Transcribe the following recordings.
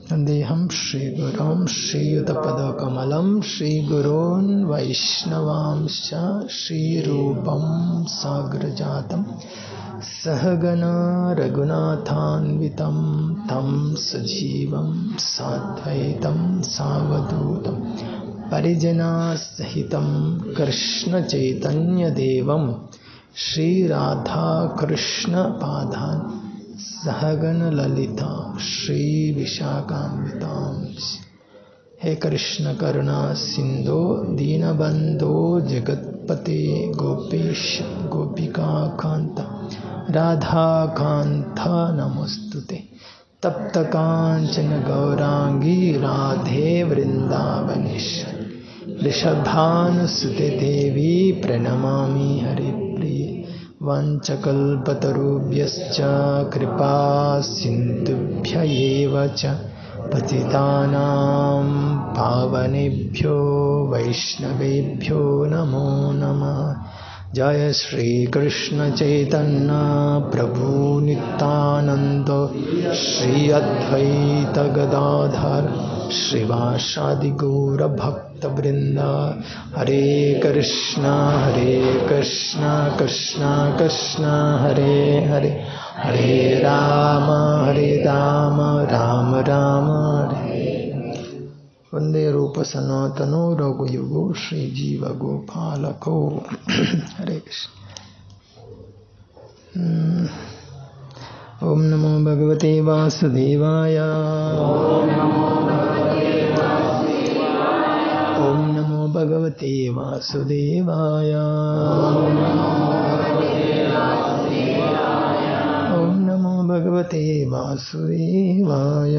వందేహం శ్రీగురుం శ్రీయుతపదకమలం శ్రీగురోన్ వైష్ణవాంశ శ్రీరూపం సాగ్రజాతం सहगना रघुनाथान्वितं तं सजीवं साद्वैतं सावधूतं परिजनासहितं कृष्णचैतन्यदेवं श्रीराधाकृष्णपादान् सहगणललिता श्रीविशाखान्वितां हे कृष्ण करुणा सिन्धो दीनबन्धो जगत्पते गोपेश गोपिकान्त राधाकान्त नमोऽस्तु ते तप्तकाञ्चन गौराङ्गी राधे वृन्दावनेश्वरि वृषभानुसुते देवी प्रणमामि हरिप्रिये वञ्चकल्पतरुभ्यश्च कृपा सिन्धुभ्य एव च पतितानां पावनेभ्यो वैष्णवेभ्यो नमो नमः जय श्रीकृष्णचैतन्य प्रभु नित्यानन्द श्री अद्वैतगदाधर श्रीवासादिगौरभक्तवृन्द हरे कृष्ण हरे कृष्ण कृष्ण कृष्ण हरे हरे हरे राम हरे राम राम राम हरे वन्दे रूपसनातनो रघुयुगो श्रीजीवगोपालको हरे कृष्ण ॐ नमो भगवते वासुदेवाय ॐ नमो भगवते वासुदेवाय ॐ नमो भगवते वासुदेवाय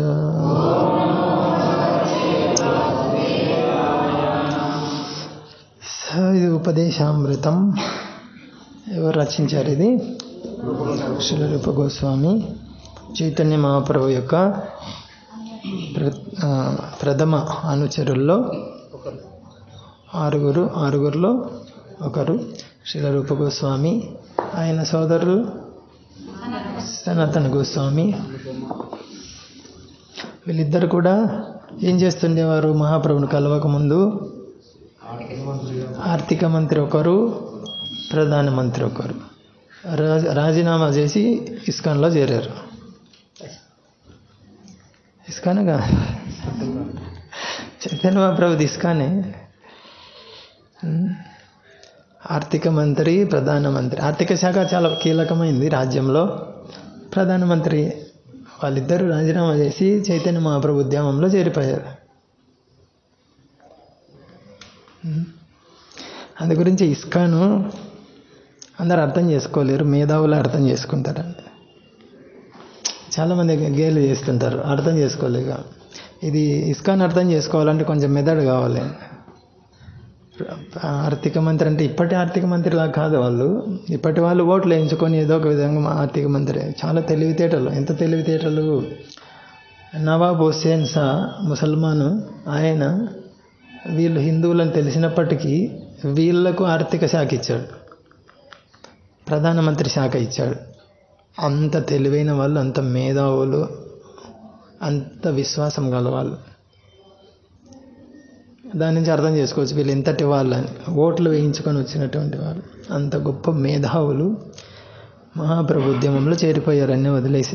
ఇది ఉపదేశామృతం ఎవరు రచించారు ఇది శిలరూప గోస్వామి చైతన్య మహాప్రభు యొక్క ప్రథమ అనుచరుల్లో ఆరుగురు ఆరుగురులో ఒకరు శిలరూప గోస్వామి ఆయన సోదరులు సనాతన గోస్వామి వీళ్ళిద్దరు కూడా ఏం చేస్తుండేవారు మహాప్రభుని కలవక ముందు ఆర్థిక మంత్రి ఒకరు ప్రధానమంత్రి ఒకరు రాజీనామా చేసి ఇస్కాన్లో చేరారు ఇస్కాన్గా చైతన్య మహాప్రభుది ఇస్కానే ఆర్థిక మంత్రి ప్రధానమంత్రి ఆర్థిక శాఖ చాలా కీలకమైంది రాజ్యంలో ప్రధానమంత్రి వాళ్ళిద్దరూ రాజీనామా చేసి చైతన్య మహాప్రభు ఉద్యమంలో చేరిపోయారు అందు గురించి ఇస్కాను అందరు అర్థం చేసుకోలేరు మేధావులు అర్థం చేసుకుంటారండి చాలామంది గేలు చేస్తుంటారు అర్థం చేసుకోలేక ఇది ఇస్కాన్ అర్థం చేసుకోవాలంటే కొంచెం మెదడు కావాలి ఆర్థిక మంత్రి అంటే ఇప్పటి ఆర్థిక మంత్రిలా కాదు వాళ్ళు ఇప్పటి వాళ్ళు ఓట్లు వేయించుకొని ఏదో ఒక విధంగా మా ఆర్థిక మంత్రి చాలా తెలివితేటలు ఎంత తెలివితేటలు నవాబ్ హుస్సేన్ షా ముసల్మాను ఆయన వీళ్ళు హిందువులని తెలిసినప్పటికీ వీళ్లకు ఆర్థిక శాఖ ఇచ్చాడు ప్రధానమంత్రి శాఖ ఇచ్చాడు అంత తెలివైన వాళ్ళు అంత మేధావులు అంత విశ్వాసం గలవాళ్ళు దాని నుంచి అర్థం చేసుకోవచ్చు వీళ్ళు ఎంతటి వాళ్ళు అని ఓట్లు వేయించుకొని వచ్చినటువంటి వాళ్ళు అంత గొప్ప మేధావులు మహాప్రభు ఉద్యమంలో చేరిపోయారు అన్నీ వదిలేసి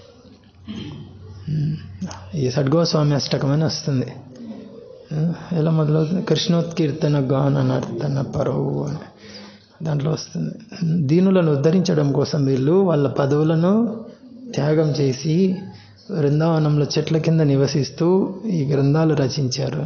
ఈ సడ్గోస్వామి అష్టకం అని వస్తుంది ఎలా మొదలవుతుంది కృష్ణోత్కీర్తన గాన నర్తన పరవు అని దాంట్లో వస్తుంది దీనులను ఉద్ధరించడం కోసం వీళ్ళు వాళ్ళ పదవులను త్యాగం చేసి బృందావనంలో చెట్ల కింద నివసిస్తూ ఈ గ్రంథాలు రచించారు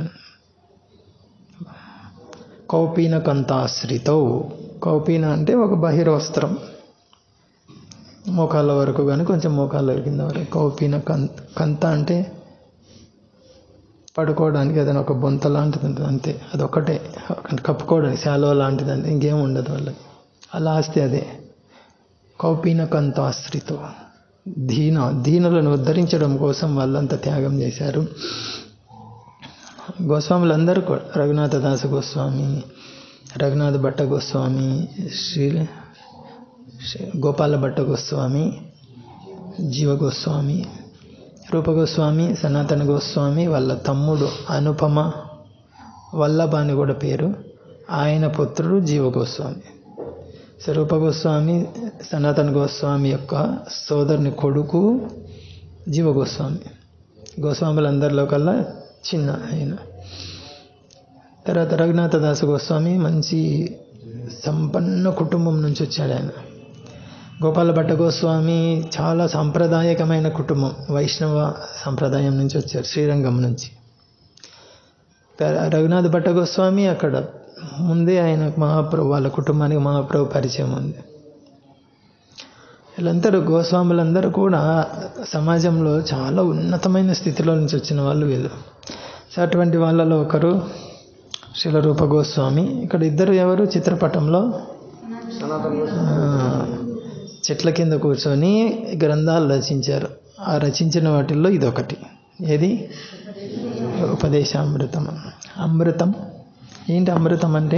కౌపీన కంతాశ్రితో కౌపీన అంటే ఒక బహిర్వస్త్రం మోకాళ్ళ వరకు కానీ కొంచెం మోకాళ్ళ కింద వరకు కౌపీన కంత కంత అంటే పడుకోవడానికి ఏదైనా ఒక బొంత లాంటిది ఉంటుంది అంతే అదొక్కటే కప్పుకోవడానికి శాలువ లాంటిది అంతే ఇంకేం ఉండదు వాళ్ళకి అలా ఆస్తి అదే కౌపీన కంతాశ్రితో దీన దీనులను ఉద్ధరించడం కోసం వాళ్ళంతా త్యాగం చేశారు గోస్వాములు అందరూ కూడా రఘునాథ దాస గోస్వామి రఘునాథ భట్ట గోస్వామి శ్రీ శ్రీ గోపాల భట్ట గోస్వామి జీవ గోస్వామి స్వరూప గోస్వామి సనాతన గోస్వామి వాళ్ళ తమ్ముడు అనుపమ వల్లభ అని కూడా పేరు ఆయన పుత్రుడు జీవ గోస్వామి స్వరూప గోస్వామి సనాతన గోస్వామి యొక్క సోదరుని కొడుకు జీవ గోస్వామి గోస్వాములందరిలో కల్లా చిన్న ఆయన తర్వాత రఘునాథ దాస గోస్వామి మంచి సంపన్న కుటుంబం నుంచి వచ్చాడు ఆయన గోపాల భట్ట గోస్వామి చాలా సాంప్రదాయకమైన కుటుంబం వైష్ణవ సంప్రదాయం నుంచి వచ్చారు శ్రీరంగం నుంచి రఘునాథ భట్ట గోస్వామి అక్కడ ముందే ఆయన మహాప్రభు వాళ్ళ కుటుంబానికి మహాప్రభు పరిచయం ఉంది వీళ్ళందరూ గోస్వాములందరూ కూడా సమాజంలో చాలా ఉన్నతమైన స్థితిలో నుంచి వచ్చిన వాళ్ళు వీళ్ళు సో అటువంటి వాళ్ళలో ఒకరు శిలరూప గోస్వామి ఇక్కడ ఇద్దరు ఎవరు చిత్రపటంలో ఆ, చెట్ల కింద కూర్చొని గ్రంథాలు రచించారు ఆ రచించిన వాటిల్లో ఇదొకటి ఏది ఉపదేశామృతం అమృతం ఏంటి అమృతం అంటే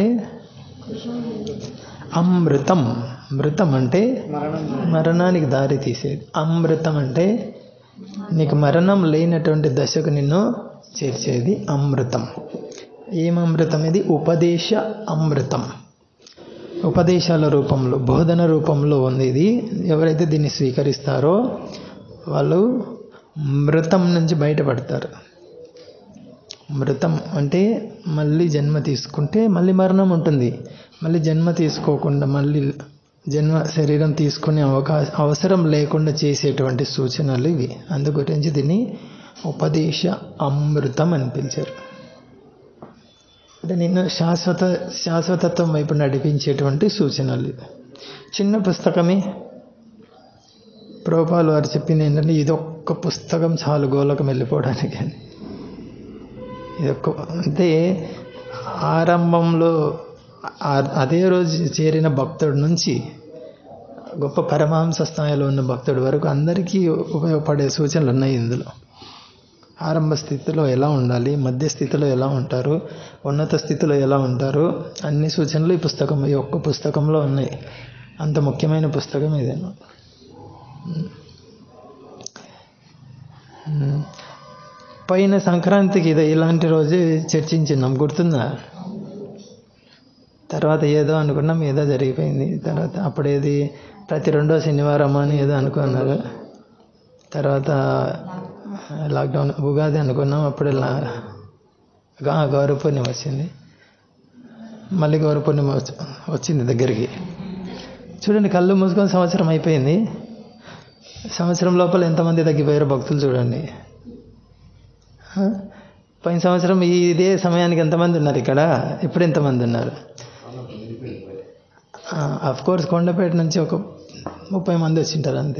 అమృతం మృతం అంటే మరణానికి దారి తీసేది అమృతం అంటే నీకు మరణం లేనటువంటి దశకు నిన్ను చేర్చేది అమృతం ఏం అమృతం ఇది ఉపదేశ అమృతం ఉపదేశాల రూపంలో బోధన రూపంలో ఉంది ఇది ఎవరైతే దీన్ని స్వీకరిస్తారో వాళ్ళు మృతం నుంచి బయటపడతారు మృతం అంటే మళ్ళీ జన్మ తీసుకుంటే మళ్ళీ మరణం ఉంటుంది మళ్ళీ జన్మ తీసుకోకుండా మళ్ళీ జన్మ శరీరం తీసుకునే అవకాశం అవసరం లేకుండా చేసేటువంటి సూచనలు ఇవి అందు గురించి దీన్ని ఉపదేశ అమృతం అని పిలిచారు అంటే నిన్ను శాశ్వత శాశ్వతత్వం వైపు నడిపించేటువంటి సూచనలు ఇవి. చిన్న పుస్తకమే ప్రోపాలు వారు చెప్పింది ఏంటంటే ఇది ఒక్క పుస్తకం చాలు గోలకం వెళ్ళిపోవడానికి అని ఇది ఒక్క అంటే ఆరంభంలో ఆ- అదే రోజు చేరిన భక్తుడి నుంచి గొప్ప పరమహంస స్థాయిలో ఉన్న భక్తుడి వరకు అందరికీ ఉపయోగపడే సూచనలు ఉన్నాయి ఇందులో ఆరంభ స్థితిలో ఎలా ఉండాలి మధ్య స్థితిలో ఎలా ఉంటారు ఉన్నత స్థితిలో ఎలా ఉంటారు అన్ని సూచనలు ఈ పుస్తకం ఈ ఒక్క పుస్తకంలో ఉన్నాయి అంత ముఖ్యమైన పుస్తకం ఇదేనా ఉమ్. పైన సంక్రాంతికి ఇది ఇలాంటి రోజు చర్చించినాం గుర్తుందా తర్వాత ఏదో అనుకున్నాం ఏదో జరిగిపోయింది తర్వాత అప్పుడేది ప్రతి రెండో శనివారం అని ఏదో అనుకున్నారు తర్వాత లాక్డౌన్ ఉగాది అనుకున్నాం అప్పుడు ఇలా గా- గౌరవ పూర్ణిమ వచ్చింది మళ్ళీ గౌరవ పూర్ణిమ వచ్చి- వచ్చింది దగ్గరికి చూడండి కళ్ళు మూసుకొని సంవత్సరం అయిపోయింది సంవత్సరం లోపల ఎంతమంది తగ్గిపోయారో భక్తులు చూడండి ఆ? పోయిన సంవత్సరం ఈ ఇదే సమయానికి ఎంతమంది ఉన్నారు ఇక్కడ ఇప్పుడు ఎంతమంది ఉన్నారు అఫ్ కోర్స్ కొండపేట నుంచి ఒక ముప్పై మంది వచ్చింటారు అంతే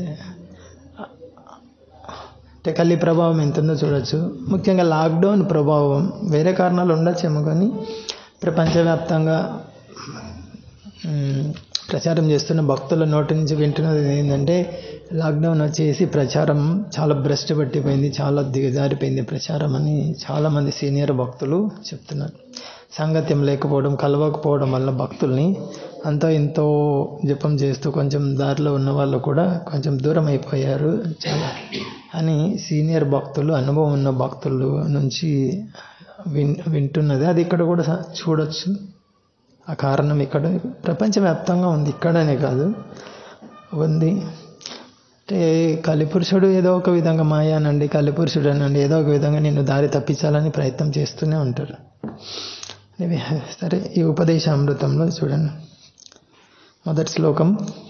అంటే కలి ప్రభావం ఎంత ఉందో చూడొచ్చు ముఖ్యంగా లాక్డౌన్ ప్రభావం వేరే కారణాలు ఉండొచ్చేమో కానీ ప్రపంచవ్యాప్తంగా మ్, ప్రచారం చేస్తున్న భక్తుల నోటి నుంచి వింటున్నది ఏంటంటే లాక్డౌన్ వచ్చేసి ప్రచారం చాలా భ్రష్టు పట్టిపోయింది చాలా దిగజారిపోయింది ప్రచారం అని చాలామంది సీనియర్ భక్తులు చెప్తున్నారు సాంగత్యం లేకపోవడం కలవకపోవడం వల్ల భక్తుల్ని అంతో ఇంతో జపం చేస్తూ కొంచెం దారిలో ఉన్న వాళ్ళు కూడా కొంచెం దూరం అయిపోయారు చాలా అని సీనియర్ భక్తులు అనుభవం ఉన్న భక్తులు నుంచి విన్ వింటున్నది అది ఇక్కడ కూడా స- చూడొచ్చు ఆ కారణం ఇక్కడ ప్రపంచవ్యాప్తంగా ఉంది ఇక్కడనే కాదు ఉంది అంటే కలిపురుషుడు ఏదో ఒక విధంగా మాయానండి కలిపురుషుడు అనండి ఏదో ఒక విధంగా నిన్ను దారి తప్పించాలని ప్రయత్నం చేస్తూనే ఉంటారు ఇవి సరే ఈ ఉపదేశ అమృతంలో చూడండి మొదటి శ్లోకం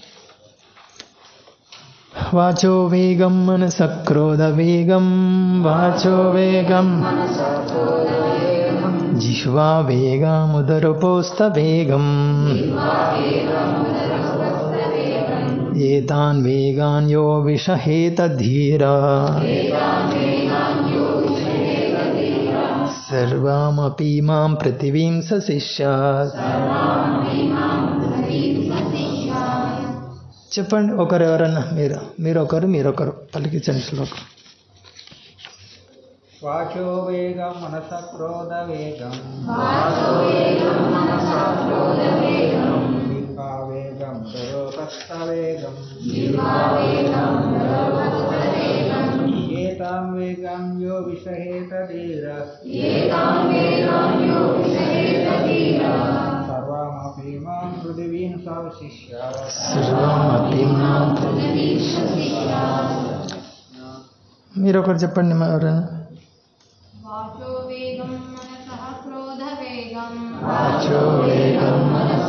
వాచో వేగం మనస క్రోధ వేగం వాచో వేగం జిహ్వా వేగముదరుపోస్త వేగం ఏతాన్ వేగాన్ యో విషహేత ధీరా సర్వామపి మాం ప్రతివింస శిష్యాత్ చెప్పండి ఒకరు ఎవరన్నా మీరు మీరు ఒకరు మీరొకరు పలికించండి శ్లోకం వాచో వేగం మనస క్రోధ వేగం జిహ్వా వేగం ముదరోపస్తవేగం ఏతాం వేగాం యో విషహేత ధీర సర్వామపి మాం పృథివీం సవశిష్య సర్వమపి మాం మీరు ఒకటి చెప్పండి మా ఎవరైనా వాచో వేగం మనసః క్రోధవేగం వాచో వేగం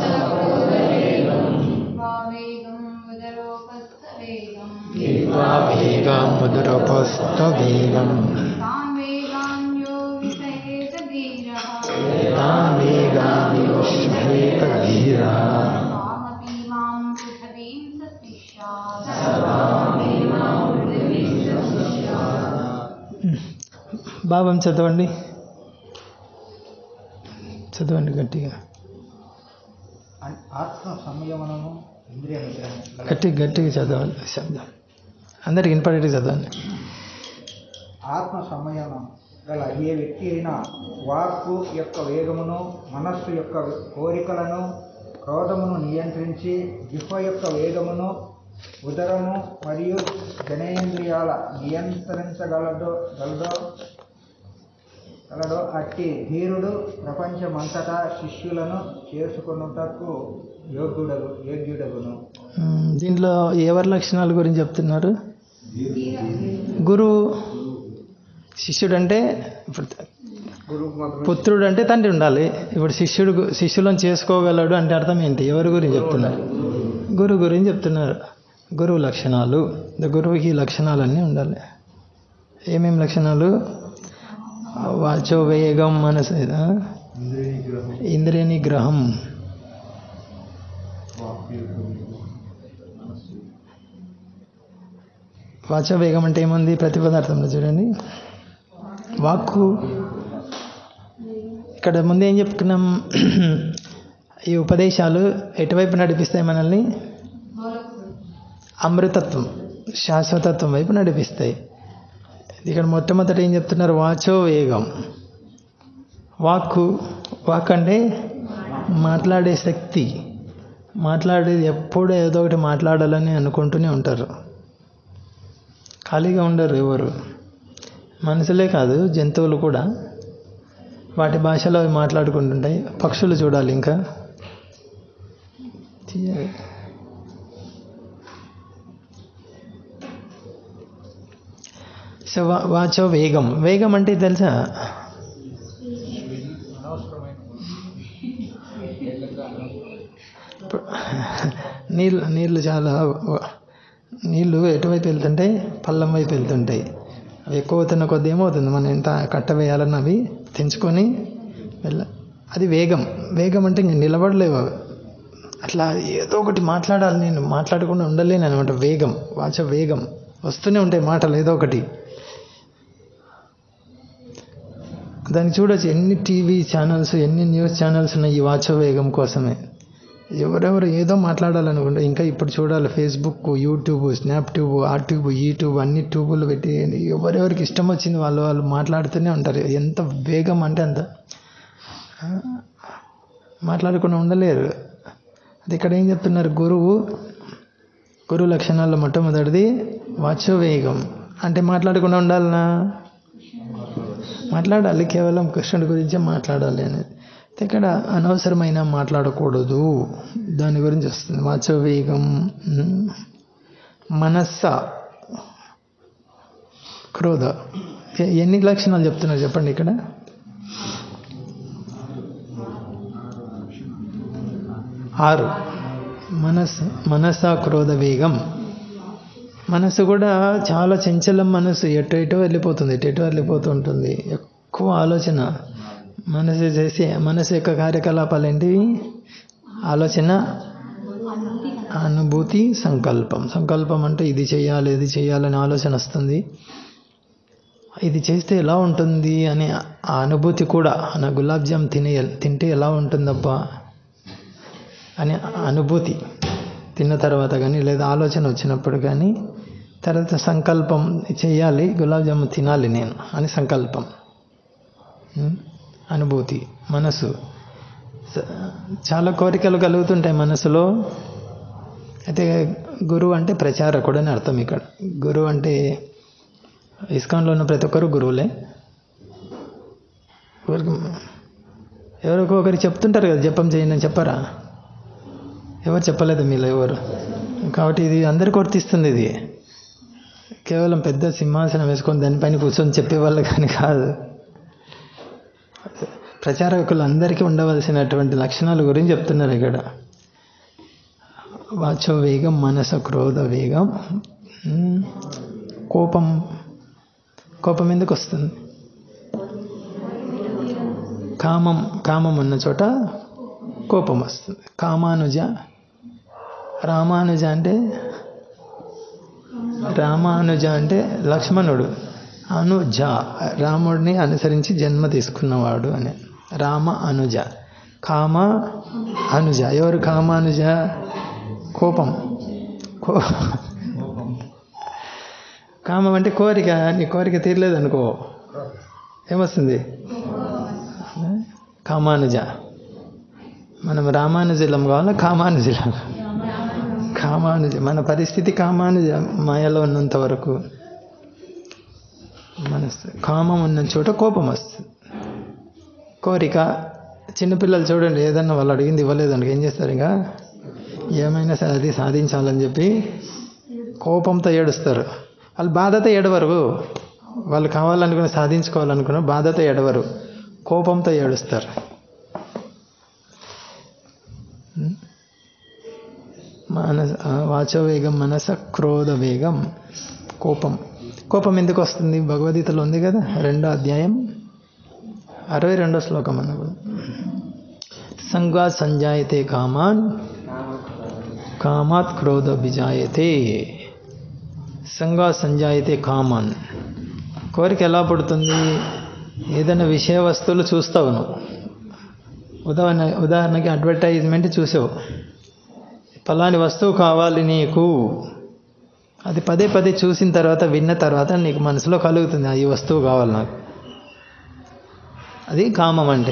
వావేగం ఉదరోపస్థవేగం జిహ్వా వేగం ముదురపస్తవేగం తాన్ వేగాన్ యో విషయేత ధీరః తాం వేగాం యోష్యేత ధీరా తామపి మాం పృథివీం సశిష్యాత్ భావం చదవండి చదవండి గట్టిగా అన్- ఆత్మ సంయమనము ఇంద్రియ నిగ్రహం గట్టి గట్టిగా చదవాలి శబ్దం అందరికి వినపడేటి చదవండి ఆత్మ సంయమనం గల ఏ వ్యక్తి అయినా వాక్కు యొక్క వేగమును మనస్సు యొక్క కోరికలను క్రోధమును నియంత్రించి జిహ్వ యొక్క వేగమును ఉదరము మరియు జనేంద్రియాల నియంత్రించగలదో గలదో గలడో అట్టి ధీరుడు ప్రపంచమంతటా శిష్యులను చేసుకున్నటకు యోగ్యుడగు యోగ్యుడగును మ్మ్. దీంట్లో ఎవరి లక్షణాల గురించి చెప్తున్నారు గురువు శిష్యుడు అంటే ఇప్పుడు గురువు మాత్రమే పుత్రుడు అంటే తండ్రి ఉండాలి ఇప్పుడు శిష్యుడు గు- శిష్యులను చేసుకోగలడు అంటే అర్థం ఏంటి ఎవరి గురించి చెప్తున్నారు గురువు గురించి చెప్తున్నారు గురువు లక్షణాలు ద గురువుకి ఈ లక్షణాలన్నీ ఉండాలి ఏమేమి లక్షణాలు వాచో వేగం మనసు ఆ? ఇంద్రియ నిగ్రహం వాచో వేగం అంటే ఏముంది ప్రతి పదార్థంలో చూడండి వాక్కు ఇక్కడ ముందు ఏం చెప్పుకున్నాం ఈ ఉపదేశాలు ఎటువైపు నడిపిస్తాయి మనల్ని అమృతత్వం శాశ్వతత్వం వైపు నడిపిస్తాయి ఇక్కడ మొట్టమొదట ఏం చెప్తున్నారు వాచో వేగం వాక్కు వాక్ అంటే మాట్లాడే శక్తి మాట్లాడేది ఎప్పుడు ఏదో ఒకటి మాట్లాడాలని అనుకుంటూనే ఉంటారు ఖాళీగా ఉండరు ఎవరు మనుషులే కాదు జంతువులు కూడా వాటి భాషలో అవి మాట్లాడుకుంటుంటాయి పక్షులు చూడాలి ఇంకా తీయ- సో వా వాచో వేగం వేగం అంటే తెలుసా ఇప్పుడు నీళ్ళు నీళ్ళు చాలా నీళ్ళు ఎటువైపు వెళ్తుంటాయి పల్లం వైపు వెళ్తుంటాయి అవి ఎక్కువ అవుతున్న కొద్ది ఏమవుతుంది మనం ఎంత కట్ట వేయాలన్న అవి తెంచుకొని వెళ్ళ అది వేగం వేగం అంటే ఇంక నిలబడలేవు అవి అట్లా ఏదో ఒకటి మాట్లాడాలి నేను మాట్లాడకుండా ఉండలేను అనమాట వేగం వాచ వేగం వస్తూనే ఉంటాయి మాటలు ఏదో ఒకటి దాన్ని చూడొచ్చు ఎన్ని టీవీ ఛానల్స్ ఎన్ని న్యూస్ ఛానల్స్ ఉన్నాయి ఈ వాచ వేగం కోసమే ఎవరెవరు ఏదో మాట్లాడాలనుకుంటే ఇంకా ఇప్పుడు చూడాలి ఫేస్బుక్ యూట్యూబ్ స్నాప్ ట్యూబ్ ఆ ట్యూబ్ ఈ ట్యూబ్ అన్ని ట్యూబులు పెట్టి ఎవరెవరికి ఇష్టం వచ్చింది వాళ్ళు వాళ్ళు మాట్లాడుతూనే ఉంటారు ఎంత వేగం అంటే అంత ఆ, మాట్లాడకుండా ఉండలేరు అది ఇక్కడ ఏం చెప్తున్నారు గురువు గురువు లక్షణాల్లో మొట్టమొదటిది వాచో వేగం అంటే మాట్లాడకుండా ఉండాలనా మాట్లాడాలి కేవలం కృష్ణుడి గురించే మాట్లాడాలి అనేది అయితే ఇక్కడ అనవసరమైన మాట్లాడకూడదు దాని గురించి వస్తుంది వాచో వేగం ఉమ్, మనస్స క్రోధ ఎ- ఎన్ని లక్షణాలు చెప్తున్నారు చెప్పండి ఇక్కడ ఆరు మనస్ మనస క్రోధ వేగం మనసు కూడా చాలా చంచలం మనసు ఎటు ఎటో వెళ్ళిపోతుంది ఎటు ఎటో వెళ్ళిపోతూ ఉంటుంది ఎక్కువ ఆలోచన మనసు చేసే మనసు యొక్క కార్యకలాపాలు ఏంటివి ఆలోచన అనుభూతి సంకల్పం సంకల్పం అంటే ఇది చేయాలి ఇది చేయాలని ఆలోచన వస్తుంది ఇది చేస్తే ఎలా ఉంటుంది అనే ఆ అనుభూతి కూడా నా గులాబ్ జామ్ తినే తింటే ఎలా ఉంటుందబ్బా అనే అనుభూతి తిన్న తర్వాత కానీ లేదా ఆలోచన వచ్చినప్పుడు కానీ తర్వాత సంకల్పం చేయాలి గులాబ్ జామున్ తినాలి నేను అని సంకల్పం ఉం? అనుభూతి మనసు స- చాలా కోరికలు కలుగుతుంటాయి మనసులో అయితే గురువు అంటే ప్రచారకుడు అని అర్థం ఇక్కడ గురువు అంటే ఇస్కాన్లో ఉన్న ప్రతి ఒక్కరు గురువులే ఎవరికి ఎవరికో ఒకరికి చెప్తుంటారు కదా జపం చేయండి అని చెప్పారా ఎవరు చెప్పలేదు మీలో ఎవరు కాబట్టి ఇది అందరికి వర్తిస్తుంది ఇది కేవలం పెద్ద సింహాసనం వేసుకొని దానిపైన కూర్చొని చెప్పేవాళ్ళు కానీ కాదు ప్రచారకులు అందరికీ ఉండవలసినటువంటి లక్షణాల గురించి చెప్తున్నారు ఇక్కడ వాచో వేగం మనస క్రోధ వేగం ఉమ్, కోపం కోపం ఎందుకు వస్తుంది కామం కామం ఉన్న చోట కోపం వస్తుంది కామానుజ రామానుజ అంటే రామానుజ అంటే లక్ష్మణుడు అనుజ రాముడిని అనుసరించి జన్మ తీసుకున్నవాడు అని రామ అనుజ కామ అనుజ ఎవరు కామానుజ కోపం కో కామం అంటే కోరిక నీ కోరిక తీరలేదు అనుకో ఏమొస్తుంది కామానుజ మనం రామానుజులం కావాలా కామానుజులం కామానుజ మన పరిస్థితి కామానుజ మాయలో ఉన్నంత వరకు మన కామం ఉన్న చోట కోపం వస్తుంది కోరిక చిన్నపిల్లలు చూడండి ఏదన్నా వాళ్ళు అడిగింది ఇవ్వలేదండి ఏం చేస్తారు ఇంకా ఏమైనా సరే అది సాధించాలని చెప్పి కోపంతో ఏడుస్తారు వాళ్ళు బాధతో ఏడవరు వాళ్ళు కావాలనుకున్న సాధించుకోవాలనుకున్న బాధతో ఏడవరు కోపంతో ఏడుస్తారు మనస వాచో వేగం మనస క్రోధ వేగం కోపం కోపం ఎందుకు వస్తుంది భగవద్గీతలో ఉంది కదా రెండో అధ్యాయం అరవై రెండో శ్లోకం అన్నప్పుడు సంగా సంజాయతే కామాన్ కామాత్ క్రోధ విజాయతే సంగా సంజాయతే కామాన్ కోరిక ఎలా పుడుతుంది ఏదైనా విషయ వస్తువులు చూస్తావు నువ్వు ఉదాహరణ ఉదాహరణకి అడ్వర్టైజ్మెంట్ చూసావు పలాని వస్తువు కావాలి నీకు అది పదే పదే చూసిన తర్వాత విన్న తర్వాత నీకు మనసులో కలుగుతుంది "ఆ, ఈ వస్తువు కావాలి నాకు అది కామం అంటే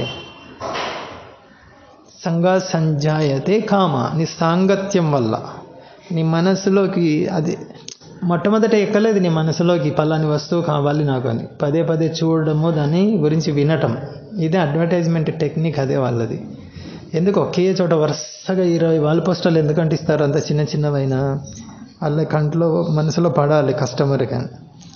సంగా సంజాయతే కామ నీ సాంగత్యం వల్ల నీ మనసులోకి అది మొట్టమొదట ఎక్కలేదు నీ మనసులోకి పలాని వస్తువు కావాలి నాకు అని పదే పదే చూడడము దాని గురించి వినటం ఇదే అడ్వర్టైజ్మెంట్ టెక్నిక్ అదే వాళ్ళది ఎందుకు ఒకే చోట వరుసగా ఇరవై వాల్ పోస్టర్లు ఎందుకు అంటిస్తారు అంత చిన్న చిన్నవైనా వాళ్ళ కంట్లో మనసులో పడాలి కస్టమర్ కానీ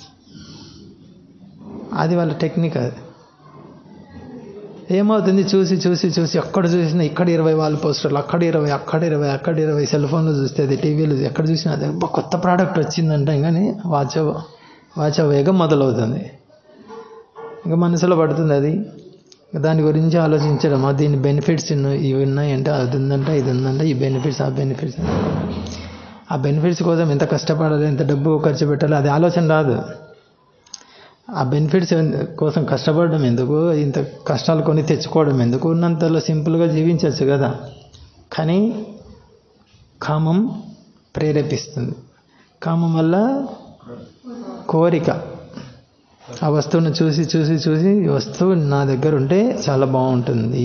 అది వాళ్ళ టెక్నిక్ అది ఏమవుతుంది చూసి చూసి చూసి ఎక్కడ చూసినా ఇక్కడ ఇరవై వాల్ పోస్టర్లు అక్కడ ఇరవై అక్కడ ఇరవై అక్కడ ఇరవై సెల్ ఫోన్లో చూస్తే అది టీవీలో ఎక్కడ చూసినా అదే "అబ్బా, కొత్త ప్రోడక్ట్ వచ్చిందంటే కానీ వాచ వాచ వేగం మొదలవుతుంది ఇంకా మనసులో పడుతుంది అది దాని గురించి ఆలోచించడం "ఆ, దీని బెనిఫిట్స్ ఇవి ఉన్నాయంటే అది ఉందంటే ఇది ఉందంటే ఈ బెనిఫిట్స్ ఆ బెనిఫిట్స్ ఆ బెనిఫిట్స్ కోసం ఎంత కష్టపడాలి ఎంత డబ్బు ఖర్చు పెట్టాలి అది ఆలోచన రాదు ఆ బెనిఫిట్స్ కోసం కష్టపడడం ఎందుకు ఇంత కష్టాలు కొని తెచ్చుకోవడం ఎందుకు ఉన్నంతలో సింపుల్గా జీవించవచ్చు కదా కానీ కామం ప్రేరేపిస్తుంది కామం వల్ల కోరిక ఆ వస్తువును చూసి చూసి చూసి ఈ వస్తువు నా దగ్గర ఉంటే చాలా బాగుంటుంది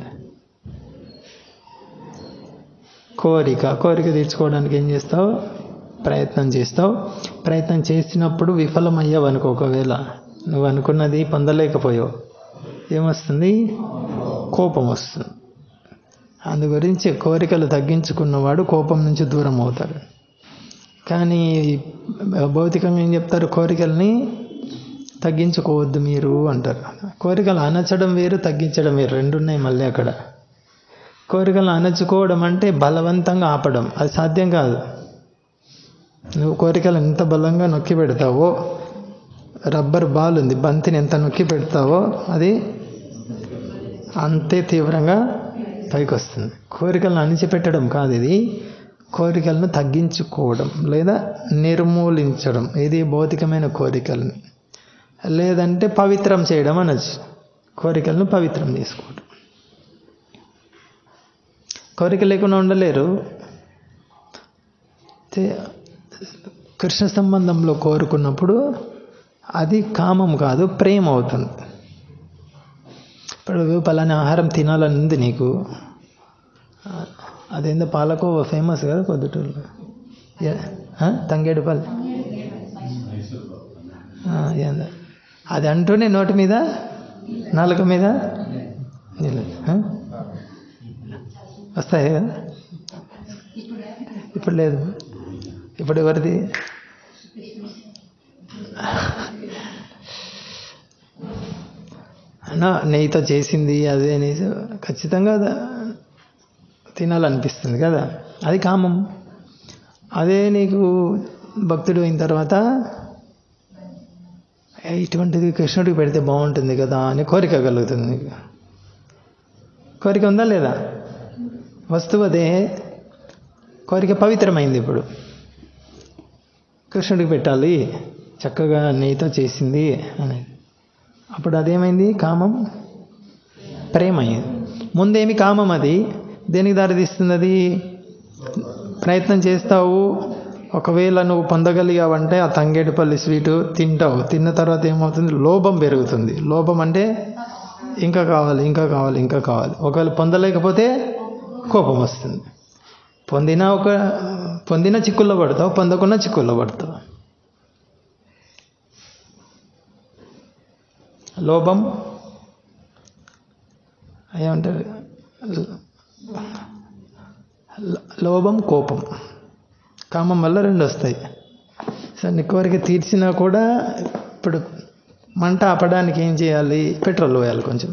కోరిక కోరిక తీర్చుకోవడానికి ఏం చేస్తావు ప్రయత్నం చేస్తావు ప్రయత్నం చేసినప్పుడు విఫలమయ్యావు అనుకో ఒకవేళ నువ్వు అనుకున్నది పొందలేకపోయావు ఏమొస్తుంది కోపం వస్తుంది అందు గురించి కోరికలు తగ్గించుకున్నవాడు కోపం నుంచి దూరం అవుతాడు కానీ భౌతికంగా ఏం చెప్తారు కోరికల్ని తగ్గించుకోవద్దు మీరు అంటారు కోరికలు అణచడం వేరు తగ్గించడం వేరు రెండు ఉన్నాయి మళ్ళీ అక్కడ కోరికలు అణచుకోవడం అంటే బలవంతంగా ఆపడం అది సాధ్యం కాదు నువ్వు కోరికలు ఎంత బలంగా నొక్కి పెడతావో రబ్బర్ బాల్ ఉంది బంతిని ఎంత నొక్కి పెడతావో అది అంతే తీవ్రంగా పైకి వస్తుంది కోరికలను అణిచిపెట్టడం కాదు ఇది కోరికలను తగ్గించుకోవడం లేదా నిర్మూలించడం ఇది భౌతికమైన కోరికలను లేదంటే పవిత్రం చేయడం అనొచ్చు కోరికలను పవిత్రం చేసుకోవడం కోరిక లేకుండా ఉండలేరు అయితే కృష్ణ సంబంధంలో కోరుకున్నప్పుడు అది కామం కాదు ప్రేమ అవుతుంది ఇప్పుడు పలానా ఆహారం తినాలని ఉంది నీకు అదేందో పాలకోవ ఫేమస్ కదా పొద్దుటూరులో ఏ- ఆ? తంగేడుపల్లి ఆ, ఏందో. అది అంటూనే నోటి మీద నాలుక మీద నీళ్ళు. ఆ? వస్తాయి కదా ఇప్పుడు లేదు ఇప్పుడు ఎవరిది అన్నా నెయ్యితో చేసింది అదే అనేసి ఖచ్చితంగా ద- తినాలనిపిస్తుంది కదా అది కామం అదే నీకు భక్తుడు అయిన తర్వాత "ఏ, ఇటువంటిది కృష్ణుడికి పెడితే బాగుంటుంది కదా అని కోరిక కలుగుతుంది నీకు కోరిక ఉందా లేదా వస్తువు అదే కోరిక పవిత్రమైంది ఇప్పుడు కృష్ణుడికి పెట్టాలి చక్కగా నెయ్యితో చేసింది అనేది అప్పుడు అదేమైంది కామం ప్రేమ అయింది ముందేమి కామం అది దేనికి దారితీస్తుంది అది ప్రయత్నం చేస్తావు ఒకవేళ నువ్వు పొందగలిగావంటే ఆ తంగేడుపల్లి స్వీటు తింటావు తిన్న తర్వాత ఏమవుతుంది లోభం పెరుగుతుంది లోభం అంటే ఇంకా కావాలి ఇంకా కావాలి ఇంకా కావాలి ఒకవేళ పొందలేకపోతే కోపం వస్తుంది పొందిన ఒక పొందిన చిక్కుల్లో పడతావు పొందకున్న చిక్కుల్లో పడతావు లోభం ఏమంటారు ల- లోభం కోపం కామం వల్ల రెండు వస్తాయి సో నీ కోరిక తీర్చినా కూడా ఇప్పుడు మంట ఆపడానికి ఏం చేయాలి పెట్రోల్ పోయాలి కొంచెం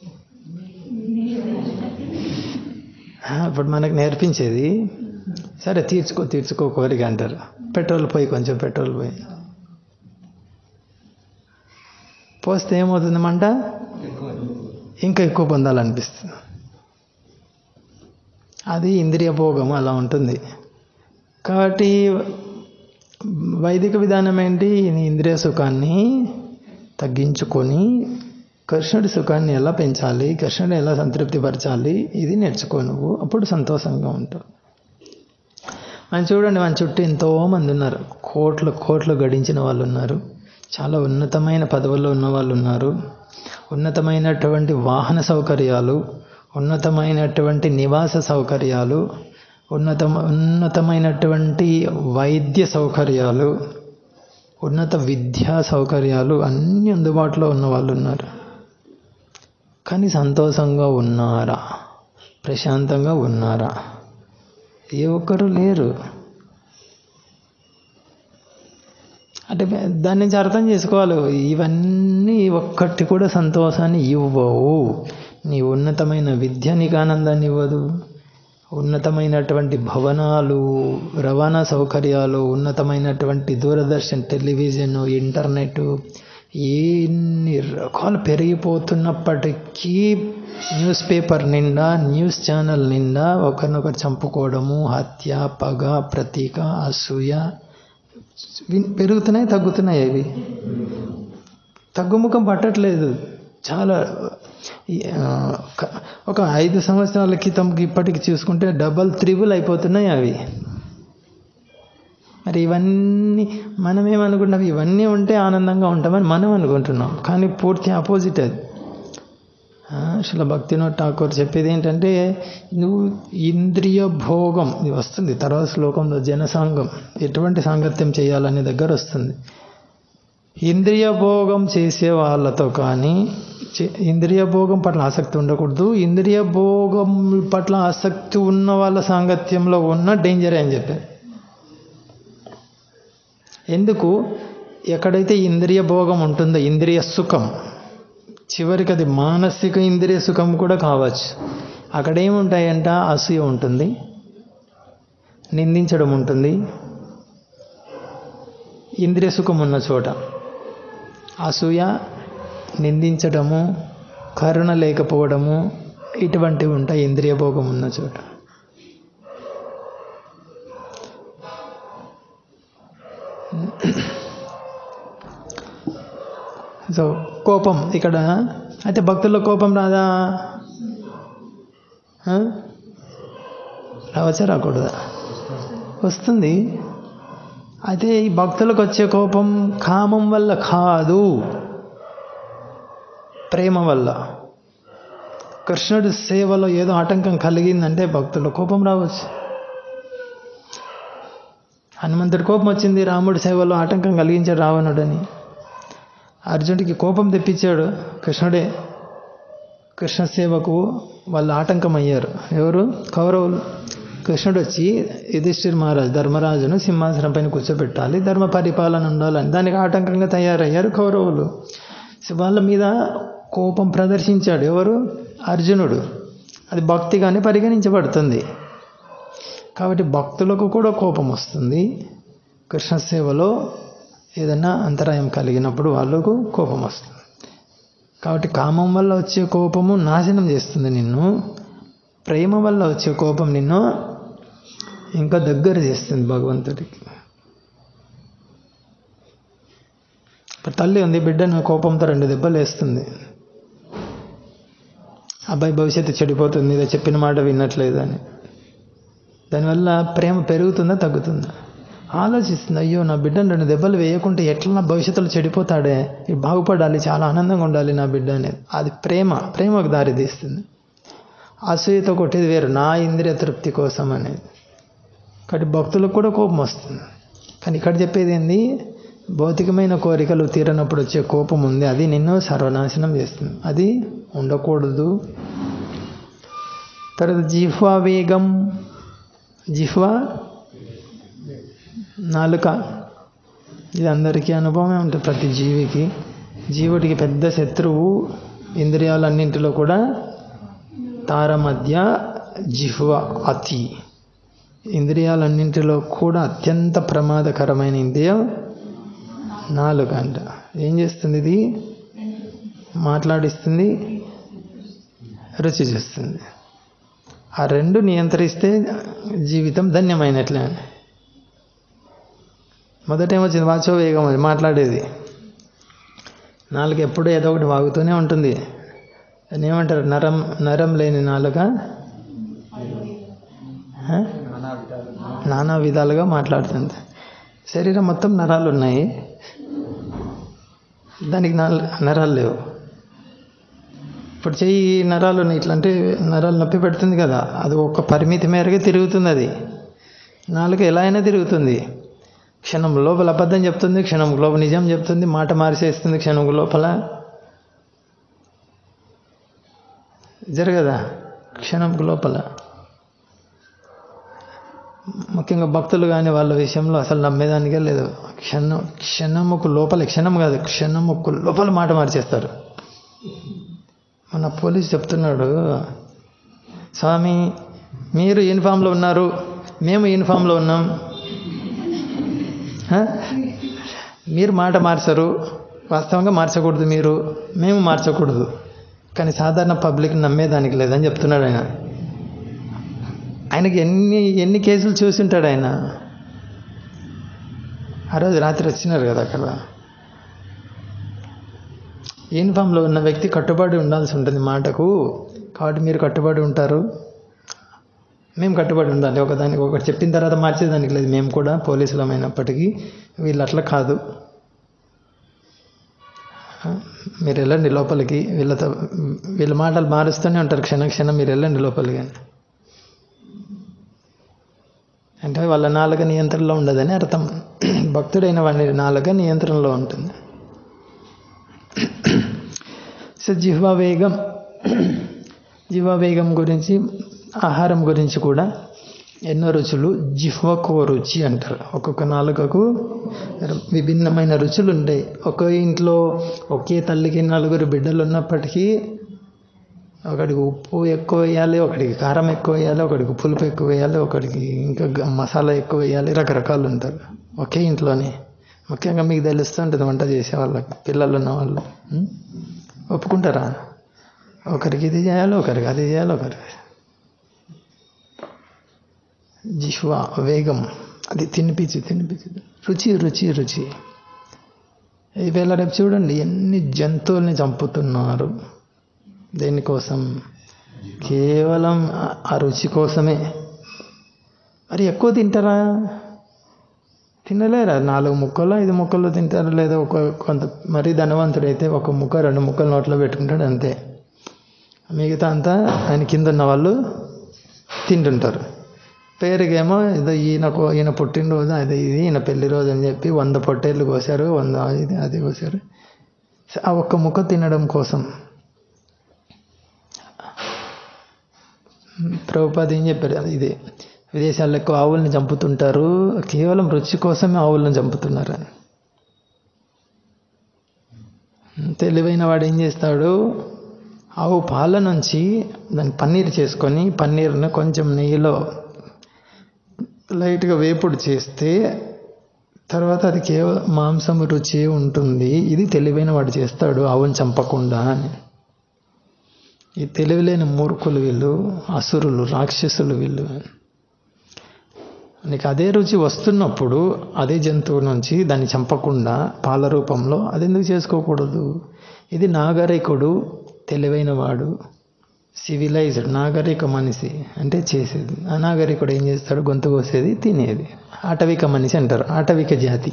ఆ, ఇప్పుడు మనకు నేర్పించేది సరే తీర్చుకో తీర్చుకో కోరిక అంటారు పెట్రోల్ పోయి కొంచెం పెట్రోల్ పోయి పోస్తే ఏమవుతుంది మంట ఇంకా ఎక్కువ పొందాలనిపిస్తుంది అది ఇంద్రియ భోగం అలా ఉంటుంది కాబట్టి వైదిక విధానం ఏంటి నీ ఇంద్రియ సుఖాన్ని తగ్గించుకొని కృష్ణుడి సుఖాన్ని ఎలా పెంచాలి కృష్ణుడిని ఎలా సంతృప్తిపరచాలి ఇది నేర్చుకో నువ్వు అప్పుడు సంతోషంగా ఉంటావు మన చూడండి మన చుట్టూ ఎంతో మంది ఉన్నారు కోట్లు కోట్లు గడించిన వాళ్ళు ఉన్నారు చాలా ఉన్నతమైన పదవుల్లో ఉన్న వాళ్ళు ఉన్నారు ఉన్నతమైనటువంటి వాహన సౌకర్యాలు ఉన్నతమైనటువంటి నివాస సౌకర్యాలు ఉన్నత ఉన్నతమైనటువంటి వైద్య సౌకర్యాలు ఉన్నత విద్యా సౌకర్యాలు అన్నీ అందుబాటులో ఉన్న వాళ్ళు ఉన్నారు కానీ సంతోషంగా ఉన్నారా ప్రశాంతంగా ఉన్నారా ఏ ఒక్కరు లేరు అంటే దాని నుంచి అర్థం చేసుకోవాలి ఇవన్నీ ఒక్కటి కూడా సంతోషాన్ని ఇవ్వవు నీ ఉన్నతమైన విద్య నీకు ఆనందాన్ని ఇవ్వదు ఉన్నతమైనటువంటి భవనాలు రవాణా సౌకర్యాలు ఉన్నతమైనటువంటి దూరదర్శన్ టెలివిజన్ ఇంటర్నెట్ ఎన్ని రకాలు పెరిగిపోతున్నప్పటికీ న్యూస్ పేపర్ నిండా న్యూస్ ఛానల్ నిండా ఒకరినొకరు చంపుకోవడము హత్య పగ ప్రతీక అసూయ విన్- పెరుగుతున్నాయి తగ్గుతున్నాయి అవి తగ్గుముఖం పట్టట్లేదు చాలా ఈ, ఆ, క- ఒక ఐదు సంవత్సరాల క్రితంకి ఇప్పటికి చూసుకుంటే డబల్ త్రిబుల్ అయిపోతున్నాయి అవి మరి ఇవన్నీ మనం ఏమనుకుంటాం ఇవన్నీ ఉంటే ఆనందంగా ఉంటామని మనం అనుకుంటున్నాం కానీ పూర్తి ఆపోజిట్ అది ఆ, అసలు భక్తినోట్ ఠాకూర్ చెప్పేది ఏంటంటే నువ్వు ఇంద్రియ భోగం ఇది వస్తుంది తర్వాత శ్లోకంలో జనసాంగం ఎటువంటి సాంగత్యం చేయాలనే దగ్గర వస్తుంది ఇంద్రియ భోగం చేసే వాళ్ళతో కానీ చే- ఇంద్రియ భోగం పట్ల ఆసక్తి ఉండకూడదు ఇంద్రియ భోగం పట్ల ఆసక్తి ఉన్న వాళ్ళ సాంగత్యంలో ఉన్న డేంజరే అని చెప్పారు ఎందుకు ఎక్కడైతే ఇంద్రియ భోగం ఉంటుందో ఇంద్రియ సుఖం చివరికి అది మానసిక ఇంద్రియ సుఖం కూడా కావచ్చు అక్కడ ఏముంటాయంట అసూయ ఉంటుంది నిందించడం ఉంటుంది ఇంద్రియ సుఖం ఉన్న చోట అసూయ నిందించడము కరుణ లేకపోవడము ఇటువంటివి ఉంటాయి ఇంద్రియ భోగం ఉన్న చోట సో కోపం ఇక్కడ అయితే భక్తుల్లో కోపం రాదా ఆ? రావచ్చా రాకూడదా వస్తుంది అయితే ఈ భక్తులకు వచ్చే కోపం కామం వల్ల కాదు ప్రేమ వల్ల కృష్ణుడి సేవలో ఏదో ఆటంకం కలిగిందంటే భక్తుల్లో కోపం రావచ్చు హనుమంతుడి కోపం వచ్చింది రాముడి సేవలో ఆటంకం కలిగించాడు రావణుడని అర్జునుడికి కోపం తెప్పించాడు కృష్ణుడే కృష్ణ సేవకు వాళ్ళు ఆటంకం అయ్యారు ఎవరు కౌరవులు కృష్ణుడు వచ్చి యుధిష్ఠిర్ మహారాజు ధర్మరాజును సింహాసనం పైన కూర్చోబెట్టాలి ధర్మ పరిపాలన ఉండాలని దానికి ఆటంకంగా తయారయ్యారు కౌరవులు సో వాళ్ళ మీద కోపం ప్రదర్శించాడు ఎవరు అర్జునుడు అది భక్తిగానే పరిగణించబడుతుంది కాబట్టి భక్తులకు కూడా కోపం వస్తుంది కృష్ణ సేవలో ఏదైనా అంతరాయం కలిగినప్పుడు వాళ్ళకు కోపం వస్తుంది కాబట్టి కామం వల్ల వచ్చే కోపము నాశనం చేస్తుంది నిన్ను ప్రేమ వల్ల వచ్చే కోపం నిన్ను ఇంకా దగ్గర చేస్తుంది భగవంతుడికి ఇప్పుడు తల్లి ఉంది బిడ్డను కోపంతో రెండు దెబ్బలు వేస్తుంది అబ్బాయి భవిష్యత్తు చెడిపోతుంది ఇదో చెప్పిన మాట వినట్లేదు అని దానివల్ల ప్రేమ పెరుగుతుందా తగ్గుతుందా ఆలోచిస్తుంది అయ్యో నా బిడ్డను రెండు దెబ్బలు వేయకుంటే ఎట్లా నా భవిష్యత్తులో చెడిపోతాడే ఇది బాగుపడాలి చాలా ఆనందంగా ఉండాలి నా బిడ్డ అనేది అది ప్రేమ ప్రేమకు దారి తీస్తుంది అసూయతో కొట్టేది వేరు నా ఇంద్రియ తృప్తి కోసం అనేది కాబట్టి భక్తులకు కూడా కోపం వస్తుంది కానీ ఇక్కడ చెప్పేది ఏంది భౌతికమైన కోరికలు తీరనప్పుడు వచ్చే కోపం ఉంది అది నిన్ను సర్వనాశనం చేస్తుంది అది ఉండకూడదు తర్వాత జిహ్వా వేగం జిహ్వా నాలుక ఇది అందరికీ అనుభవమే ఉంటుంది ప్రతి జీవికి జీవుడికి పెద్ద శత్రువు ఇంద్రియాలన్నింటిలో కూడా తార మధ్య జిహ్వ అతి ఇంద్రియాలన్నింటిలో కూడా అత్యంత ప్రమాదకరమైన ఇంద్రియం నాలుగు అంట ఏం చేస్తుంది ఇది మాట్లాడిస్తుంది రుచి చేస్తుంది ఆ రెండు నియంత్రిస్తే జీవితం ధన్యమైనట్లే మొదట ఏమొచ్చింది వాచో వేగం అది మాట్లాడేది నాలుగు ఎప్పుడు ఏదో ఒకటి వాగుతూనే ఉంటుంది దాన్ని ఏమంటారు నరం నరం లేని నాలుక ఆ? నానా విధాలుగా మాట్లాడుతుంది శరీరం మొత్తం నరాలు ఉన్నాయి దానికి నర నరాలు లేవు ఇప్పుడు చెయ్యి నరాలు ఉన్నాయి ఇట్లా అంటే నరాలు నొప్పి పెడుతుంది కదా అది ఒక పరిమితి మేరకే తిరుగుతుంది అది నాలుక ఎలా అయినా తిరుగుతుంది క్షణం లోపల అబద్ధం చెప్తుంది క్షణం లోపల నిజం చెప్తుంది మాట మార్చేస్తుంది క్షణం లోపల జరగదా క్షణం లోపల ముఖ్యంగా భక్తులు కానీ వాళ్ళ విషయంలో అసలు నమ్మేదానికే లేదు క్షణం క్షణముకు లోపల క్షణం కాదు క్షణముకు లోపల మాట మార్చేస్తారు మన పోలీస్ చెప్తున్నాడు స్వామి మీరు యూనిఫామ్లో ఉన్నారు మేము యూనిఫామ్లో ఉన్నాం హ? మీరు మాట మార్చరు వాస్తవంగా మార్చకూడదు మీరు మేము మార్చకూడదు కానీ సాధారణ పబ్లిక్ నమ్మేదానికి లేదని చెప్తున్నాడు ఆయన ఆయనకి ఎన్ని ఎన్ని కేసులు చూసి ఉంటాడు ఆయన ఆ రోజు రాత్రి వచ్చినారు కదా అక్కడ యూనిఫామ్లో ఉన్న వ్యక్తి కట్టుబడి ఉండాల్సి ఉంటుంది మాటకు కాబట్టి మీరు కట్టుబడి ఉంటారు మేము కట్టుబడి ఉండాలి ఒకదానికి ఒకటి చెప్పిన తర్వాత మార్చేదానికి లేదు మేము కూడా పోలీసులమైనప్పటికీ వీళ్ళు అట్లా కాదు మీరు వెళ్ళండి లోపలికి వీళ్ళతో వీళ్ళ మాటలు మారుస్తూనే ఉంటారు క్షణ క్షణం మీరు వెళ్ళండి లోపలికి అని అంటే వాళ్ళ నాలుక నియంత్రణలో ఉండదని అర్థం భక్తుడైన వాడి నాలుక నియంత్రణలో ఉంటుంది సో జిహ్వ వేగం జిహ్వ వేగం గురించి ఆహారం గురించి కూడా ఎన్నో రుచులు జిహ్వకో రుచి అంటారు ఒక్కొక్క నాలుకకు విభిన్నమైన రుచులు ఉంటాయి ఒక ఇంట్లో ఒకే తల్లికి నలుగురు బిడ్డలు ఉన్నప్పటికీ ఒకడికి ఉప్పు ఎక్కువ వేయాలి ఒకడికి కారం ఎక్కువ వేయాలి ఒకడికి పులుపు ఎక్కువ వేయాలి ఒకడికి ఇంకా గ- మసాలా ఎక్కువ వేయాలి రకరకాలు ఉంటారు ఒకే ఇంట్లోనే ముఖ్యంగా మీకు తెలుస్తుంటుంది వంట చేసే వాళ్ళకి పిల్లలు ఉన్న వాళ్ళు ఉం? ఒప్పుకుంటారా ఒకరికి ఇది చేయాలి ఒకరికి అది చేయాలి ఒకరికి జిహ్వా వేగం అది తినిపించి తినిపించి రుచి రుచి రుచి ఈవేళ రేపు చూడండి ఎన్ని జంతువుల్ని చంపుతున్నారు దేనికోసం కేవలం ఆ- ఆ రుచి కోసమే మరి ఎక్కువ తింటారా తినలేరా నాలుగు ముక్కలు ఐదు ముక్కలు తింటారు లేదా ఒక కొంత మరీ ధనవంతుడైతే ఒక ముక్క రెండు ముక్కలు నోట్లో పెట్టుకుంటాడు అంతే మిగతా అంతా ఆయన కింద ఉన్న వాళ్ళు తింటుంటారు పేరుకేమో ఏదో ఈయనకు ఈయన పుట్టినరోజు అది ఇది ఈయన పెళ్లి రోజు అని చెప్పి వంద పొట్టేళ్ళు కోసారు వంద ఇది అది కోసారు ఆ ఒక్క ముక్క తినడం కోసం ప్రభుపాద ఏం చెప్పారు ఇది విదేశాల్లో ఎక్కువ ఆవుల్ని చంపుతుంటారు కేవలం రుచి కోసమే ఆవులను చంపుతున్నారు అని తెలివైన వాడు ఏం చేస్తాడు ఆవు పాల నుంచి దాన్ని పన్నీర్ చేసుకొని పన్నీర్ని కొంచెం నెయ్యిలో లైట్గా వేపుడు చేస్తే తర్వాత అది కేవలం మాంసం రుచి ఉంటుంది ఇది తెలివైన వాడు చేస్తాడు ఆవుని చంపకుండా అని ఈ తెలివిలేని మూర్ఖులు వీళ్ళు అసురులు రాక్షసులు వీళ్ళు నీకు అదే రుచి వస్తున్నప్పుడు అదే జంతువు నుంచి దాన్ని చంపకుండా పాల రూపంలో అది ఎందుకు చేసుకోకూడదు ఇది నాగరికుడు తెలివైన వాడు సివిలైజ్డ్ నాగరిక మనిషి అంటే చేసేది అనాగరికుడు ఏం చేస్తాడు గొంతు కోసేది తినేది ఆటవిక మనిషి అంటారు ఆటవిక జాతి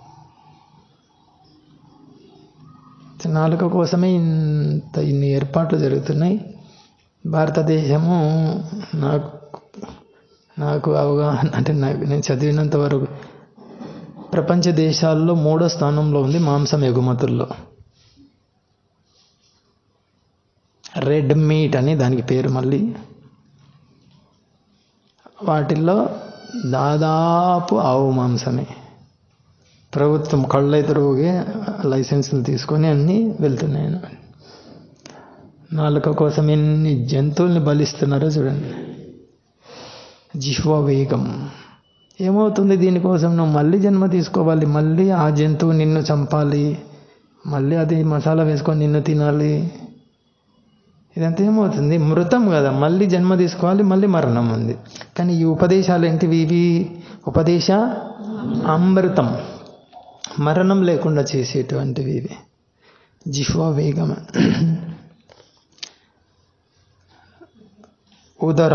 నాలుక కోసమే ఇంత ఇన్ని ఏర్పాట్లు జరుగుతున్నాయి భారతదేశము నాకు నాకు అవగాహన అంటే నాకు నేను చదివినంత వరకు ప్రపంచ దేశాల్లో మూడో స్థానంలో ఉంది మాంసం ఎగుమతుల్లో రెడ్ మీట్ అని దానికి పేరు మళ్ళీ వాటిల్లో దాదాపు ఆవు మాంసమే ప్రభుత్వం కళ్ళెదురుగే లైసెన్సులు తీసుకొని అన్నీ వెళ్తున్నాయి నాలుక కోసం ఎన్ని జంతువుల్ని బలిస్తున్నారో చూడండి జిహ్వ వేగం ఏమవుతుంది దీనికోసం నువ్వు మళ్ళీ జన్మ తీసుకోవాలి మళ్ళీ ఆ జంతువు నిన్ను చంపాలి మళ్ళీ అది మసాలా వేసుకొని నిన్ను తినాలి ఇదంతా ఏమవుతుంది మృతం కదా మళ్ళీ జన్మ తీసుకోవాలి మళ్ళీ మరణం ఉంది కానీ ఈ ఉపదేశాలు ఏంటివి ఇవి ఉపదేశ అమృతం మరణం లేకుండా చేసేటువంటివి ఇవి జిహ్వ వేగం ఉదర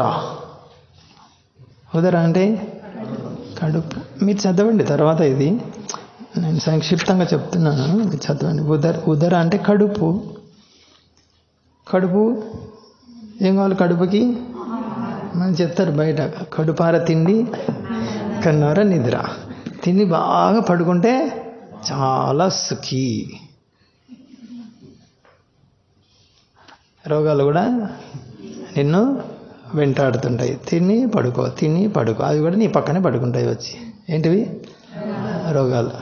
ఉదర అంటే కడుపు మీరు చదవండి తర్వాత ఇది నేను సంక్షిప్తంగా చెప్తున్నాను మీరు చదవండి ఉదర ఉదర అంటే కడుపు కడుపు ఏం కావాలి కడుపుకి మనం చెప్తారు బయట కడుపార తిండి కన్నార నిద్ర తిని బాగా పడుకుంటే చాలా సుఖీ రోగాలు కూడా నిన్ను వెంటాడుతుంటాయి తిని పడుకో తిని పడుకో అవి కూడా నీ పక్కనే పడుకుంటాయి వచ్చి ఏంటివి రోగాలు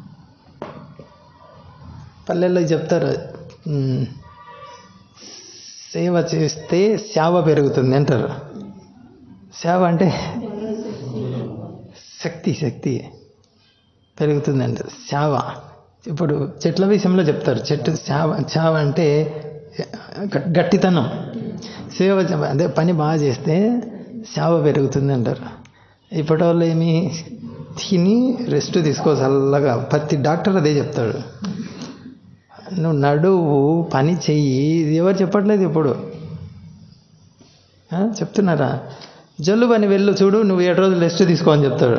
పల్లెల్లో చెప్తారు ఉమ్, సేవ చేస్తే సేవ పెరుగుతుంది అంటారు సేవ అంటే శక్తి శక్తి పెరుగుతుంది అంటారు సేవ ఇప్పుడు చెట్ల విషయంలో చెప్తారు చెట్టు సేవ సేవ అంటే గ- గట్టితనం సేవ చే- అదే పని బాగా చేస్తే సేవ పెరుగుతుంది అంటారు ఇప్పటి వాళ్ళు ఏమి తిని రెస్ట్ తీసుకో చల్లగా ప్రతి డాక్టర్ అదే చెప్తాడు నువ్వు నడువు పని చెయ్యి ఇది ఎవరు చెప్పట్లేదు ఇప్పుడు ఆ, చెప్తున్నారా జల్లు పని వెళ్ళు చూడు నువ్వు ఏడు రోజులు రెస్ట్ తీసుకో అని చెప్తాడు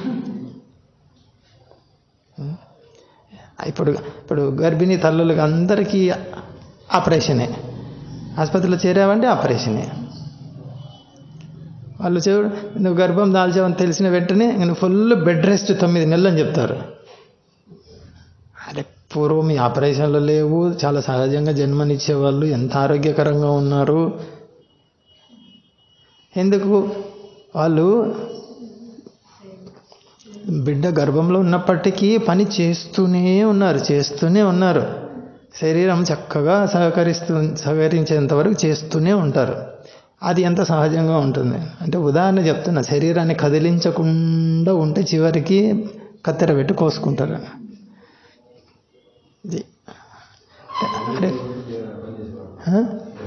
ఇప్పుడు ఇప్పుడు గర్భిణీ తల్లులకు అందరికీ ఆపరేషనే ఆసుపత్రిలో చేరావంటే ఆపరేషనే వాళ్ళు చూడు నువ్వు గర్భం దాల్చావని తెలిసిన వెంటనే నువ్వు ఫుల్ బెడ్ రెస్ట్ తొమ్మిది నెలలు అని చెప్తారు అరే పూర్వం ఈ ఆపరేషన్లు లేవు చాలా సహజంగా జన్మనిచ్చేవాళ్ళు ఎంత ఆరోగ్యకరంగా ఉన్నారు ఎందుకు వాళ్ళు బిడ్డ గర్భంలో ఉన్నప్పటికీ పని చేస్తూనే ఉన్నారు చేస్తూనే ఉన్నారు శరీరం చక్కగా సహకరిస్తూ సహకరించేంత వరకు చేస్తూనే ఉంటారు అది ఎంత సహజంగా ఉంటుంది అంటే ఉదాహరణ చెప్తున్నా శరీరాన్ని కదిలించకుండా ఉంటే చివరికి కత్తెర పెట్టి కోసుకుంటారు ఇది అరే ఆ?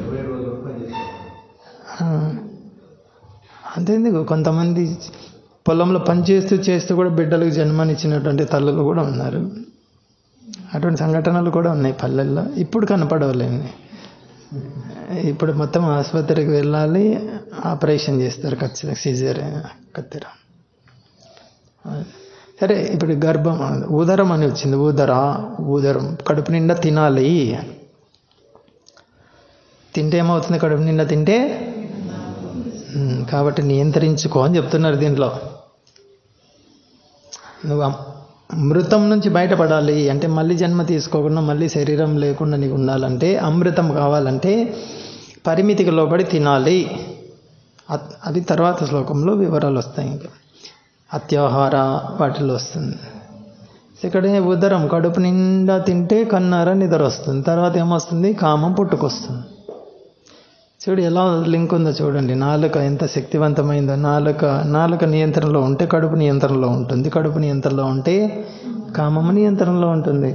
ఆ. అంతేందుకు కొంతమంది పొలంలో పని చేస్తూ చేస్తూ కూడా బిడ్డలకు జన్మనిచ్చినటువంటి తల్లులు కూడా ఉన్నారు అటువంటి సంఘటనలు కూడా ఉన్నాయి పల్లెల్లో ఇప్పుడు కనపడవలేండి ఇప్పుడు మొత్తం ఆసుపత్రికి వెళ్ళాలి ఆపరేషన్ చేస్తారు ఖచ్చితంగా సీజర్ కత్తెర సరే ఇప్పుడు గర్భం ఉదరం అని వచ్చింది ఉదర ఉదరం కడుపు నిండా తినాలి తింటే ఏమవుతుంది కడుపు నిండా తింటే ఉమ్, కాబట్టి నియంత్రించుకో అని చెప్తున్నారు దీంట్లో నువ్వు అమ్- అమృతం నుంచి బయటపడాలి అంటే మళ్ళీ జన్మ తీసుకోకుండా మళ్ళీ శరీరం లేకుండా నీకు ఉండాలంటే అమృతం కావాలంటే పరిమితికి లోబడి తినాలి అ- అది తర్వాత శ్లోకంలో వివరాలు వస్తాయి ఇంకా అత్యాహార వాటిలో వస్తుంది ఇక్కడ ఉదరం కడుపు నిండా తింటే కన్నార నిద్ర వస్తుంది తర్వాత ఏమొస్తుంది కామం పుట్టుకొస్తుంది చూడు ఎలా లింక్ ఉందో చూడండి నాలుక ఎంత శక్తివంతమైందో నాలుక నాలుక నియంత్రణలో ఉంటే కడుపు నియంత్రణలో ఉంటుంది కడుపు నియంత్రణలో ఉంటే కామము నియంత్రణలో ఉంటుంది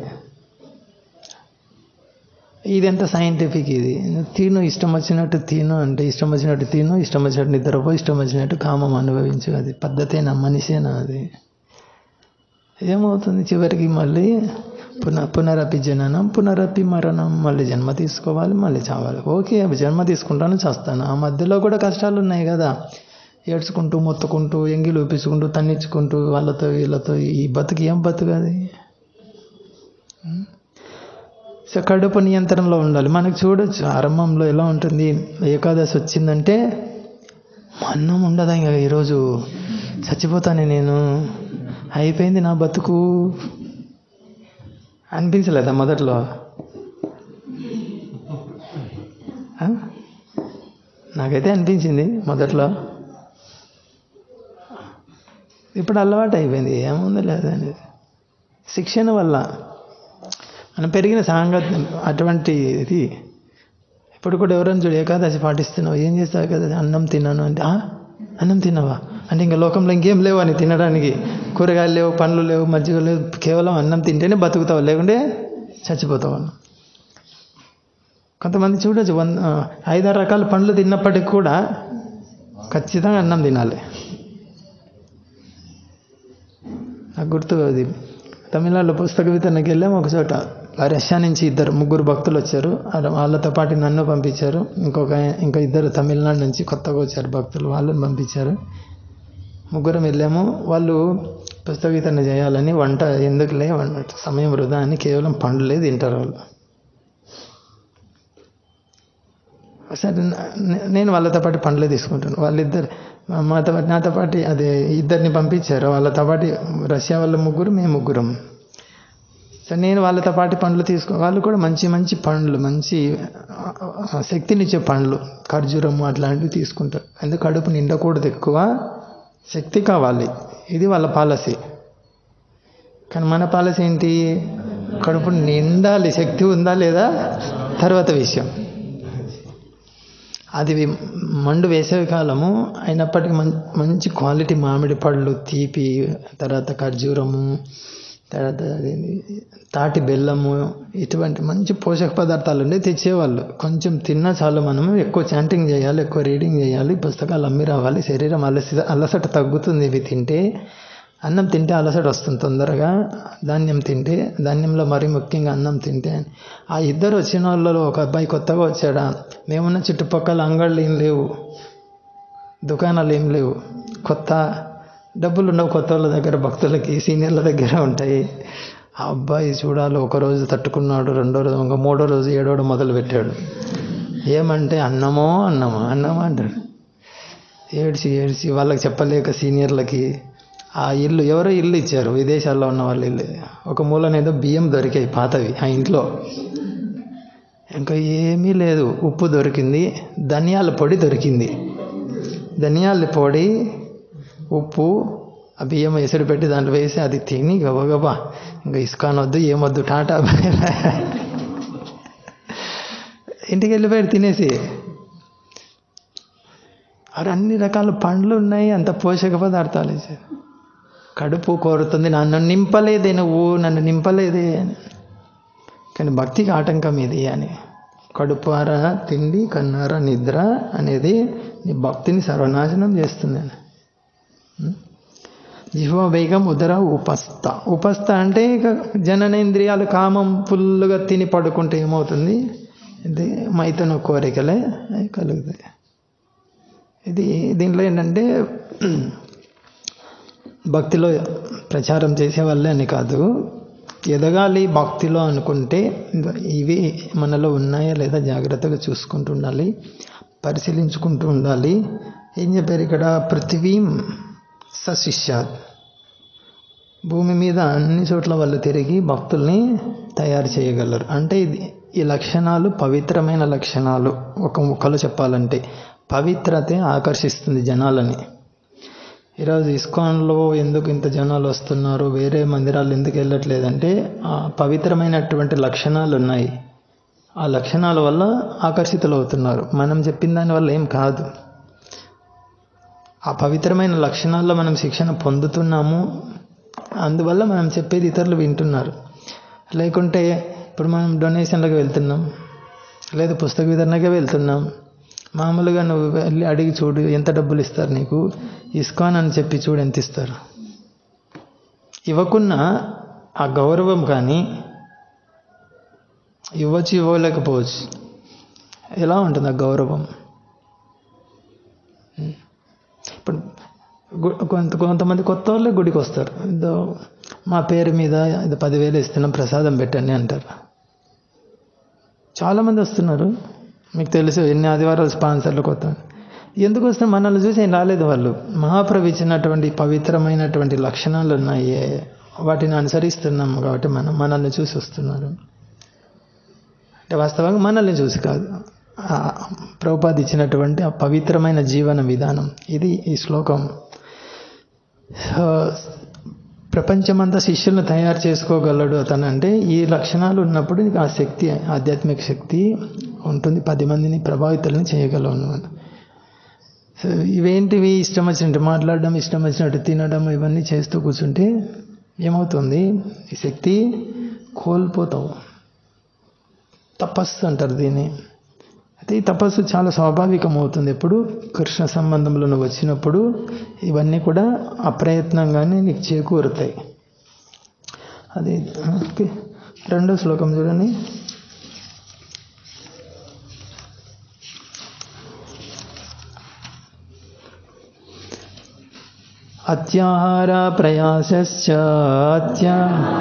ఇది ఎంత సైంటిఫిక్ ఇది తిను ఇష్టం వచ్చినట్టు తిను అంటే ఇష్టం వచ్చినట్టు తిను ఇష్టం వచ్చినట్టు నిద్రపో ఇష్టం వచ్చినట్టు కామం అనుభవించు అది పద్ధతేనా మనిషేనా అది ఏమవుతుంది చివరికి మళ్ళీ పునః పునరపి జననం పునరపి మరణం మళ్ళీ జన్మ తీసుకోవాలి మళ్ళీ చావాలి ఓకే అవి జన్మ తీసుకుంటాను చేస్తాను ఆ మధ్యలో కూడా కష్టాలు ఉన్నాయి కదా ఏడ్చుకుంటూ మొత్తుకుంటూ ఎంగిలు ఊపించుకుంటూ తన్నించుకుంటూ వాళ్ళతో వీళ్ళతో ఈ బతుకు ఏం బతుకు అది ఉం? సో కడుపు నియంత్రణలో ఉండాలి మనకు చూడొచ్చు ఆరంభంలో ఎలా ఉంటుంది ఏకాదశి వచ్చిందంటే అన్నం ఉండదా ఇంకా ఈరోజు చచ్చిపోతాను నేను అయిపోయింది నా బతుకు అనిపించలేదా మొదట్లో ఆ? నాకైతే అనిపించింది మొదట్లో ఇప్పుడు అలవాటు అయిపోయింది ఏముంది లేదని శిక్షణ వల్ల మనం పెరిగిన సాంగత్యం అటువంటి ఇది ఇప్పుడు కూడా ఎవరైనా చూడు ఏకాదశి పాటిస్తున్నావు ఏం చేస్తావు కదా అన్నం తిన్నాను అంటే "ఆ? అన్నం తిన్నావా అంటే ఇంకా లోకంలో ఇంకేం లేవు అని తినడానికి కూరగాయలు లేవు పండ్లు లేవు మజ్జిగ లేవు కేవలం అన్నం తింటేనే బతుకుతావు లేకుంటే చచ్చిపోతావు అన్న కొంతమంది చూడొచ్చు వంద ఆ, ఐదారు రకాల పండ్లు తిన్నప్పటికి కూడా ఖచ్చితంగా అన్నం తినాలి నాకు గుర్తు అది తమిళనాడులో పుస్తక వితరణకి వెళ్ళాము ఒక చోట ఆ రష్యా నుంచి ఇద్దరు ముగ్గురు భక్తులు వచ్చారు ఆ- వాళ్ళతో పాటు నన్ను పంపించారు ఇంకొక ఆయన- ఇంకా ఇద్దరు తమిళనాడు నుంచి కొత్తగా వచ్చారు భక్తులు వాళ్ళని పంపించారు ముగ్గురం వెళ్ళాము వాళ్ళు పుస్తక వితరణ చేయాలని వంట ఎందుకులే వంట సమయం వృధా అని కేవలం పండ్లే తింటారు వాళ్ళు సరే నే- నేను వాళ్ళతో పాటు పండ్లే తీసుకుంటాను వాళ్ళిద్దరు మా- మాతో పాటు నాతో పాటు అదే ఇద్దరిని పంపించారు వాళ్ళతో పాటు రష్యా వాళ్ళ ముగ్గురు మేము ముగ్గురం సో నేను వాళ్ళతో పాటు పండ్లు తీసుకో వాళ్ళు కూడా మంచి మంచి పండ్లు మంచి ఆ, ఆ, శక్తినిచ్చే పండ్లు ఖర్జూరము అట్లాంటివి తీసుకుంటారు ఎందుకు కడుపు నిండకూడదు ఎక్కువ శక్తి కావాలి ఇది వాళ్ళ పాలసీ కానీ మన పాలసీ ఏంటి కడుపు నిండాలి శక్తి ఉందా లేదా తర్వాత విషయం అది వి- మండు వేసవి కాలము అయినప్పటికీ మం మంచి క్వాలిటీ మామిడి పళ్ళు తీపి తర్వాత ఖర్జూరము తర్వాత అదేంది తాటి బెల్లము ఇటువంటి మంచి పోషక పదార్థాలు ఉండే తెచ్చేవాళ్ళు కొంచెం తిన్నా చాలు మనము ఎక్కువ చాంటింగ్ చేయాలి ఎక్కువ రీడింగ్ చేయాలి పుస్తకాలు అమ్మి రావాలి శరీరం అలసి అలసట తగ్గుతుంది ఇవి తింటే అన్నం తింటే అలసట వస్తుంది తొందరగా ధాన్యం తింటే ధాన్యంలో మరీ ముఖ్యంగా అన్నం తింటే ఆ ఇద్దరు వచ్చిన వాళ్ళలో ఒక అబ్బాయి కొత్తగా వచ్చాడా మేమున్న చుట్టుపక్కల అంగళ్ళు ఏం లేవు దుకాణాలు ఏం లేవు కొత్త డబ్బులు ఉండవు కొత్త వాళ్ళ దగ్గర భక్తులకి సీనియర్ల దగ్గర ఉంటాయి ఆ అబ్బాయి చూడాలి ఒక రోజు తట్టుకున్నాడు రెండో రోజు ఇంకా మూడో రోజు ఏడోడు మొదలు పెట్టాడు ఏమంటే అన్నమో అన్నమో అన్నమో అంటాడు ఏడ్చి ఏడ్చి వాళ్ళకి చెప్పలేక సీనియర్లకి ఆ ఇల్లు ఎవరో ఇల్లు ఇచ్చారు విదేశాల్లో ఉన్న వాళ్ళ ఇల్లు ఒక మూలన ఏదో బియ్యం దొరికాయి పాతవి ఆ ఇంట్లో ఇంకా ఏమీ లేదు ఉప్పు దొరికింది ధనియాల పొడి దొరికింది ధనియాల పొడి ఉప్పు ఆ బియ్యం ఎసురు పెట్టి దాంట్లో వేసి అది తిని గబగబా ఇంకా ఇస్కాన్ వద్దు ఏమొద్దు టాటా బాయ్ బాయ్. ఇంటికి వెళ్ళిపోయాడు తినేసి అక్కడ అన్ని రకాల పండ్లు ఉన్నాయి అంత పోషక పదార్థాలు వేసారు కడుపు కోరుతుంది నన్ను నింపలేదే నువ్వు నన్ను నింపలేదే అని కానీ భక్తికి ఆటంకం ఇది అని కడుపార తిండి కన్నార నిద్ర అనేది నీ భక్తిని సర్వనాశనం చేస్తుంది అని జిహ్వ వేగం ఉదర ఉపస్థ ఉపస్థ అంటే ఇక జననేంద్రియాలు కామం ఫుల్గా తిని పడుకుంటే ఏమవుతుంది ఇది మైతన కోరికలే అవి కలుగుతాయి ఇది దీంట్లో ఏంటంటే భక్తిలో ప్రచారం చేసే వాళ్ళే అని కాదు ఎదగాలి భక్తిలో అనుకుంటే ఇవి మనలో ఉన్నాయా లేదా జాగ్రత్తగా చూసుకుంటూ ఉండాలి పరిశీలించుకుంటూ ఉండాలి ఏం చెప్పారు ఇక్కడ పృథివీం సశిష్యాత్ భూమి మీద అన్ని చోట్ల వాళ్ళు తిరిగి భక్తుల్ని తయారు చేయగలరు అంటే ఇది ఈ లక్షణాలు పవిత్రమైన లక్షణాలు ఒక ముక్కలో చెప్పాలంటే పవిత్రతే ఆకర్షిస్తుంది జనాలని ఈరోజు ఇస్కాన్లో ఎందుకు ఇంత జనాలు వస్తున్నారు వేరే మందిరాలు ఎందుకు వెళ్ళట్లేదంటే ఆ పవిత్రమైనటువంటి లక్షణాలు ఉన్నాయి ఆ లక్షణాల వల్ల ఆకర్షితులు అవుతున్నారు మనం చెప్పిన దాని వల్ల ఏం కాదు ఆ పవిత్రమైన లక్షణాల్లో మనం శిక్షణ పొందుతున్నాము అందువల్ల మనం చెప్పేది ఇతరులు వింటున్నారు లేకుంటే ఇప్పుడు మనం డొనేషన్లకు వెళ్తున్నాం లేదా పుస్తక వితరణకే వెళ్తున్నాం మామూలుగా నువ్వు వెళ్ళి అడిగి చూడు ఎంత డబ్బులు ఇస్తారు నీకు ఇస్కాన్ అని చెప్పి చూడు ఎంత ఇస్తారు ఇవ్వకున్నా ఆ గౌరవం కానీ ఇవ్వచ్చు ఇవ్వలేకపోవచ్చు ఎలా ఉంటుంది ఆ గౌరవం ఇప్పుడు గు- కొంత కొంతమంది కొత్త వాళ్ళే గుడికి వస్తారు ఇదో మా పేరు మీద ఇది పదివేలు ఇస్తున్నాం ప్రసాదం పెట్టండి అంటారు చాలామంది వస్తున్నారు మీకు తెలుసు ఎన్ని ఆదివారాలు స్పాన్సర్లు కొత్త ఎందుకు వస్తే మనల్ని చూసి ఏం రాలేదు వాళ్ళు మహాప్రభు ఇచ్చినటువంటి పవిత్రమైనటువంటి లక్షణాలు ఉన్నాయి వాటిని అనుసరిస్తున్నాం కాబట్టి మనం మనల్ని చూసి వస్తున్నారు అంటే వాస్తవంగా మనల్ని చూసి కాదు ఆ ప్రభుపాద ఇచ్చినటువంటి ఆ పవిత్రమైన జీవన విధానం ఇది ఈ శ్లోకం ఆ, ప్రపంచమంతా శిష్యులను తయారు చేసుకోగలడు అతను అంటే ఈ లక్షణాలు ఉన్నప్పుడు నీకు ఆ శక్తి ఆధ్యాత్మిక శక్తి ఉంటుంది పది మందిని ప్రభావితులను చేయగలవు నువ్వు సో ఇవేంటివి ఇష్టం వచ్చినట్టు మాట్లాడడం ఇష్టం వచ్చినట్టు తినడం ఇవన్నీ చేస్తూ కూర్చుంటే ఏమవుతుంది ఈ శక్తి కోల్పోతావు తపస్సు అంటారు దీన్ని అయితే ఈ తపస్సు చాలా స్వాభావికం అవుతుంది ఎప్పుడు కృష్ణ సంబంధంలో నువ్వు వచ్చినప్పుడు ఇవన్నీ కూడా అప్రయత్నంగానే నీకు చేకూరుతాయి అది ఓకే రెండో శ్లోకం చూడండి అత్యాహార ప్రయాసశ్చ అత్యా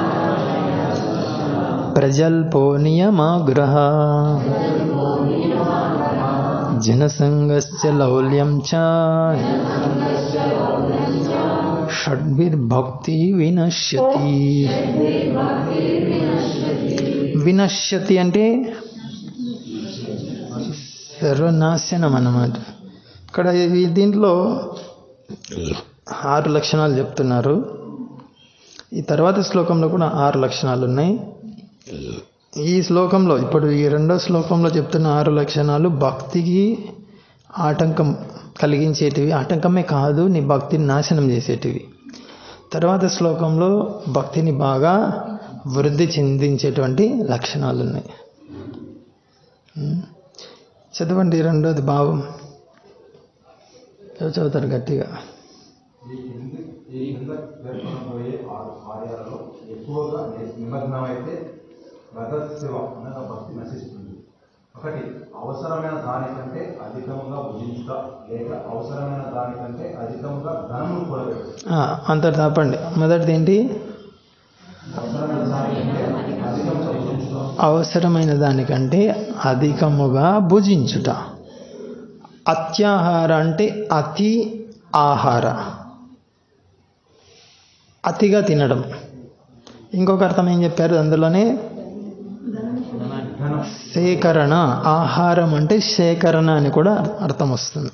ప్రజల్పో నియమాగ్రహ జనసంగస్య లౌల్యం చ షడ్భిర్భక్తి వినశ్యతి వినశ్యతి అంటే సర్వనాశనం అన్నమాట ఇక్కడ ఈ దీంట్లో ఆరు లక్షణాలు చెప్తున్నారు ఈ తర్వాత శ్లోకంలో కూడా ఆరు లక్షణాలు ఉన్నాయి ఈ శ్లోకంలో ఇప్పుడు ఈ రెండో శ్లోకంలో చెప్తున్న ఆరు లక్షణాలు భక్తికి ఆటంకం కలిగించేటివి ఆటంకమే కాదు నీ భక్తిని నాశనం చేసేటివి తర్వాత శ్లోకంలో భక్తిని బాగా వృద్ధి చెందించేటువంటి లక్షణాలు ఉన్నాయి ఉం? చదవండి రెండోది భావం ఎవరు చదువుతారు గట్టిగా ఈ కింది ఈ కింద పేర్కొనబోయే ఆరు కార్యాలలో ఎక్కువగా ని- నిమగ్నమైతే భగవత్ సేవ అనగా భక్తి నశిస్తుంది ఒకటి అవసరమైన దానికంటే అధికంగా భుజించుట లేక అవసరమైన దానికంటే అధికంగా ధనము కూడబెట్టు ఆ, అంతటి తప్పండి మొదటిది ఏంటి అవసరమైన దానికంటే అధికంగా భుజించుట అవసరమైన దానికంటే అధికముగా భుజించుట అత్యాహార అంటే అతి ఆహార అతిగా తినడం ఇంకొక అర్థం ఏం చెప్పారు అందులోనే ధనం సేకరణ ఆహారం అంటే సేకరణ అని కూడా అర్థం వస్తుంది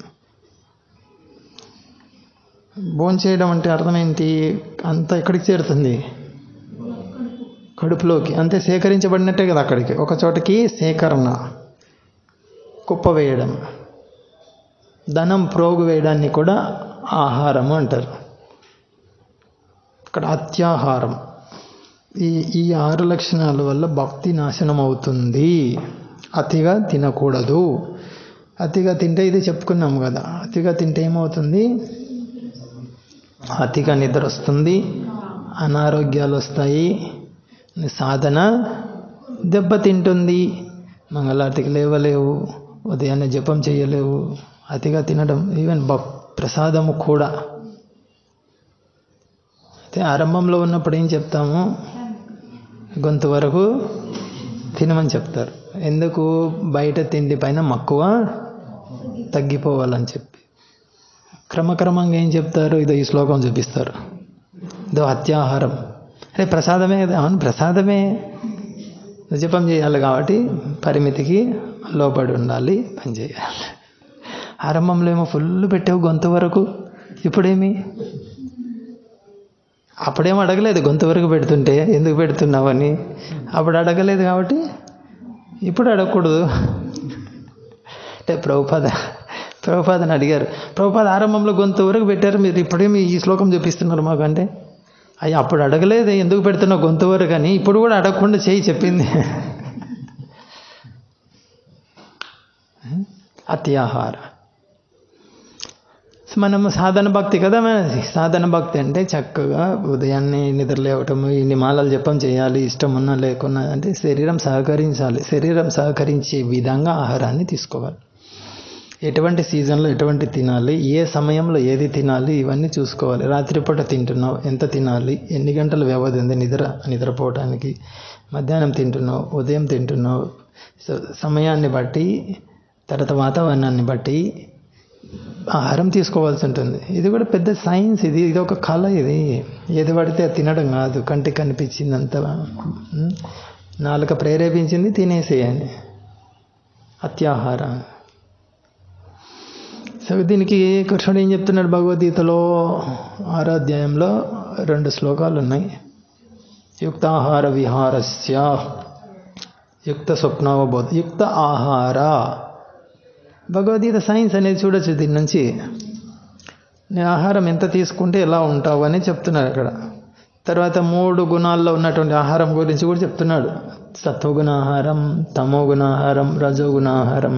భోంచేయడం అంటే అర్థం ఏంటి అంత ఎక్కడికి చేరుతుంది కడుపులోకి అంతే సేకరించబడినట్టే కదా అక్కడికి ఒక చోటకి సేకరణ కుప్ప వేయడం ధనం ప్రోగు వేయడాన్ని కూడా ఆహారము అంటారు ఇక్కడ అత్యాహారం ఈ ఈ ఆరు లక్షణాల వల్ల భక్తి నాశనం అవుతుంది అతిగా తినకూడదు అతిగా తింటే ఇది చెప్పుకున్నాం కదా అతిగా తింటే ఏమవుతుంది అతిగా నిద్ర వస్తుంది అనారోగ్యాలు వస్తాయి నీ సాధన దెబ్బతింటుంది మంగళారతికి లేవలేవు ఉదయాన్నే జపం చేయలేవు అతిగా తినడం ఈవెన్ భక్ ప్రసాదము కూడా అయితే ఆరంభంలో ఉన్నప్పుడు ఏం చెప్తాము గొంతు వరకు తినమని చెప్తారు ఎందుకు బయట తిండి పైన మక్కువ తగ్గిపోవాలని చెప్పి క్రమక్రమంగా ఏం చెప్తారు ఇదో ఈ శ్లోకం చూపిస్తారు ఇదో అత్యాహారం అరే ప్రసాదమే కదా అవును ప్రసాదమే జపం చేయాలి కాబట్టి పరిమితికి లోపడి ఉండాలి పని చేయాలి ఆరంభంలో ఏమో ఫుల్ పెట్టావు గొంతు వరకు ఇప్పుడేమి అప్పుడేం అడగలేదు గొంతు వరకు పెడుతుంటే ఎందుకు పెడుతున్నావని అప్పుడు అడగలేదు కాబట్టి ఇప్పుడు అడగకూడదు అంటే ప్రభుపాద ప్రభుపాదని అడిగారు ప్రభుపాద ఆరంభంలో గొంతు వరకు పెట్టారు మీరు ఇప్పుడేమి ఈ శ్లోకం చూపిస్తున్నారు మాకు అంటే అయ్యి అప్పుడు అడగలేదు ఎందుకు పెడుతున్నావు గొంతు వరకు అని ఇప్పుడు కూడా అడగకుండా చేయి చెప్పింది అత్యాహార మనము సాధన భక్తి కదా మనది సాధన భక్తి అంటే చక్కగా ఉదయాన్నే నిద్ర లేవటం ఇన్ని మాలలు జపం చేయాలి ఇష్టం ఉన్నా లేకున్నా అంటే శరీరం సహకరించాలి శరీరం సహకరించే విధంగా ఆహారాన్ని తీసుకోవాలి ఎటువంటి సీజన్లో ఎటువంటి తినాలి ఏ సమయంలో ఏది తినాలి ఇవన్నీ చూసుకోవాలి రాత్రిపూట తింటున్నావు ఎంత తినాలి ఎన్ని గంటల వ్యవధి ఉంది నిద్ర నిద్రపోవడానికి మధ్యాహ్నం తింటున్నావు ఉదయం తింటున్నావు సో సమయాన్ని బట్టి తర్వాత వాతావరణాన్ని బట్టి ఆహారం తీసుకోవాల్సి ఉంటుంది ఇది కూడా పెద్ద సైన్స్ ఇది ఇది ఒక కళ ఇది ఏది పడితే అది తినడం కాదు కంటికి కనిపించిందంత ఉం? నాలుక ప్రేరేపించింది తినేసేయని అత్యాహారం సో దీనికి కృష్ణుడు ఏం చెప్తున్నాడు భగవద్గీతలో ఆరో అధ్యాయంలో రెండు శ్లోకాలు ఉన్నాయి యుక్తాహార విహారస్య యుక్త స్వప్నవబోధ యుక్త ఆహార భగవద్గీత సైన్స్ అనేది చూడొచ్చు దీని నుంచి నీ ఆహారం ఎంత తీసుకుంటే ఎలా ఉంటావు అని చెప్తున్నారు అక్కడ తర్వాత మూడు గుణాల్లో ఉన్నటువంటి ఆహారం గురించి కూడా చెప్తున్నాడు సత్వగుణ ఆహారం తమోగుణ ఆహారం రజోగుణ ఆహారం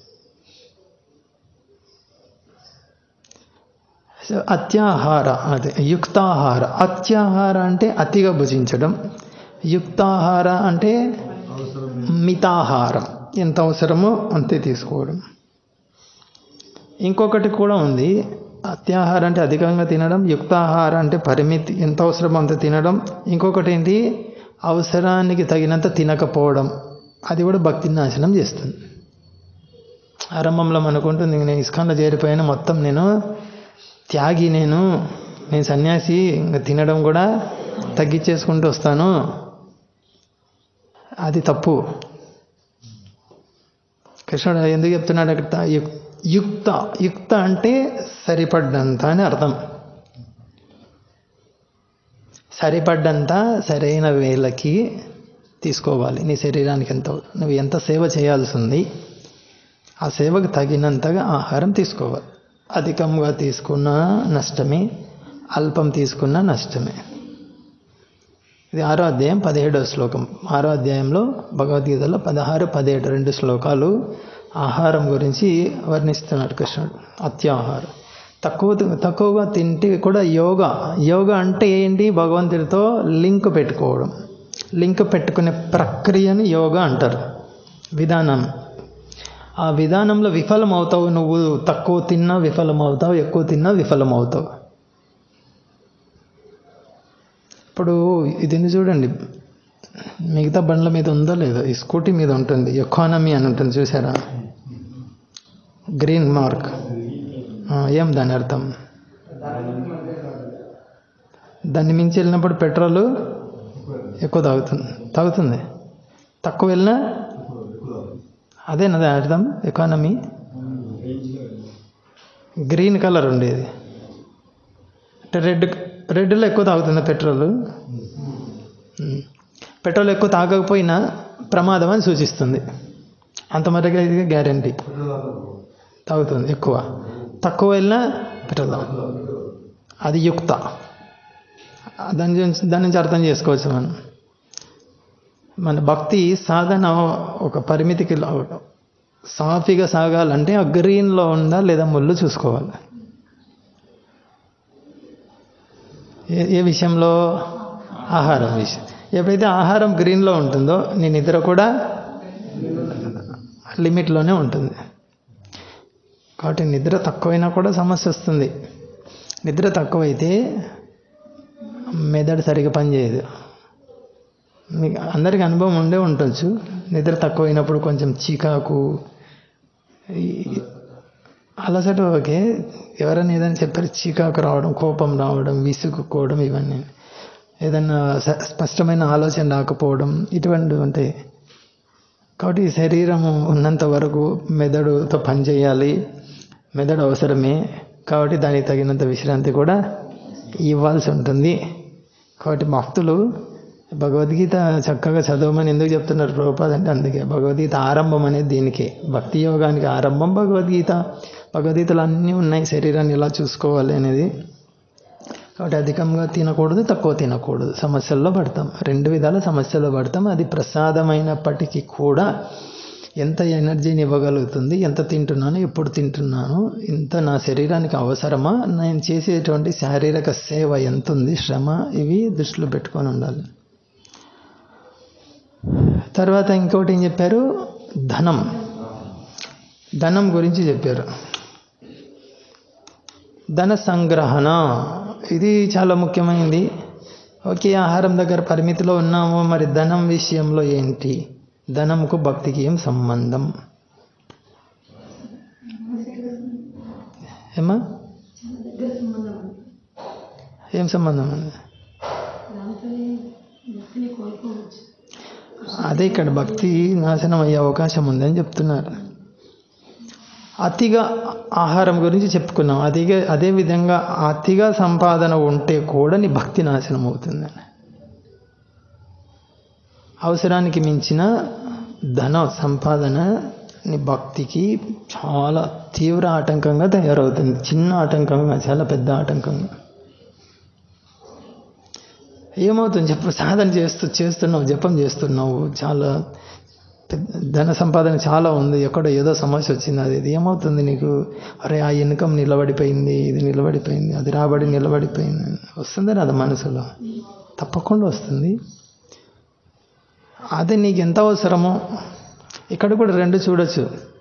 సో అత్యాహార అదే యుక్తాహార అత్యాహార అంటే అతిగా భుజించడం యుక్తాహార అంటే మితాహారం ఎంత అవసరమో అంతే తీసుకోవడం ఇంకొకటి కూడా ఉంది అత్యాహారం అంటే అధికంగా తినడం యుక్తాహార అంటే పరిమితి ఎంత అవసరమో అంత తినడం ఇంకొకటి ఏంటి అవసరానికి తగినంత తినకపోవడం అది కూడా భక్తి నాశనం చేస్తుంది ఆరంభంలో మనకుంటుంది ఇంక నేను ఇస్కాన్లో చేరిపోయిన మొత్తం నేను త్యాగి నేను నేను సన్యాసి ఇంకా తినడం కూడా తగ్గించేసుకుంటూ వస్తాను అది తప్పు కృష్ణుడు ఎందుకు చెప్తున్నాడు అక్కడ యు- యుక్త యుక్త అంటే సరిపడ్డంత అని అర్థం సరిపడ్డంత సరైన వేళకి తీసుకోవాలి నీ శరీరానికి ఎంత నువ్వు ఎంత సేవ చేయాల్సి ఉంది ఆ సేవకు తగినంతగా ఆహారం తీసుకోవాలి అధికంగా తీసుకున్నా నష్టమే అల్పం తీసుకున్నా నష్టమే ఇది ఆరో అధ్యాయం పదిహేడవ శ్లోకం ఆరో అధ్యాయంలో భగవద్గీతలో పదహారు పదిహేడు రెండు శ్లోకాలు ఆహారం గురించి వర్ణిస్తున్నాడు కృష్ణుడు అత్యాహారం తక్కువ తక్కువగా తింటే కూడా యోగా యోగా అంటే ఏంటి భగవంతుడితో లింక్ పెట్టుకోవడం లింక్ పెట్టుకునే ప్రక్రియని యోగా అంటారు విధానం ఆ విధానంలో విఫలం అవుతావు నువ్వు తక్కువ తిన్నా విఫలం అవుతావు ఎక్కువ తిన్నా విఫలం అవుతావు ఇప్పుడు ఇది ఉంది చూడండి మిగతా బండ్ల మీద ఉందో లేదో ఈ స్కూటీ మీద ఉంటుంది ఎకానమీ అని ఉంటుంది చూసారా గ్రీన్ మార్క్ ఆ, ఏం దాని అర్థం దాన్ని మించి వెళ్ళినప్పుడు పెట్రోల్ ఎక్కువ తాగుతుంది తాగుతుంది తక్కువ వెళ్ళినా అదేనా దాని అర్థం ఎకానమీ గ్రీన్ కలర్ ఉండేది అంటే రెడ్ రెడ్లో ఎక్కువ తాగుతుంది పెట్రోల్ ఉమ్. పెట్రోల్ ఎక్కువ తాగకపోయినా ప్రమాదం అని సూచిస్తుంది అంతమటుగా ఇది గ్యారంటీ తాగుతుంది ఎక్కువ తక్కువ వెళ్ళినా పెట్రోల్ తాగుతుంది అది యుక్త దాని నుంచి దాని నుంచి అర్థం చేసుకోవచ్చు మనం మన భక్తి సాధన ఒక పరిమితికి లో- సాఫీగా సాగాలంటే ఆ గ్రీన్లో ఉందా లేదా ముళ్ళు చూసుకోవాలి ఏ ఏ విషయంలో ఆహారం విషయం ఎప్పుడైతే ఆహారం గ్రీన్లో ఉంటుందో నీ నిద్ర కూడా లిమిట్లోనే ఉంటుంది కాబట్టి నిద్ర తక్కువైనా కూడా సమస్య వస్తుంది నిద్ర తక్కువైతే మెదడు సరిగా పనిచేయదు మీకు అందరికి అనుభవం ఉండే ఉండొచ్చు నిద్ర తక్కువైనప్పుడు కొంచెం చికాకు ఈ- అలసట ఓకే ఎవరైనా ఏదైనా చెప్పారు చీకాకు రావడం కోపం రావడం విసుగుకోవడం ఇవన్నీ ఏదన్నా స- స్పష్టమైన ఆలోచన రాకపోవడం ఇటువంటివి ఉంటాయి కాబట్టి ఈ శరీరము ఉన్నంత వరకు మెదడుతో పనిచేయాలి మెదడు అవసరమే కాబట్టి దానికి తగినంత విశ్రాంతి కూడా ఇవ్వాల్సి ఉంటుంది కాబట్టి భక్తులు భగవద్గీత చక్కగా చదవమని ఎందుకు చెప్తున్నారు ప్రభుపాద్ అంటే అందుకే భగవద్గీత ఆరంభం అనేది దీనికే భక్తి యోగానికి ఆరంభం భగవద్గీత భగవద్గీతలు అన్నీ ఉన్నాయి శరీరాన్ని ఎలా చూసుకోవాలి అనేది కాబట్టి అధికంగా తినకూడదు తక్కువ తినకూడదు సమస్యల్లో పడతాం రెండు విధాల సమస్యల్లో పడతాం అది ప్రసాదమైనప్పటికీ కూడా ఎంత ఎనర్జీని ఇవ్వగలుగుతుంది ఎంత తింటున్నాను ఎప్పుడు తింటున్నాను ఇంత నా శరీరానికి అవసరమా నేను చేసేటువంటి శారీరక సేవ ఎంత ఉంది శ్రమ ఇవి దృష్టిలో పెట్టుకొని ఉండాలి తర్వాత ఇంకోటి ఏం చెప్పారు ధనం ధనం గురించి చెప్పారు ధన సంగ్రహణ ఇది చాలా ముఖ్యమైనది ఓకే ఆహారం దగ్గర పరిమితిలో ఉన్నాము మరి ధనం విషయంలో ఏంటి ధనంకు భక్తికి ఏం సంబంధం ఏమా ఏం సంబంధం అండి అదే ఇక్కడ భక్తి నాశనం అయ్యే అవకాశం ఉందని చెప్తున్నారు అతిగా ఆహారం గురించి చెప్పుకున్నాం అదిగా అదే విధంగా అతిగా సంపాదన ఉంటే కూడా నీ భక్తి నాశనం అవుతుందని అవసరానికి మించిన ధన సంపాదన నీ భక్తికి చాలా తీవ్ర ఆటంకంగా తయారవుతుంది చిన్న ఆటంకంగా చాలా పెద్ద ఆటంకంగా ఏమవుతుంది చెప్పు సాధన చేస్తూ చేస్తున్నావు జపం చేస్తున్నావు చాలా పెద్ద ధన సంపాదన చాలా ఉంది ఎక్కడో ఏదో సమస్య వచ్చింది అది ఇది ఏమవుతుంది నీకు అరే ఆ ఇన్కమ్ నిలబడిపోయింది ఇది నిలబడిపోయింది అది రాబడి నిలబడిపోయింది వస్తుంది అది మనసులో తప్పకుండా వస్తుంది అది నీకు ఎంత అవసరమో ఇక్కడ కూడా రెండు చూడొచ్చు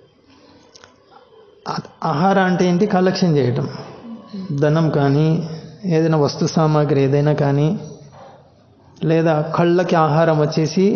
ఆ- ఆహారం అంటే ఏంటి కలెక్షన్ చేయటం ధనం కానీ ఏదైనా వస్తు సామాగ్రి ఏదైనా కానీ లేదా కళ్ళకి ఆహారం వచ్చేసి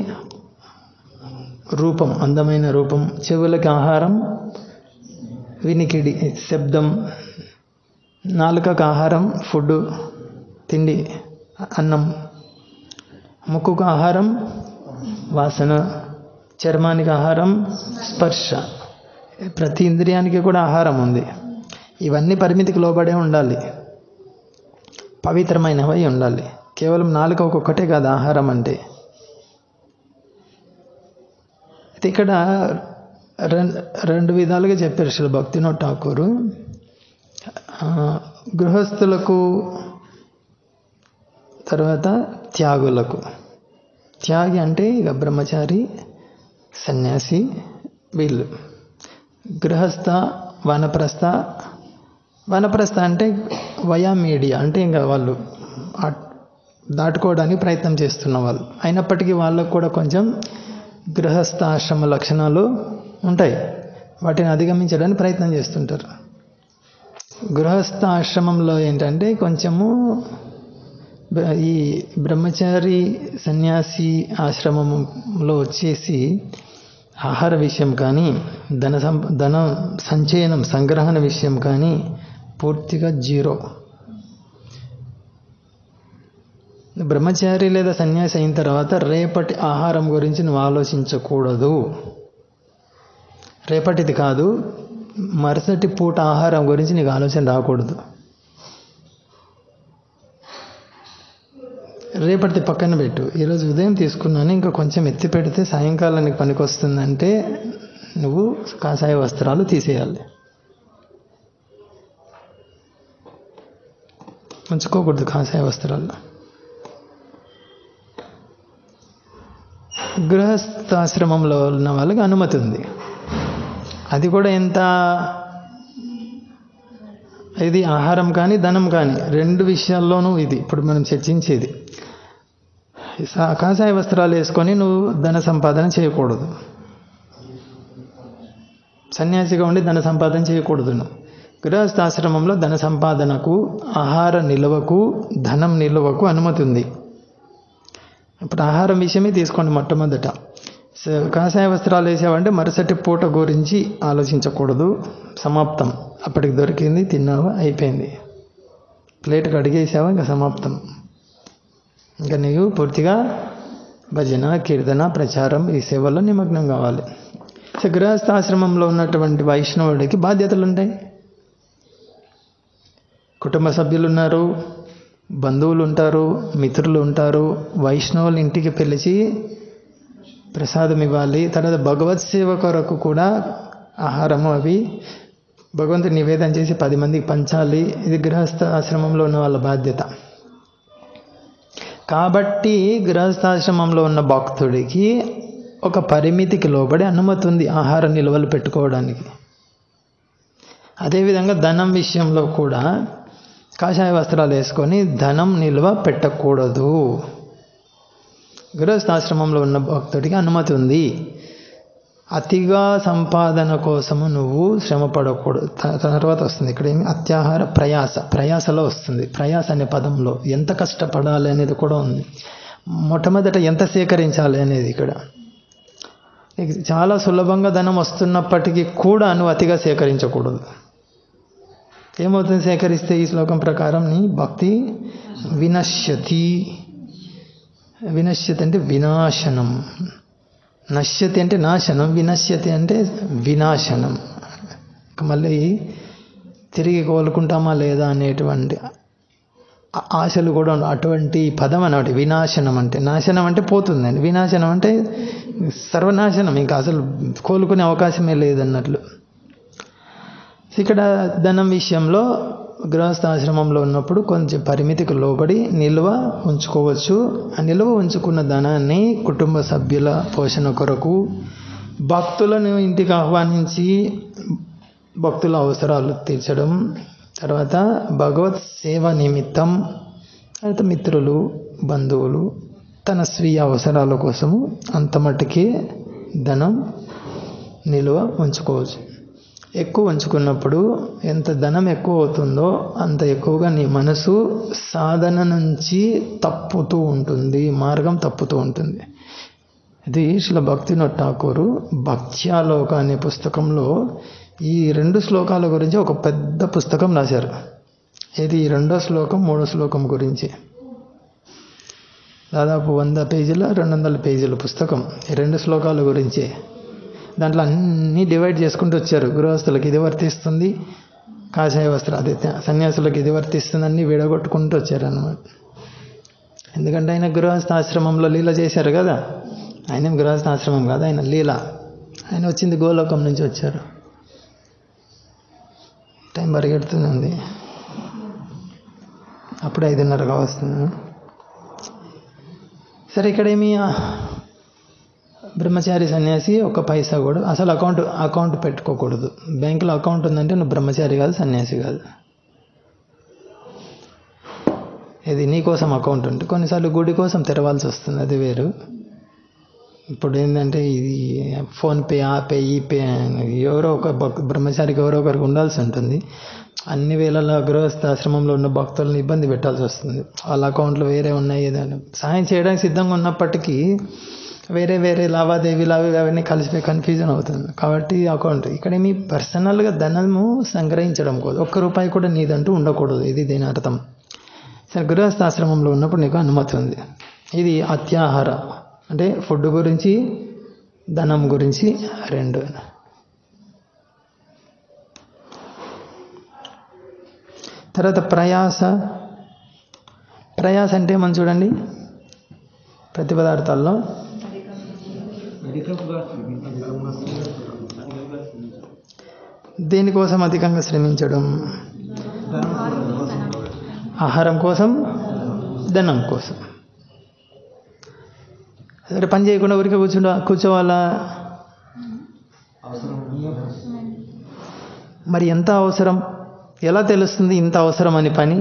రూపం అందమైన రూపం చెవులకి ఆహారం వినికిడి శబ్దం నాలుకకు ఆహారం ఫుడ్ తిండి అన్నం ముక్కుకు ఆహారం వాసన చర్మానికి ఆహారం స్పర్శ ప్రతి ఇంద్రియానికి కూడా ఆహారం ఉంది ఇవన్నీ పరిమితికి లోబడే ఉండాలి పవిత్రమైనవై ఉండాలి కేవలం నాలుక ఒక్కొక్కటే కాదు ఆహారం అంటే అయితే ఇక్కడ రెండు రెండు విధాలుగా చెప్పారు శ్రీ భక్తినోట్ ఠాకూరు ఆ, గృహస్థులకు తర్వాత త్యాగులకు త్యాగి అంటే ఇక బ్రహ్మచారి సన్యాసి వీళ్ళు గృహస్థ వనప్రస్థ వనప్రస్థ అంటే వయా మీడియా అంటే ఇంకా వాళ్ళు ఆ- దాటుకోవడానికి ప్రయత్నం చేస్తున్న వాళ్ళు అయినప్పటికీ వాళ్ళకు కూడా కొంచెం గృహస్థ ఆశ్రమ లక్షణాలు ఉంటాయి వాటిని అధిగమించడానికి ప్రయత్నం చేస్తుంటారు గృహస్థ ఆశ్రమంలో ఏంటంటే కొంచెము బ్ర- ఈ బ్రహ్మచారి సన్యాసి ఆశ్రమంలో వచ్చేసి ఆహార విషయం కానీ ధన సం ధన సంచయనం సంగ్రహణ విషయం కానీ పూర్తిగా జీరో బ్రహ్మచారి లేదా సన్యాసి అయిన తర్వాత రేపటి ఆహారం గురించి నువ్వు ఆలోచించకూడదు రేపటిది కాదు మరుసటి పూట ఆహారం గురించి నీకు ఆలోచన రాకూడదు రేపటిది పక్కన పెట్టు ఈరోజు ఉదయం తీసుకున్నాను ఇంకా కొంచెం ఎత్తి పెడితే సాయంకాలానికి పనికి వస్తుందంటే నువ్వు కాషాయ వస్త్రాలు తీసేయాలి ఉంచుకోకూడదు కాషాయ వస్త్రాలు గృహస్థాశ్రమంలో ఉన్న వాళ్ళకి అనుమతి ఉంది అది కూడా ఎంత ఇది ఆహారం కానీ ధనం కానీ రెండు విషయాల్లోనూ ఇది ఇప్పుడు మనం చర్చించేది సా- కాషాయ వస్త్రాలు వేసుకొని నువ్వు ధన సంపాదన చేయకూడదు సన్యాసిగా ఉండి ధన సంపాదన చేయకూడదు నువ్వు గృహస్థాశ్రమంలో ధన సంపాదనకు ఆహార నిల్వకు ధనం నిల్వకు అనుమతి ఉంది ఇప్పుడు ఆహారం విషయమే తీసుకోండి మొట్టమొదట స- కాషాయ వస్త్రాలు వేసావంటే మరుసటి పూట గురించి ఆలోచించకూడదు సమాప్తం అప్పటికి దొరికింది తిన్నావా అయిపోయింది ప్లేట్ కడిగేసావా ఇంకా సమాప్తం ఇంకా నీవు పూర్తిగా భజన కీర్తన ప్రచారం ఈ సేవల్లో నిమగ్నం కావాలి సో గృహస్థాశ్రమంలో ఉన్నటువంటి వైష్ణవుడికి బాధ్యతలు ఉంటాయి కుటుంబ సభ్యులు ఉన్నారు బంధువులు ఉంటారు మిత్రులు ఉంటారు వైష్ణవుల ఇంటికి పిలిచి ప్రసాదం ఇవ్వాలి తర్వాత భగవత్ సేవ కొరకు కూడా ఆహారము అవి భగవంతుని నివేదన చేసి పది మందికి పంచాలి ఇది గృహస్థ ఆశ్రమంలో ఉన్న వాళ్ళ బాధ్యత కాబట్టి గృహస్థాశ్రమంలో ఉన్న భక్తుడికి ఒక పరిమితికి లోబడి అనుమతి ఉంది ఆహార నిల్వలు పెట్టుకోవడానికి అదేవిధంగా ధనం విషయంలో కూడా కాషాయ వస్త్రాలు వేసుకొని ధనం నిల్వ పెట్టకూడదు గృహస్థాశ్రమంలో ఉన్న భక్తుడికి అనుమతి ఉంది అతిగా సంపాదన కోసము నువ్వు శ్రమ పడకూడదు త- తర్వాత వస్తుంది ఇక్కడ ఏమి అత్యాహార ప్రయాస ప్రయాసలో వస్తుంది ప్రయాస అనే పదంలో ఎంత కష్టపడాలి అనేది కూడా ఉంది మొట్టమొదట ఎంత సేకరించాలి అనేది ఇక్కడ నీకు చాలా సులభంగా ధనం వస్తున్నప్పటికీ కూడా నువ్వు అతిగా సేకరించకూడదు ఏమవుతుంది సేకరిస్తే ఈ శ్లోకం ప్రకారం నీ భక్తి వినశ్యతి వినశ్యతి అంటే వినాశనం నశ్యతి అంటే నాశనం వినశ్యతి అంటే వినాశనం ఇక మళ్ళీ తిరిగి కోలుకుంటామా లేదా అనేటువంటి ఆ- ఆశలు కూడా ఉండవు. అటువంటి పదం అన్నమాట వినాశనం అంటే నాశనం అంటే పోతుందండి వినాశనం అంటే సర్వనాశనం ఇంకా అసలు కోలుకునే అవకాశమే లేదన్నట్లు ఇక్కడ ధనం విషయంలో గృహస్థాశ్రమంలో ఉన్నప్పుడు కొంచెం పరిమితికి లోబడి నిల్వ ఉంచుకోవచ్చు ఆ నిల్వ ఉంచుకున్న ధనాన్ని కుటుంబ సభ్యుల పోషణ కొరకు భక్తులను ఇంటికి ఆహ్వానించి భక్తుల అవసరాలు తీర్చడం తర్వాత భగవత్ సేవ నిమిత్తం తర్వాత మిత్రులు బంధువులు తన స్వీయ అవసరాల కోసము అంత మట్టుకే ధనం నిల్వ ఉంచుకోవచ్చు ఎక్కువ ఉంచుకున్నప్పుడు ఎంత ధనం ఎక్కువ అవుతుందో అంత ఎక్కువగా నీ మనసు సాధన నుంచి తప్పుతూ ఉంటుంది మార్గం తప్పుతూ ఉంటుంది ఇది శ్రీల భక్తినోట్ ఠాకూరు భక్త్యాలోక అనే పుస్తకంలో ఈ రెండు శ్లోకాల గురించి ఒక పెద్ద పుస్తకం రాశారు ఇది ఈ రెండో శ్లోకం మూడో శ్లోకం గురించి దాదాపు వంద పేజీల రెండు వందల పేజీల పుస్తకం ఈ రెండు శ్లోకాల గురించి దాంట్లో అన్నీ డివైడ్ చేసుకుంటూ వచ్చారు గృహస్థులకు ఇది వర్తిస్తుంది కాషాయ వస్త్ర అదే సన్యాసులకు ఇది వర్తిస్తుంది అన్నీ విడగొట్టుకుంటూ వచ్చారు అనమాట ఎందుకంటే ఆయన గృహస్థాశ్రమంలో లీల చేశారు కదా ఆయన గృహస్థాశ్రమం కాదు ఆయన లీల ఆయన వచ్చింది గోలోకం నుంచి వచ్చారు టైం పరిగెడుతూనే ఉంది అప్పుడు ఐదున్నరగా వస్తుంది సరే ఇక్కడేమి ఆ, బ్రహ్మచారి సన్యాసి ఒక పైసా కూడా అసలు అకౌంట్ అకౌంట్ పెట్టుకోకూడదు బ్యాంకులో అకౌంట్ ఉందంటే నువ్వు బ్రహ్మచారి కాదు సన్యాసి కాదు ఇది నీ కోసం అకౌంట్ ఉంటుంది కొన్నిసార్లు గుడి కోసం తెరవాల్సి వస్తుంది అది వేరు ఇప్పుడు ఏంటంటే ఇది ఫోన్పే ఆ పే ఈ పే అని ఎవరో ఒక భక్- బ్రహ్మచారికి ఎవరో ఒకరికి ఉండాల్సి ఉంటుంది అన్ని వేళల గృహస్థాశ్రమంలో ఉన్న భక్తులను ఇబ్బంది పెట్టాల్సి వస్తుంది వాళ్ళ అకౌంట్లు వేరే ఉన్నాయి ఏదైనా సాయం చేయడానికి సిద్ధంగా ఉన్నప్పటికీ వేరే వేరే లావాదేవీలు అవి అవన్నీ కలిసిపోయి కన్ఫ్యూజన్ అవుతుంది కాబట్టి అకౌంట్ ఇక్కడ మీ పర్సనల్గా ధనము సంగ్రహించడం కోసం ఒక్క రూపాయి కూడా నీదంటూ ఉండకూడదు ఇది దీని అర్థం సరే గృహస్థాశ్రమంలో ఉన్నప్పుడు నీకు అనుమతి ఉంది ఇది అత్యాహార అంటే ఫుడ్ గురించి ధనం గురించి రెండు తర్వాత ప్రయాస ప్రయాస అంటే మనం చూడండి ప్రతి పదార్థాల్లో దేనికోసం అధికంగా శ్రమించడం ఆహారం కోసం ధనం కోసం సరే పని చేయకుండా ఊరికే కూర్చుంటా కూర్చోవాలా మరి ఎంత అవసరం ఎలా తెలుస్తుంది ఇంత అవసరం అని పని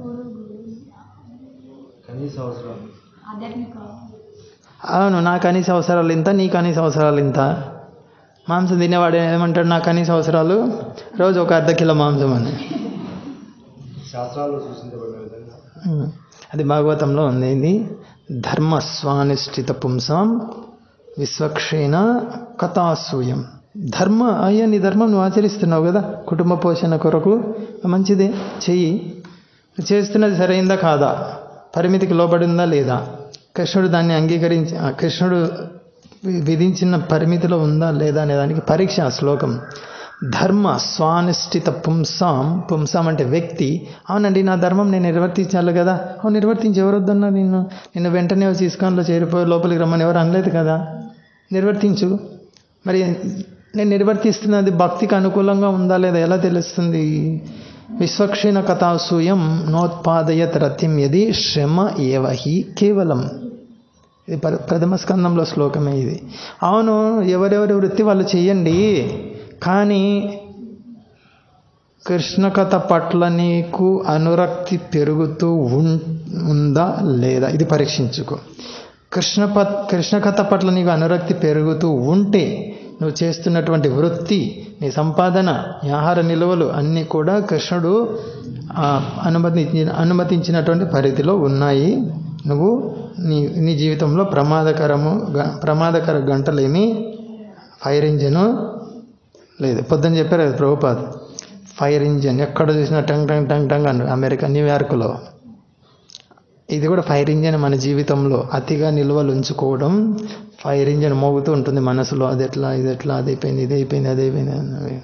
ఆధ్యాత్మిక అవును నా కనీస అవసరాలు ఇంత నీ కనీస అవసరాలు ఇంత మాంసం తినేవాడు ఏమంటాడు నా కనీస అవసరాలు రోజు ఒక అర్ధ కిలో మాంసం అని శాస్త్రాలు సూచించబడిన విధంగా ఉమ్. అది భాగవతంలో ఉంది ఇది ధర్మ స్వానిష్ఠిత పుంసాం విశ్వక్షేణ కథాసూయం ధర్మ అయ్యా నీ ధర్మం నువ్వు ఆచరిస్తున్నావు కదా కుటుంబ పోషణ కొరకు మంచిదే చెయ్యి చేస్తున్నది సరైందా కాదా పరిమితికి లోబడిందా లేదా కృష్ణుడు దాన్ని అంగీకరించి ఆ కృష్ణుడు వి- విధించిన పరిమితిలో ఉందా లేదా అనే దానికి పరీక్ష ఆ శ్లోకం ధర్మ స్వానుష్ఠిత పుంసాం పుంసాం అంటే వ్యక్తి అవునండి నా ధర్మం నేను నిర్వర్తించాలి కదా అవును నిర్వర్తించి ఎవరు వద్దన్నా నిన్ను నిన్ను వెంటనే వచ్చి ఇస్కాన్లో చేరిపోయి లోపలికి రమ్మని ఎవరు అనలేదు కదా నిర్వర్తించు మరి నేను నిర్వర్తిస్తున్నది భక్తికి అనుకూలంగా ఉందా లేదా ఎలా తెలుస్తుంది విశ్వక్షీణ కథాసూయం నోత్పాదయత్ రతిం యది శ్రమ ఏవహి కేవలం ఇది పర- ప్రథమ స్కందంలో శ్లోకమే ఇది అవును ఎవరెవరి వృత్తి వాళ్ళు చెయ్యండి కానీ కృష్ణ కథ పట్ల నీకు అనురక్తి పెరుగుతూ ఉన్ ఉందా లేదా ఇది పరీక్షించుకో కృష్ణ ప కృష్ణ కథ పట్ల నీకు అనురక్తి పెరుగుతూ ఉంటే నువ్వు చేస్తున్నటువంటి వృత్తి నీ సంపాదన నీ ఆహార నిల్వలు అన్నీ కూడా కృష్ణుడు ఆ, అనుమతించిన అనుమతించినటువంటి పరిధిలో ఉన్నాయి నువ్వు నీ నీ జీవితంలో ప్రమాదకరము గ- ప్రమాదకర గంటలేమి ఫైర్ ఇంజను లేదు పొద్దున చెప్పారు కదా ప్రభుపాద్ ఫైర్ ఇంజన్ ఎక్కడ చూసినా టంగ్ టంగ్ టంగ్ టంగ్ అని అమెరికా న్యూయార్క్లో ఇది కూడా ఫైర్ ఇంజన్ మన జీవితంలో అతిగా నిల్వలు ఉంచుకోవడం ఫైర్ ఇంజన్ మోగుతూ ఉంటుంది మనసులో అది ఎట్లా ఇది ఎట్లా అది అయిపోయింది ఇది అయిపోయింది అది అయిపోయింది అని.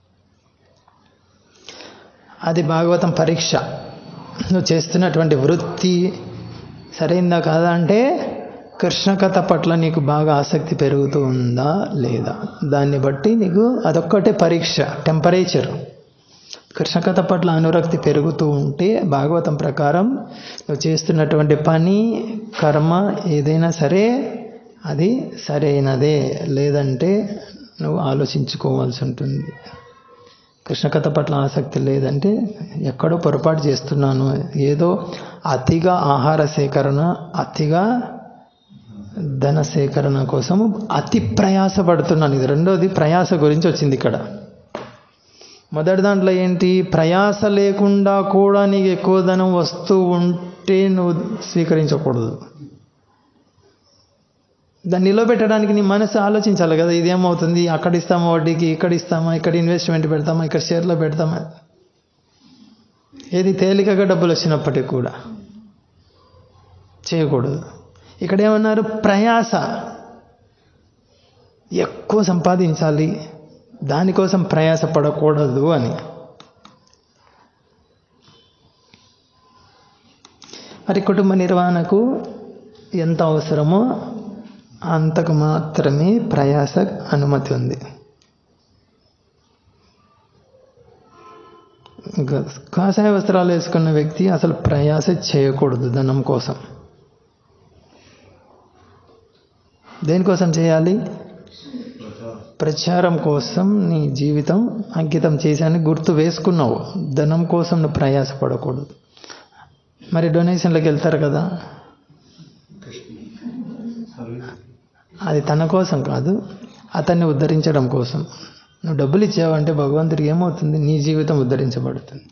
అది భాగవతం పరీక్ష నువ్వు చేస్తున్నటువంటి వృత్తి సరైందా కాదా అంటే కృష్ణ కథ పట్ల నీకు బాగా ఆసక్తి పెరుగుతూ ఉందా లేదా దాన్ని బట్టి నీకు అదొక్కటే పరీక్ష టెంపరేచర్ కృష్ణ కథ పట్ల అనురక్తి పెరుగుతూ ఉంటే భాగవతం ప్రకారం నువ్వు చేస్తున్నటువంటి పని కర్మ ఏదైనా సరే అది సరైనదే లేదంటే నువ్వు ఆలోచించుకోవాల్సి ఉంటుంది కృష్ణ కథ పట్ల ఆసక్తి లేదంటే ఎక్కడో పొరపాటు చేస్తున్నాను ఏదో అతిగా ఆహార సేకరణ అతిగా ధన సేకరణ కోసం అతి ప్రయాసపడుతున్నాను ఇది రెండోది ప్రయాస గురించి వచ్చింది ఇక్కడ మొదటి దాంట్లో ఏంటి ప్రయాస లేకుండా కూడా నీకు ఎక్కువ ధనం వస్తూ ఉంటే నువ్వు స్వీకరించకూడదు దాన్ని నిలబెట్టడానికి నీ మనసు ఆలోచించాలి కదా ఇదేమవుతుంది అక్కడ ఇస్తామా వడ్డీకి ఇక్కడ ఇస్తామా ఇక్కడ ఇన్వెస్ట్మెంట్ పెడతామా ఇక్కడ షేర్లో పెడతామా ఏది తేలికగా డబ్బులు వచ్చినప్పటికీ కూడా చేయకూడదు ఇక్కడ ఏమన్నారు ప్రయాస ఎక్కువ సంపాదించాలి దానికోసం ప్రయాస పడకూడదు అని మరి కుటుంబ నిర్వహణకు ఎంత అవసరమో అంతకు మాత్రమే ప్రయాస అనుమతి ఉంది ఇంకా కాషాయ వస్త్రాలు వేసుకున్న వ్యక్తి అసలు ప్రయాస చేయకూడదు ధనం కోసం దేనికోసం చేయాలి ప్రచారం కోసం నీ జీవితం అంకితం చేశాని గుర్తు వేసుకున్నావు ధనం కోసం నువ్వు ప్రయాసపడకూడదు మరి డొనేషన్లకు వెళ్తారు కదా అది తన కోసం కాదు అతన్ని ఉద్ధరించడం కోసం నువ్వు డబ్బులు ఇచ్చావంటే భగవంతుడికి ఏమవుతుంది నీ జీవితం ఉద్ధరించబడుతుంది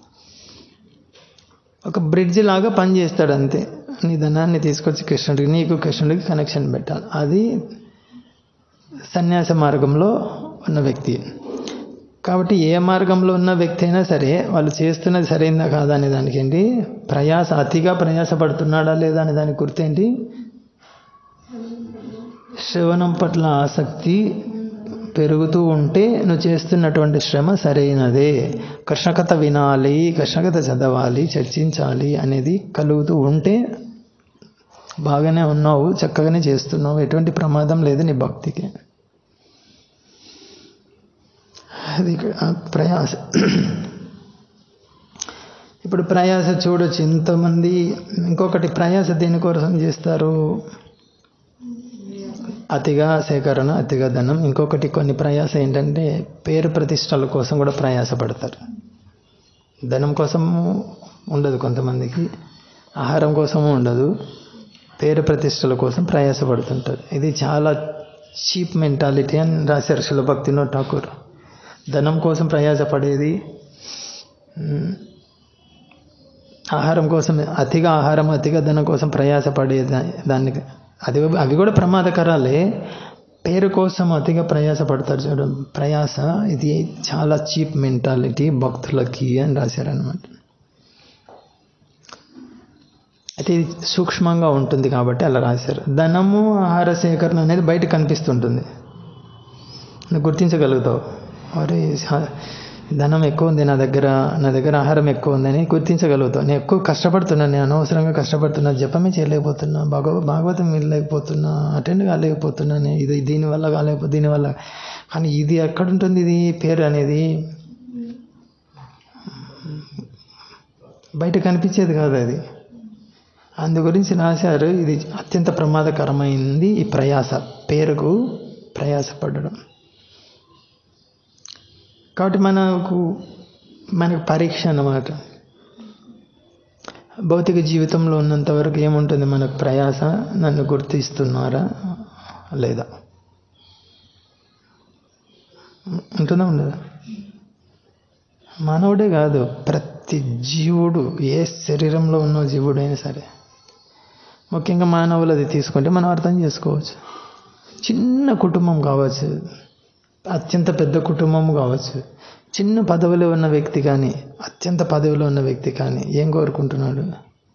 ఒక బ్రిడ్జ్ లాగా పనిచేస్తాడు అంతే నీ ధనాన్ని తీసుకొచ్చి కృష్ణుడికి నీకు కృష్ణుడికి కనెక్షన్ పెట్టాలి అది సన్యాస మార్గంలో ఉన్న వ్యక్తి కాబట్టి ఏ మార్గంలో ఉన్న వ్యక్తి అయినా సరే వాళ్ళు చేస్తున్నది సరైందా కాదా అనే దానికి ఏంటి ప్రయాస అతిగా ప్రయాస పడుతున్నాడా లేదా అనే దానికి గుర్తేంటి శ్రవణం పట్ల ఆసక్తి పెరుగుతూ ఉంటే నువ్వు చేస్తున్నటువంటి శ్రమ సరైనదే కృష్ణకథ వినాలి కృష్ణకథ చదవాలి చర్చించాలి అనేది కలుగుతూ ఉంటే బాగానే ఉన్నావు చక్కగానే చేస్తున్నావు ఎటువంటి ప్రమాదం లేదు నీ భక్తికి అది ఇక్కడ ప్రయాస ఇప్పుడు ప్రయాస చూడొచ్చు ఇంతమంది ఇంకొకటి ప్రయాస దేనికోసం చేస్తారు అతిగా సేకరణ అతిగా ధనం ఇంకొకటి కొన్ని ప్రయాస ఏంటంటే పేరు ప్రతిష్టల కోసం కూడా ప్రయాస పడతారు ధనం కోసం ఉండదు కొంతమందికి ఆహారం కోసము ఉండదు పేరు ప్రతిష్టల కోసం ప్రయాసపడుతుంటారు ఇది చాలా చీప్ మెంటాలిటీ అని రాశారు శిలభక్తినో ఠాకూర్ ధనం కోసం ప్రయాసపడేది మ్, ఆహారం కోసం అతిగా ఆహారం అతిగా ధనం కోసం ప్రయాసపడే దా- దానికి అది అవి కూడా ప్రమాదకరాలే పేరు కోసం అతిగా ప్రయాస పడతారు చూడ ప్రయాస ఇది చాలా చీప్ మెంటాలిటీ భక్తులకి అని రాశారనమాట అయితే ఇది సూక్ష్మంగా ఉంటుంది కాబట్టి అలా రాశారు ధనము ఆహార సేకరణ అనేది బయట కనిపిస్తుంటుంది నువ్వు గుర్తించగలుగుతావు అరే సా- ధనం ఎక్కువ ఉంది నా దగ్గర నా దగ్గర ఆహారం ఎక్కువ ఉందని గుర్తించగలుగుతావు నేను ఎక్కువ కష్టపడుతున్నాను నేను అనవసరంగా కష్టపడుతున్నా జపమే చేయలేకపోతున్నా భగవ భాగవతం వెళ్ళలేకపోతున్నా అటెండ్ కాలేకపోతున్నా నేను ఇది దీనివల్ల కాలేకపో దీనివల్ల కానీ ఇది ఎక్కడుంటుంది ఇది పేరు అనేది బయట కనిపించేది కాదు అది అందు గురించి రాశారు ఇది అత్యంత ప్రమాదకరమైంది ఈ ప్రయాస పేరుకు ప్రయాసపడడం కాబట్టి మనకు మనకు పరీక్ష అన్నమాట భౌతిక జీవితంలో ఉన్నంత వరకు ఏముంటుంది మనకు ప్రయాస నన్ను గుర్తిస్తున్నారా లేదా ఉంటుందా ఉండదా మానవుడే కాదు ప్రతి జీవుడు ఏ శరీరంలో ఉన్న జీవుడైనా సరే ముఖ్యంగా మానవులది తీసుకుంటే మనం అర్థం చేసుకోవచ్చు చిన్న కుటుంబం కావచ్చు అత్యంత పెద్ద కుటుంబం కావచ్చు చిన్న పదవిలో ఉన్న వ్యక్తి కానీ అత్యంత పదవిలో ఉన్న వ్యక్తి కానీ ఏం కోరుకుంటున్నాడు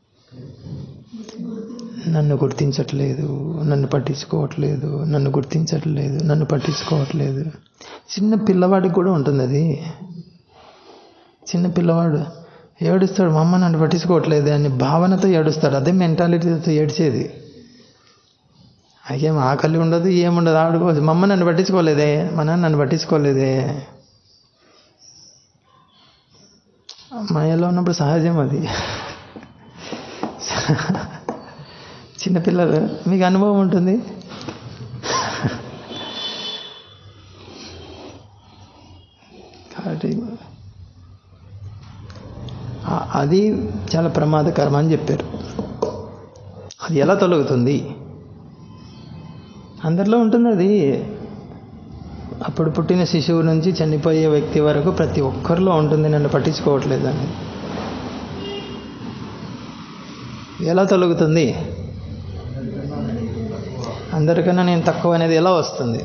నన్ను గుర్తించట్లేదు నన్ను పట్టించుకోవట్లేదు నన్ను గుర్తించట్లేదు నన్ను పట్టించుకోవట్లేదు చిన్న పిల్లవాడికి కూడా ఉంటుంది అది చిన్న పిల్లవాడు ఏడుస్తాడు మా అమ్మ నన్ను పట్టించుకోవట్లేదు అని భావనతో ఏడుస్తాడు అదే మెంటాలిటీతో ఏడ్చేది అయ్యేం ఆకలి ఉండదు ఏముండదు ఆడుకోవచ్చు మా అమ్మ నన్ను పట్టించుకోలేదే మా నాన్న నన్ను పట్టించుకోలేదే మాయలో ఉన్నప్పుడు సహజం అది చిన్నపిల్లలు మీకు అనుభవం ఉంటుంది కాబట్టి ఆ- అది చాలా ప్రమాదకరం అని చెప్పారు అది ఎలా తొలగుతుంది అందరిలో ఉంటుంది అది అప్పుడు పుట్టిన శిశువు నుంచి చనిపోయే వ్యక్తి వరకు ప్రతి ఒక్కరిలో ఉంటుంది నన్ను పట్టించుకోవట్లేదని ఎలా తొలగుతుంది అందరికన్నా నేను తక్కువ అనేది ఎలా వస్తుంది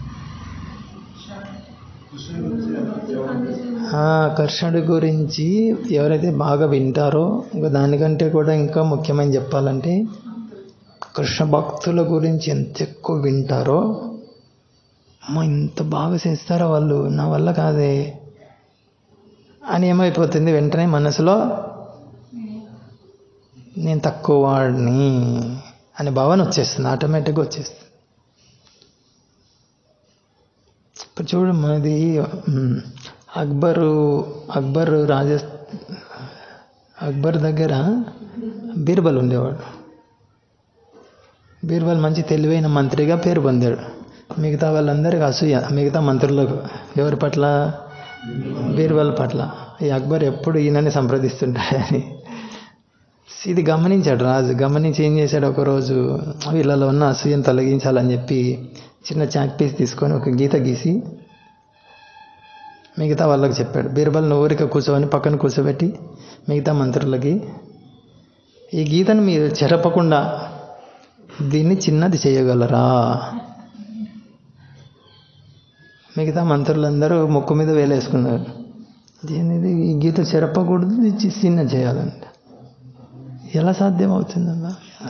ఆ, కృష్ణుడి గురించి ఎవరైతే బాగా వింటారో ఇంకా దానికంటే కూడా ఇంకా ముఖ్యమైన చెప్పాలంటే కృష్ణ భక్తుల గురించి ఎంత ఎక్కువ వింటారో అమ్మో ఇంత బాగా చేస్తారో వాళ్ళు నా వల్ల కాదే అని ఏమైపోతుంది వెంటనే మనసులో నేను తక్కువ వాడిని అనే భావన వచ్చేస్తుంది ఆటోమేటిక్గా వచ్చేస్తుంది ఇప్పుడు చూడు మనది మ్, అక్బరు అక్బర్ రాజ అక్బర్ దగ్గర బీర్బల్ ఉండేవాడు బీర్బల్ మంచి తెలివైన మంత్రిగా పేరు పొందాడు మిగతా వాళ్ళందరికీ అసూయ మిగతా మంత్రులకు ఎవరి పట్ల బీర్బల్ పట్ల ఈ అక్బర్ ఎప్పుడు ఈయనని సంప్రదిస్తుంటాడని ఇది గమనించాడు రాజు గమనించి ఏం చేశాడు ఒకరోజు వీళ్ళలో ఉన్న అసూయను తొలగించాలని చెప్పి చిన్న చాక్ పీస్ తీసుకొని ఒక గీత గీసి మిగతా వాళ్ళకి చెప్పాడు బీర్బల్ నువ్వు ఊరిక కూర్చోని పక్కన కూర్చోబెట్టి మిగతా మంత్రులకి ఈ గీతను మీరు చెరపకుండా దీన్ని చిన్నది చేయగలరా మిగతా మంత్రులందరూ ముక్కు మీద వేలేసుకున్నారు దీనిది ఈ గీత చెరపకూడదు ఇది చి- చిన్న చేయాలంట ఎలా సాధ్యం అవుతుందమ్మా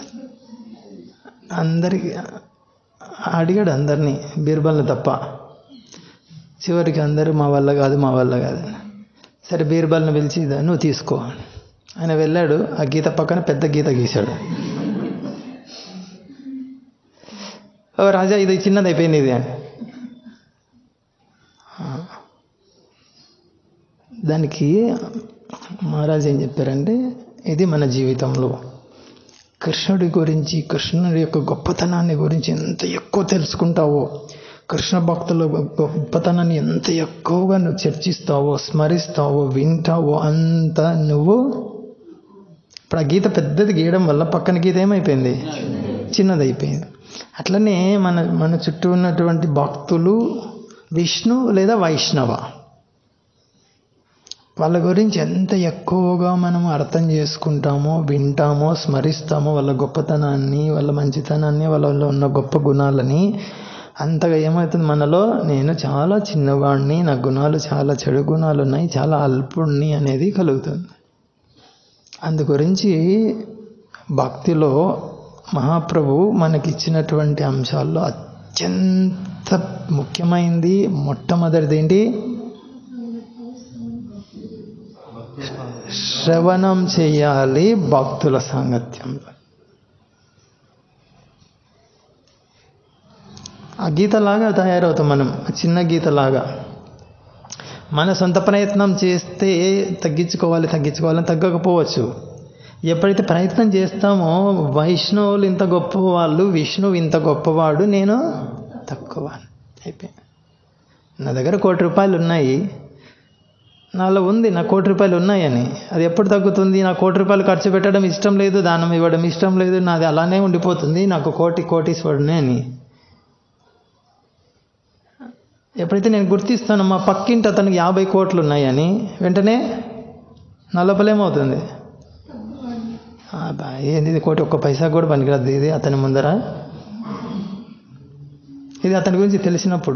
అందరికి అడిగాడు అందరినీ బీర్బల్ని తప్ప చివరికి అందరూ మా వల్ల కాదు మా వల్ల కాదు సరే బీర్బల్ని పిలిచి "ఇదా, నువ్వు తీసుకో ఆయన వెళ్ళాడు ఆ గీత పక్కన పెద్ద గీత గీశాడు ఓ రాజా ఇది చిన్నది అయిపోయింది ఇది అని ఆ. దానికి మహారాజు ఏం చెప్పారంటే ఇది మన జీవితంలో కృష్ణుడి గురించి కృష్ణుడి యొక్క గొప్పతనాన్ని గురించి ఎంత ఎక్కువ తెలుసుకుంటావో కృష్ణ భక్తుల గొ- గొప్పతనాన్ని ఎంత ఎక్కువగా నువ్వు చర్చిస్తావో స్మరిస్తావో వింటావో అంత నువ్వు ఇప్పుడు ఆ గీత పెద్దది గీయడం వల్ల పక్కన గీత ఏమైపోయింది చిన్నది అయిపోయింది అట్లనే మన మన చుట్టూ ఉన్నటువంటి భక్తులు విష్ణు లేదా వైష్ణవ వాళ్ళ గురించి ఎంత ఎక్కువగా మనం అర్థం చేసుకుంటామో వింటామో స్మరిస్తామో వాళ్ళ గొప్పతనాన్ని వాళ్ళ మంచితనాన్ని వాళ్ళలో ఉన్న గొప్ప గుణాలని అంతగా ఏమవుతుంది మనలో నేను చాలా చిన్నవాడిని నా గుణాలు చాలా చెడు గుణాలు ఉన్నాయి చాలా అల్పుణ్ణి అనేది కలుగుతుంది అందు గురించి భక్తిలో మహాప్రభు మనకిచ్చినటువంటి అంశాల్లో అత్యంత ముఖ్యమైనది మొట్టమొదటిది ఏంటి శ్రవణం చేయాలి భక్తుల సాంగత్యంలో ఆ గీతలాగా తయారవుతాం మనం ఆ చిన్న గీతలాగా మన సొంత ప్రయత్నం చేస్తే తగ్గించుకోవాలి తగ్గించుకోవాలని తగ్గకపోవచ్చు ఎప్పుడైతే ప్రయత్నం చేస్తామో వైష్ణవులు ఇంత గొప్ప వాళ్ళు విష్ణువు ఇంత గొప్పవాడు నేను తక్కువ అయిపోయి నా దగ్గర కోటి రూపాయలు ఉన్నాయి నాలో ఉంది నా కోటి రూపాయలు ఉన్నాయని అది ఎప్పుడు తగ్గుతుంది నా కోటి రూపాయలు ఖర్చు పెట్టడం ఇష్టం లేదు దానం ఇవ్వడం ఇష్టం లేదు నాది అలానే ఉండిపోతుంది నాకు కోటి కోటీశ్వరునే అని ఎప్పుడైతే నేను గుర్తిస్తానో మా పక్కింటి అతనికి యాభై కోట్లు ఉన్నాయని వెంటనే నా లోపలేమవుతుంది అబ్బా, ఏంది ఇది కోటి ఒక్క పైసా కూడా పనికిరాదు ఇది అతని ముందర ఇది అతని గురించి తెలిసినప్పుడు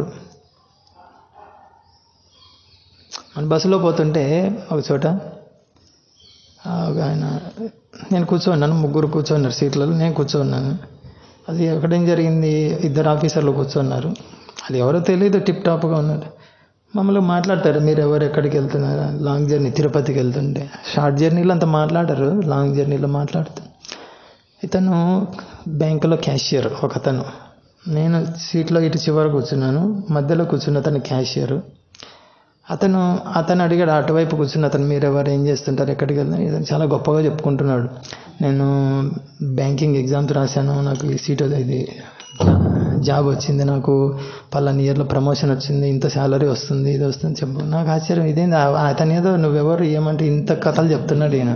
మన బస్సులో పోతుంటే ఒక చోట ఆ, ఒక ఆయన నేను కూర్చోన్నాను ముగ్గురు కూర్చోన్నారు సీట్లలో నేను కూర్చోన్నాను అది ఎక్కడేం జరిగింది ఇద్దరు ఆఫీసర్లు కూర్చున్నారు అది ఎవరో తెలియదు టిప్ టాప్గా ఉన్నారు మమ్మల్ని మాట్లాడతారు మీరు ఎవరు ఎక్కడికి వెళ్తున్నారు లాంగ్ జర్నీ తిరుపతికి వెళ్తుంటే షార్ట్ జర్నీలో అంత మాట్లాడరు లాంగ్ జర్నీలో మాట్లాడుతారు ఇతను బ్యాంకులో క్యాషియర్ ఒక అతను నేను సీట్లో ఇటు చివర కూర్చున్నాను మధ్యలో కూర్చున్న అతను క్యాషియర్ అతను అతను అడిగాడు అటువైపు కూర్చున్న అతను మీరు ఎవరు ఏం చేస్తుంటారు ఎక్కడికి వెళ్తారు ఇతను చాలా గొప్పగా చెప్పుకుంటున్నాడు నేను బ్యాంకింగ్ ఎగ్జామ్స్ రాశాను నాకు ఈ సీట్ ఇది జాబ్ వచ్చింది నాకు పలానా ఇయర్లో ప్రమోషన్ వచ్చింది ఇంత శాలరీ వస్తుంది ఇది వస్తుంది చెప్పు నాకు ఆశ్చర్యం ఇదేంది ఆ- అతను ఏదో నువ్వెవరు ఏమంటే ఇంత కథలు చెప్తున్నాడు ఈయన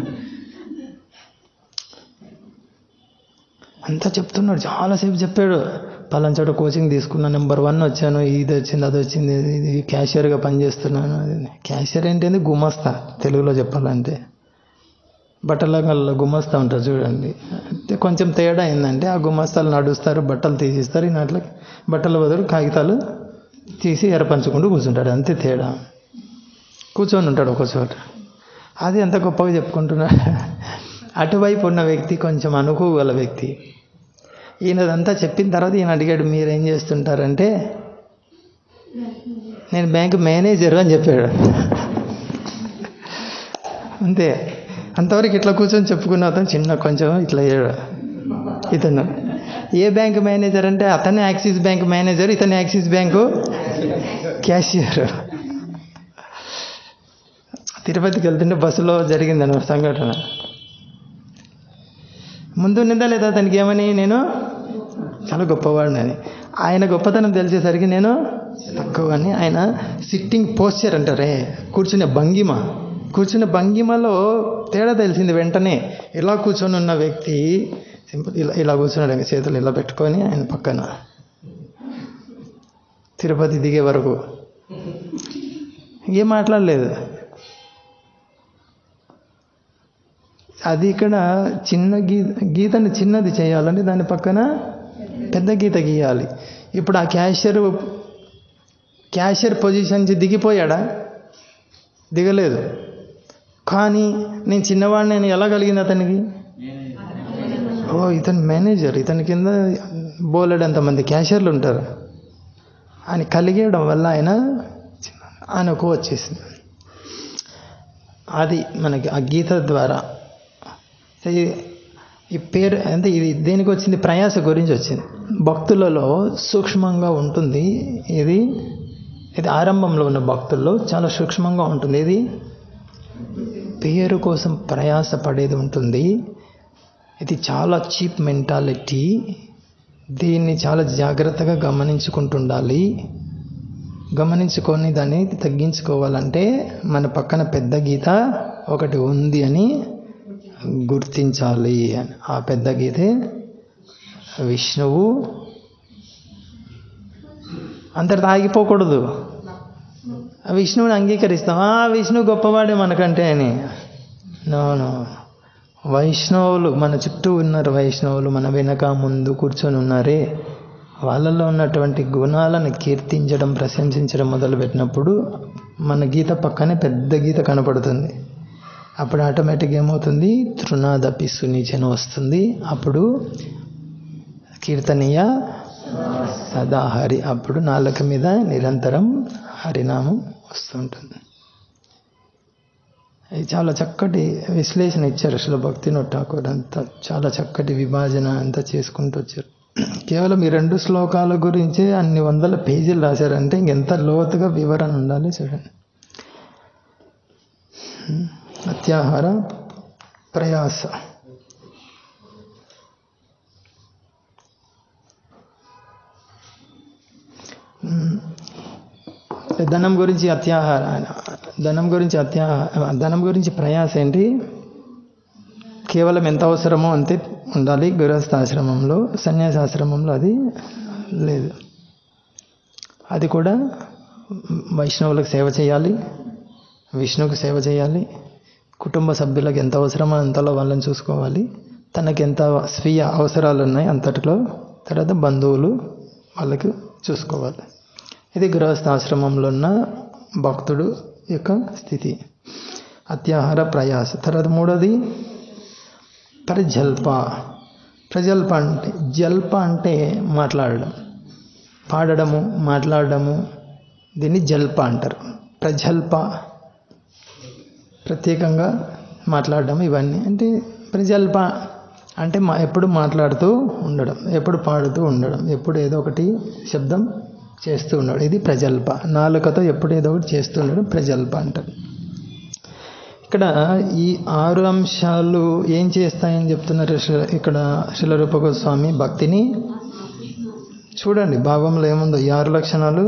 అంతా చెప్తున్నాడు చాలాసేపు చెప్పాడు పలానా చోట కోచింగ్ తీసుకున్నా నెంబర్ వన్ వచ్చాను ఇది వచ్చింది అది వచ్చింది ఇది- ఇది క్యాషియర్గా పనిచేస్తున్నాను అది క్యాషియర్ ఏంటంటే గుమస్తా తెలుగులో చెప్పాలంటే బట్టల అంగళ్ళలో గుమస్తా ఉంటారు చూడండి అయితే కొంచెం తేడా ఏంటంటే ఆ గుమస్తాలు నడుస్తారు బట్టలు తీసిస్తారు ఈయన అట్లా బట్టల బదులు కాగితాలు తీసి ఎరపంచుకుంటూ కూర్చుంటాడు అంతే తేడా కూర్చొని ఉంటాడు ఒక చోట అది ఎంత గొప్పగా చెప్పుకుంటున్నాడు అటువైపు ఉన్న వ్యక్తి కొంచెం అనుకోగల వ్యక్తి ఈయనదంతా చెప్పిన తర్వాత ఈయన అడిగాడు మీరు ఏం చేస్తుంటారంటే నేను బ్యాంక్ మేనేజర్ అని చెప్పాడు అంతే అంతవరకు ఇట్లా కూర్చొని చెప్పుకున్న అతను చిన్న కొంచెం ఇట్లా అయ్యాడు ఇతను ఏ బ్యాంక్ మేనేజర్ అంటే అతనే యాక్సిస్ బ్యాంక్ మేనేజర్ ఇతను యాక్సిస్ బ్యాంకు క్యాషియర్ తిరుపతికి వెళ్తుంటే బస్సులో జరిగింది అన్న సంఘటన ముందు ఉన్నదా లేదా అతనికి ఏమని నేను చాలా గొప్పవాడిని అని ఆయన గొప్పతనం తెలిసేసరికి నేను తక్కువని ఆయన సిట్టింగ్ పోస్చర్ అంటారే కూర్చునే భంగిమ కూర్చునే భంగిమలో తేడా తెలిసింది వెంటనే ఇలా కూర్చొని ఉన్న వ్యక్తి సింపుల్ ఇలా ఇలా కూర్చున్నాడు ఇంకా చేతులు ఇలా పెట్టుకొని ఆయన పక్కన తిరుపతి దిగే వరకు ఏం మాట్లాడలేదు అది ఇక్కడ చిన్న గీ గీతని చిన్నది చేయాలంటే దాని పక్కన పెద్ద గీత గీయాలి ఇప్పుడు ఆ క్యాషియర్ క్యాషియర్ పొజిషన్ నుంచి దిగిపోయాడా దిగలేదు కానీ నేను చిన్నవాడిని నేను ఎలా కలిగింది అతనికి ఓ ఇతను మేనేజర్ ఇతని కింద బోలెడు అంతమంది క్యాషియర్లు ఉంటారు ఆయన కలిగేయడం వల్ల ఆయన చిన్న- ఆయనకు వచ్చేసింది అది మనకి ఆ గీత ద్వారా సో ఈ- ఈ పేరు అంటే ఇది దేనికి వచ్చింది ప్రయాస గురించి వచ్చింది భక్తులలో సూక్ష్మంగా ఉంటుంది ఇది ఇది ఆరంభంలో ఉన్న భక్తుల్లో చాలా సూక్ష్మంగా ఉంటుంది ఇది పేరు కోసం ప్రయాస పడేది ఉంటుంది ఇది చాలా చీప్ మెంటాలిటీ దీన్ని చాలా జాగ్రత్తగా గమనించుకుంటుండాలి గమనించుకొని దాన్ని తగ్గించుకోవాలంటే మన పక్కన పెద్ద గీత ఒకటి ఉంది అని గుర్తించాలి అని ఆ పెద్ద గీతే విష్ణువు అంతటితో ఆగిపోకూడదు ఆ విష్ణువుని అంగీకరిస్తాం ఆ విష్ణువు గొప్పవాడే మనకంటే అని నో నో వైష్ణవులు మన చుట్టూ ఉన్నారు వైష్ణవులు మన వెనక ముందు కూర్చొని ఉన్నారే వాళ్ళల్లో ఉన్నటువంటి గుణాలను కీర్తించడం ప్రశంసించడం మొదలుపెట్టినప్పుడు మన గీత పక్కనే పెద్ద గీత కనపడుతుంది అప్పుడు ఆటోమేటిక్గా ఏమవుతుంది తృణాదపి సునిచన వస్తుంది అప్పుడు కీర్తనీయ సదా హరి అప్పుడు నాలుక మీద నిరంతరం హరినామం వస్తుంటుంది ఇది చాలా చక్కటి విశ్లేషణ ఇచ్చారు అసలు భక్తి ఠాకూర్ అంతా చాలా చక్కటి విభాజన అంతా చేసుకుంటూ వచ్చారు కేవలం ఈ రెండు శ్లోకాల గురించే అన్ని వందల పేజీలు రాశారంటే ఇంకెంత లోతుగా వివరణ ఉండాలి చూడండి అత్యాహార ప్రయాస ధనం గురించి అత్యాహార ధనం గురించి అత్యాహార ధనం గురించి ప్రయాస ఏంటి కేవలం ఎంత అవసరమో అంతే ఉండాలి గృహస్థాశ్రమంలో సన్యాసాశ్రమంలో అది లేదు అది కూడా వైష్ణవులకు సేవ చేయాలి విష్ణువుకు సేవ చేయాలి కుటుంబ సభ్యులకు ఎంత అవసరమో అంతలో వాళ్ళని చూసుకోవాలి తనకి ఎంత స్వీయ అవసరాలు ఉన్నాయి అంతటిలో తర్వాత బంధువులు వాళ్ళకి చూసుకోవాలి ఇది గృహస్థాశ్రమంలో ఉన్న భక్తుడు యొక్క స్థితి అత్యాహార ప్రయాస తర్వాత మూడోది ప్రజల్ప ప్రజల్ప అంటే జల్ప అంటే మాట్లాడడం పాడడము మాట్లాడడము దీన్ని జల్ప అంటారు ప్రజల్ప ప్రత్యేకంగా మాట్లాడడం ఇవన్నీ అంటే ప్రజల్ప అంటే మా ఎప్పుడు మాట్లాడుతూ ఉండడం ఎప్పుడు పాడుతూ ఉండడం ఎప్పుడు ఏదో ఒకటి శబ్దం చేస్తూ ఉండడం ఇది ప్రజల్ప నాలుకతో ఎప్పుడు ఏదో ఒకటి చేస్తూ ఉండడం ప్రజల్ప అంటారు ఇక్కడ ఈ ఆరు అంశాలు ఏం చేస్తాయని చెప్తున్నారు శిల- ఇక్కడ శిలరూప గోస్వామి భక్తిని చూడండి భావంలో ఏముందో ఈ ఆరు లక్షణాలు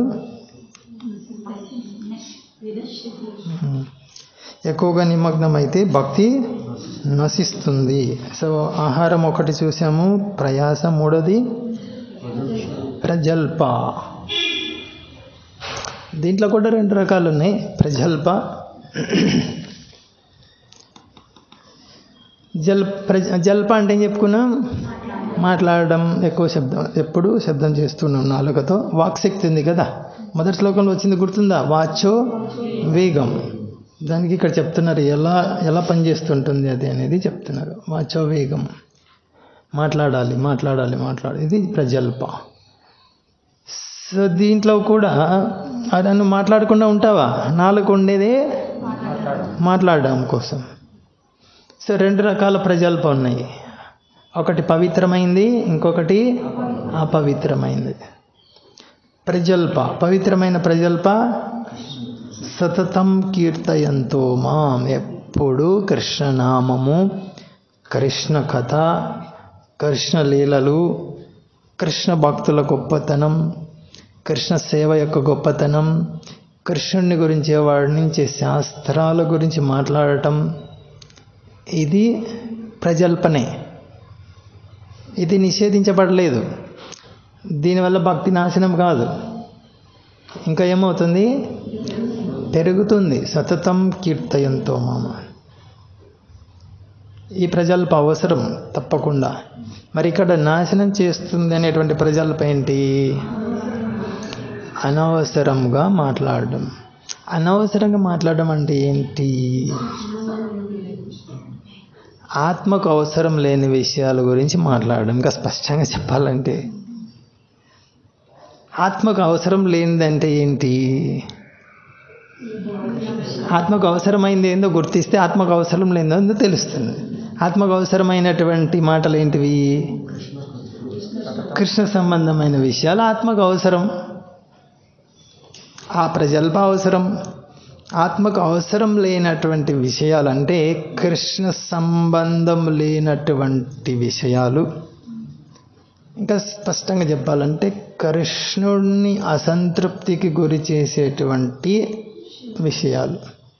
ఉమ్. ఎక్కువగా నిమగ్నం అయితే భక్తి నశిస్తుంది సో ఆహారం ఒకటి చూసాము ప్రయాస మూడోది ప్రజల్ప దీంట్లో కూడా రెండు రకాలు ఉన్నాయి ప్రజల్ప జల్ ప్రజ జల్ప అంటే ఏం చెప్పుకున్నాం మాట్లాడడం ఎక్కువ శబ్దం ఎప్పుడు శబ్దం చేస్తున్నాం నాలుకతో వాక్శక్తి ఉంది కదా మొదటి శ్లోకంలో వచ్చింది గుర్తుందా వాచో వేగం దానికి ఇక్కడ చెప్తున్నారు ఎలా ఎలా పనిచేస్తుంటుంది అది అనేది చెప్తున్నారు వాచో వేగం మాట్లాడాలి మాట్లాడాలి మాట్లాడాలి ఇది ప్రజల్ప సో దీంట్లో కూడా అది నువ్వు మాట్లాడకుండా ఉంటావా నాలుగు ఉండేదే మాట్లాడడం కోసం సో రెండు రకాల ప్రజల్ప ఉన్నాయి ఒకటి పవిత్రమైంది ఇంకొకటి అపవిత్రమైంది ప్రజల్ప పవిత్రమైన ప్రజల్ప సతతం కీర్తయంతో మాం ఎప్పుడు కృష్ణనామము కృష్ణ కథ కృష్ణ లీలలు కృష్ణ భక్తుల గొప్పతనం కృష్ణ సేవ యొక్క గొప్పతనం కృష్ణుని గురించి వర్ణించే శాస్త్రాల గురించి మాట్లాడటం ఇది ప్రజల్పనే ఇది నిషేధించబడలేదు దీనివల్ల భక్తి నాశనం కాదు ఇంకా ఏమవుతుంది పెరుగుతుంది సతతం కీర్తయంతో మామ ఈ ప్రజల్ప అవసరం తప్పకుండా మరి ఇక్కడ నాశనం చేస్తుంది అనేటువంటి ప్రజల్ప ఏంటి అనవసరంగా మాట్లాడడం అనవసరంగా మాట్లాడడం అంటే ఏంటి ఆత్మకు అవసరం లేని విషయాల గురించి మాట్లాడడం ఇంకా స్పష్టంగా చెప్పాలంటే ఆత్మకు అవసరం లేనిదంటే ఏంటి ఆత్మకు అవసరమైంది ఏందో గుర్తిస్తే ఆత్మకు అవసరం లేదో తెలుస్తుంది ఆత్మకు అవసరమైనటువంటి మాటలు ఏంటివి కృష్ణ సంబంధమైన విషయాలు ఆత్మకు అవసరం ఆ ప్రజల్ప అవసరం ఆత్మకు అవసరం లేనటువంటి విషయాలు అంటే కృష్ణ సంబంధం లేనటువంటి విషయాలు ఇంకా స్పష్టంగా చెప్పాలంటే కృష్ణుడిని అసంతృప్తికి గురి చేసేటువంటి విషయాలు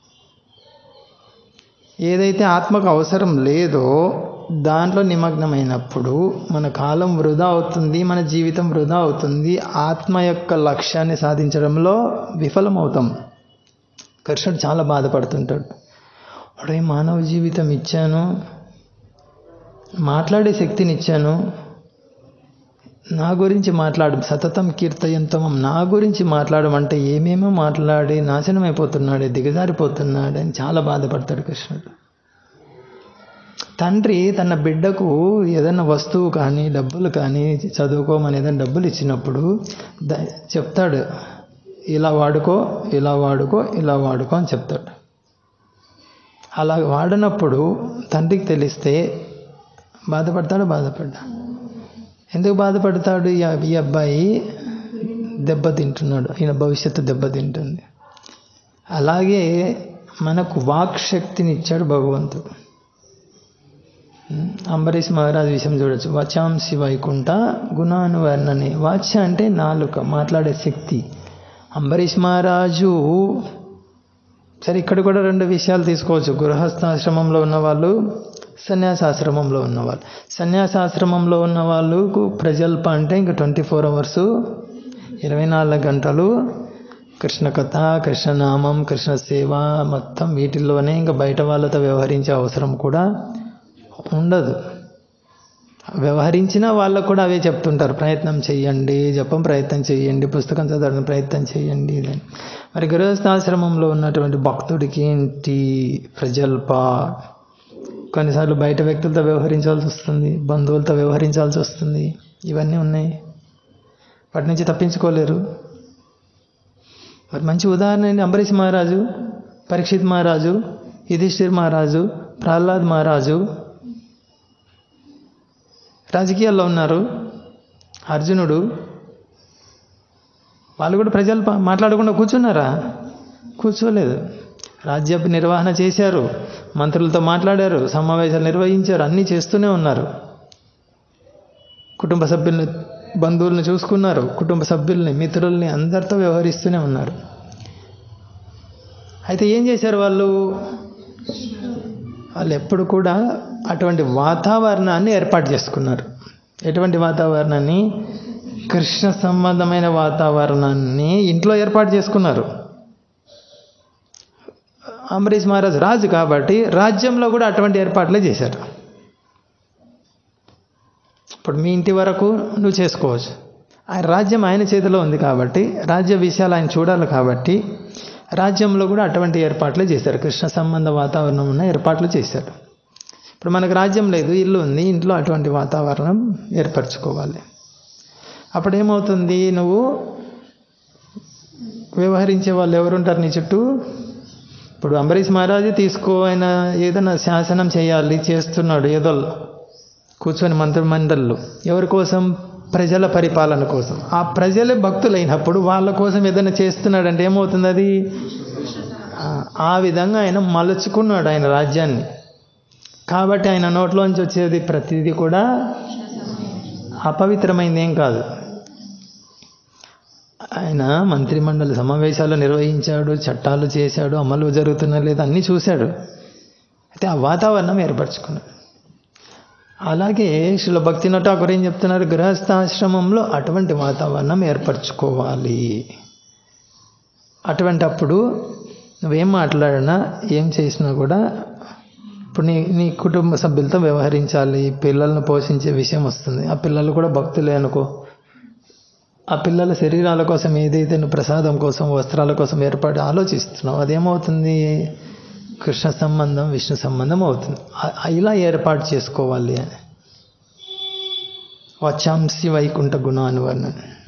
ఏదైతే ఆత్మకు అవసరం లేదో దాంట్లో నిమగ్నమైనప్పుడు మన కాలం వృధా అవుతుంది మన జీవితం వృధా అవుతుంది ఆత్మ యొక్క లక్ష్యాన్ని సాధించడంలో విఫలమవుతాం కృష్ణుడు చాలా బాధపడుతుంటాడు వాడే మానవ జీవితం ఇచ్చాను మాట్లాడే శక్తిని ఇచ్చాను నా గురించి మాట్లాడు సతతం కీర్తయంతమం నా గురించి మాట్లాడమంటే ఏమేమో మాట్లాడి నాశనం అయిపోతున్నాడు దిగజారిపోతున్నాడు అని చాలా బాధపడతాడు కృష్ణుడు తండ్రి తన బిడ్డకు ఏదైనా వస్తువు కానీ డబ్బులు కానీ చదువుకోమని ఏదైనా డబ్బులు ఇచ్చినప్పుడు ద- చెప్తాడు ఇలా వాడుకో ఇలా వాడుకో ఇలా వాడుకో అని చెప్తాడు అలా వాడినప్పుడు తండ్రికి తెలిస్తే బాధపడతాడు బాధపడ్డా ఎందుకు బాధపడతాడు ఈ అబ్- ఈ అబ్బాయి దెబ్బతింటున్నాడు ఈయన భవిష్యత్తు దెబ్బతింటుంది అలాగే మనకు వాక్ శక్తిని ఇచ్చాడు భగవంతుడు ఉమ్, అంబరీష్ మహారాజ్ విషయం చూడొచ్చు వచాంసి వైకుంఠ గుణానువర్ణని వాచ అంటే నాలుక మాట్లాడే శక్తి అంబరీష్ మహారాజు సరే ఇక్కడ కూడా రెండు విషయాలు తీసుకోవచ్చు గృహస్థాశ్రమంలో ఉన్నవాళ్ళు సన్యాసాశ్రమంలో ఉన్నవాళ్ళు సన్యాసాశ్రమంలో ఉన్న వాళ్ళకు ప్రజల్ప అంటే ఇంకా ట్వంటీ ఫోర్ అవర్స్ ఇరవై నాలుగు గంటలు కృష్ణ కథ కృష్ణనామం కృష్ణ సేవ మొత్తం వీటిల్లోనే ఇంకా బయట వాళ్ళతో వ్యవహరించే అవసరం కూడా ఉండదు వ్యవహరించిన వాళ్ళకు కూడా అవే చెప్తుంటారు ప్రయత్నం చేయండి జపం ప్రయత్నం చేయండి పుస్తకం చదవడం ప్రయత్నం చేయండి ఇదని మరి గృహస్థాశ్రమంలో ఉన్నటువంటి భక్తుడికి ఏంటి ప్రజల్ప కొన్నిసార్లు బయట వ్యక్తులతో వ్యవహరించాల్సి వస్తుంది బంధువులతో వ్యవహరించాల్సి వస్తుంది ఇవన్నీ ఉన్నాయి వాటి నుంచి తప్పించుకోలేరు మరి మంచి ఉదాహరణ ఏంటి అంబరీష్ మహారాజు పరీక్షిత్ మహారాజు యుధిష్ఠిర్ మహారాజు ప్రహ్లాద్ మహారాజు రాజకీయాల్లో ఉన్నారు అర్జునుడు వాళ్ళు కూడా ప్రజలు పా- మాట్లాడకుండా కూర్చున్నారా కూర్చోలేదు రాజ్య నిర్వహణ చేశారు మంత్రులతో మాట్లాడారు సమావేశాలు నిర్వహించారు అన్నీ చేస్తూనే ఉన్నారు కుటుంబ సభ్యుల్ని బంధువుల్ని చూసుకున్నారు కుటుంబ సభ్యుల్ని మిత్రుల్ని అందరితో వ్యవహరిస్తూనే ఉన్నారు అయితే ఏం చేశారు వాళ్ళు వాళ్ళు ఎప్పుడు కూడా అటువంటి వాతావరణాన్ని ఏర్పాటు చేసుకున్నారు ఎటువంటి వాతావరణాన్ని కృష్ణ సంబంధమైన వాతావరణాన్ని ఇంట్లో ఏర్పాటు చేసుకున్నారు అంబరీష్ మహారాజ్ రాజు కాబట్టి రాజ్యంలో కూడా అటువంటి ఏర్పాట్లే చేశారు ఇప్పుడు మీ ఇంటి వరకు నువ్వు చేసుకోవచ్చు ఆయన రాజ్యం ఆయన చేతిలో ఉంది కాబట్టి రాజ్య విషయాలు ఆయన చూడాలి కాబట్టి రాజ్యంలో కూడా అటువంటి ఏర్పాట్లే చేశారు కృష్ణ సంబంధ వాతావరణం ఉన్న ఏర్పాట్లు చేశారు ఇప్పుడు మనకు రాజ్యం లేదు ఇల్లు ఉంది ఇంట్లో అటువంటి వాతావరణం ఏర్పరచుకోవాలి అప్పుడు ఏమవుతుంది నువ్వు వ్యవహరించే వాళ్ళు ఎవరుంటారు నీ చుట్టూ ఇప్పుడు అంబరీష్ మహారాజు తీసుకో ఆయన ఏదైనా శాసనం చేయాలి చేస్తున్నాడు ఏదో కూర్చొని మంత్రిమండళ్ళు ఎవరి కోసం ప్రజల పరిపాలన కోసం ఆ ప్రజలే భక్తులైనప్పుడు వాళ్ళ కోసం ఏదైనా చేస్తున్నాడంటే ఏమవుతుంది అది ఆ- ఆ విధంగా ఆయన మలుచుకున్నాడు ఆయన రాజ్యాన్ని కాబట్టి ఆయన నోట్లోంచి వచ్చేది ప్రతిదీ కూడా అపవిత్రమైంది ఏం కాదు ఆయన మంత్రిమండలి సమావేశాలు నిర్వహించాడు చట్టాలు చేశాడు అమలు జరుగుతున్నా లేదా అన్నీ చూశాడు అయితే ఆ వాతావరణం ఏర్పరచుకున్నాడు అలాగే శిల భక్తి ఠాకూర్ ఏం చెప్తున్నారు గృహస్థాశ్రమంలో అటువంటి వాతావరణం ఏర్పరచుకోవాలి అటువంటి అప్పుడు నువ్వేం మాట్లాడినా ఏం చేసినా కూడా ఇప్పుడు నీ నీ కుటుంబ సభ్యులతో వ్యవహరించాలి పిల్లలను పోషించే విషయం వస్తుంది ఆ పిల్లలు కూడా భక్తులే అనుకో ఆ పిల్లల శరీరాల కోసం ఏదైతే నువ్వు ప్రసాదం కోసం వస్త్రాల కోసం ఏర్పాటు ఆలోచిస్తున్నావు అదేమవుతుంది కృష్ణ సంబంధం విష్ణు సంబంధం అవుతుంది ఆ- ఆ ఇలా ఏర్పాటు చేసుకోవాలి అని వచ్చాంసి వైకుంఠ గుణానువర్ణన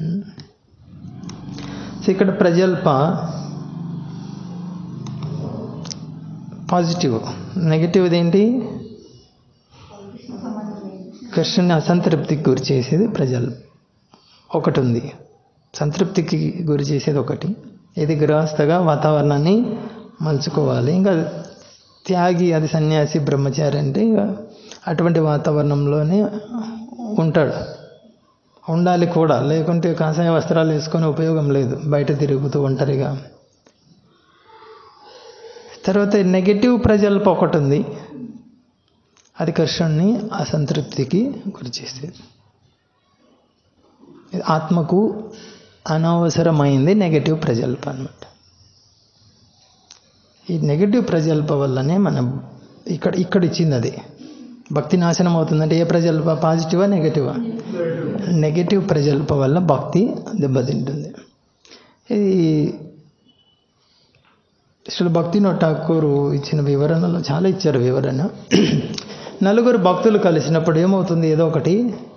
సో ఇక్కడ ప్రజల్ప పాజిటివ్ నెగిటివ్ ఏంటి కృష్ణుని అసంతృప్తికి గురి చేసేది ప్రజలు ఒకటి ఉంది సంతృప్తికి గురి చేసేది ఒకటి ఇది గృహస్థగా వాతావరణాన్ని మలుచుకోవాలి ఇంకా త్యాగి అది సన్యాసి బ్రహ్మచారి అంటే ఇక అటువంటి వాతావరణంలోనే ఉంటాడు ఉండాలి కూడా లేకుంటే కాషాయ వస్త్రాలు వేసుకొని ఉపయోగం లేదు బయట తిరుగుతూ ఒంటరిగా తర్వాత నెగటివ్ ప్రజల్ప ఒకటి ఉంది అది కృష్ణుణ్ణి అసంతృప్తికి గురి చేసేది ఇది ఆత్మకు అనవసరమైంది నెగటివ్ ప్రజల్ప అనమాట ఈ నెగటివ్ ప్రజల్ప వల్లనే మనం ఇక్కడ ఇక్కడ ఇచ్చింది అది భక్తి నాశనం అవుతుందంటే ఏ ప్రజల్ప పాజిటివా నెగటివా నెగటివ్ ప్రజల్ప వల్ల భక్తి దెబ్బతింటుంది ఇది అసలు భక్తినో ఠాకూరు ఇచ్చిన వివరణలో చాలా ఇచ్చారు వివరణ నలుగురు భక్తులు కలిసినప్పుడు ఏమవుతుంది ఏదో ఒకటి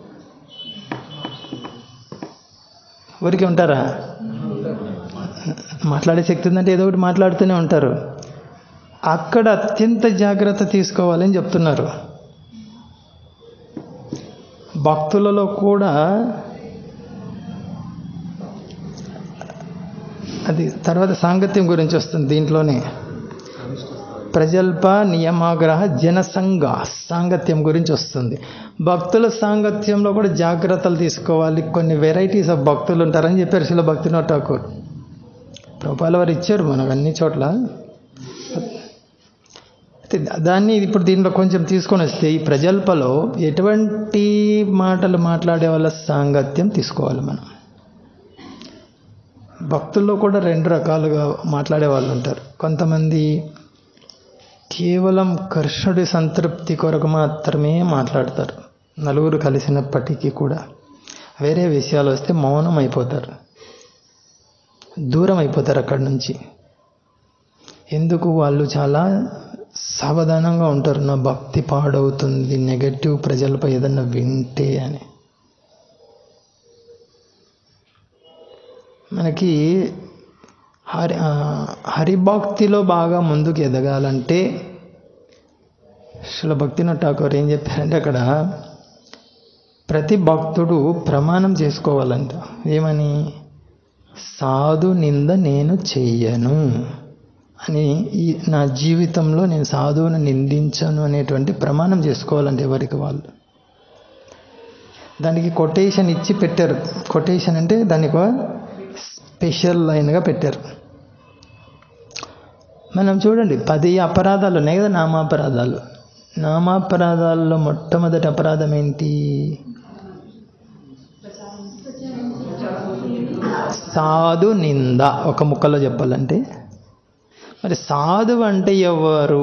ఊరికి ఉంటారా మాట్లాడే శక్తి ఉందంటే ఏదో ఒకటి మాట్లాడుతూనే ఉంటారు అక్కడ అత్యంత జాగ్రత్త తీసుకోవాలని చెప్తున్నారు భక్తులలో కూడా అది తర్వాత సాంగత్యం గురించి వస్తుంది దీంట్లోనే ప్రజల్ప నియమాగ్రహ జనసంఘ సాంగత్యం గురించి వస్తుంది భక్తుల సాంగత్యంలో కూడా జాగ్రత్తలు తీసుకోవాలి కొన్ని వెరైటీస్ ఆఫ్ భక్తులు ఉంటారని చెప్పారు శిల భక్తినో ఠాకూర్ ప్రభుపాల వారు ఇచ్చారు మనకు అన్ని చోట్ల అయితే దాన్ని ఇప్పుడు దీంట్లో కొంచెం తీసుకొని వస్తే ఈ ప్రజల్పలో ఎటువంటి మాటలు మాట్లాడే వాళ్ళ సాంగత్యం తీసుకోవాలి మనం భక్తుల్లో కూడా రెండు రకాలుగా మాట్లాడే వాళ్ళు ఉంటారు కొంతమంది కేవలం కృష్ణుడి సంతృప్తి కొరకు మాత్రమే మాట్లాడతారు నలుగురు కలిసినప్పటికీ కూడా వేరే విషయాలు వస్తే మౌనం అయిపోతారు దూరం అయిపోతారు అక్కడి నుంచి ఎందుకు వాళ్ళు చాలా సావధానంగా ఉంటారు నా భక్తి పాడవుతుంది నెగటివ్ ప్రజలపై ఏదన్నా వింటే అని మనకి హరి ఆ, హరిభక్తిలో బాగా ముందుకు ఎదగాలంటే శిల భక్తిన ఠాకూర్ ఏం చెప్పారంటే అక్కడ ప్రతి భక్తుడు ప్రమాణం చేసుకోవాలంట ఏమని సాధు నింద నేను చెయ్యను అని ఈ నా జీవితంలో నేను సాధువును నిందించను అనేటువంటి ప్రమాణం చేసుకోవాలంటే ఎవరికి వాళ్ళు దానికి కొటేషన్ ఇచ్చి పెట్టారు కొటేషన్ అంటే దానికి ఒక స్పెషల్ లైన్గా పెట్టారు మనం చూడండి పది అపరాధాలు ఉన్నాయి కదా నామాపరాధాలు నామాపరాధాల్లో మొట్టమొదటి అపరాధం ఏంటి సాధు నింద ఒక ముక్కలో చెప్పాలంటే మరి సాధు అంటే ఎవరు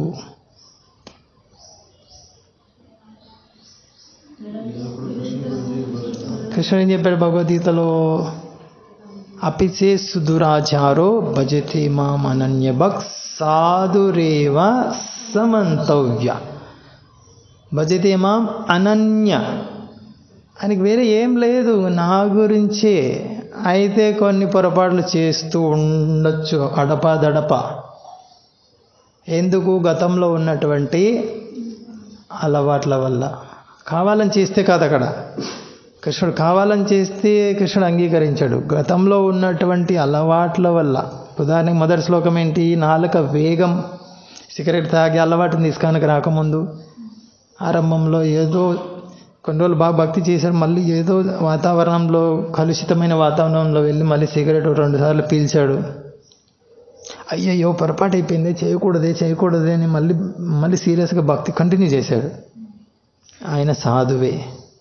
కృష్ణుడు ఏం చెప్పాడు భగవద్గీతలో అపిచే సుదురాచారో భజతే మాం అనన్య భక్ సాధురేవ సమంతవ్య భజతే మాం అనన్య ఆయనకి వేరే ఏం లేదు నా గురించే అయితే కొన్ని పొరపాట్లు చేస్తూ ఉండొచ్చు అడపా దడప ఎందుకు గతంలో ఉన్నటువంటి అలవాట్ల వల్ల కావాలని చేస్తే కాదు అక్కడ కృష్ణుడు కావాలని చేస్తే కృష్ణుడు అంగీకరించాడు గతంలో ఉన్నటువంటి అలవాట్ల వల్ల ఉదాహరణకి మొదటి శ్లోకం ఏంటి నాలుక వేగం సిగరెట్ తాగి అలవాటుని తీసుకానికి రాకముందు ఆరంభంలో ఏదో కొన్ని రోజులు బాగా భక్తి చేశాడు మళ్ళీ ఏదో వాతావరణంలో కలుషితమైన వాతావరణంలో వెళ్ళి మళ్ళీ సిగరెట్ రెండు సార్లు పీల్చాడు అయ్యయ్యో పొరపాటు అయిపోయింది చేయకూడదే చేయకూడదే అని మళ్ళీ మళ్ళీ సీరియస్గా భక్తి కంటిన్యూ చేశాడు ఆయన సాధువే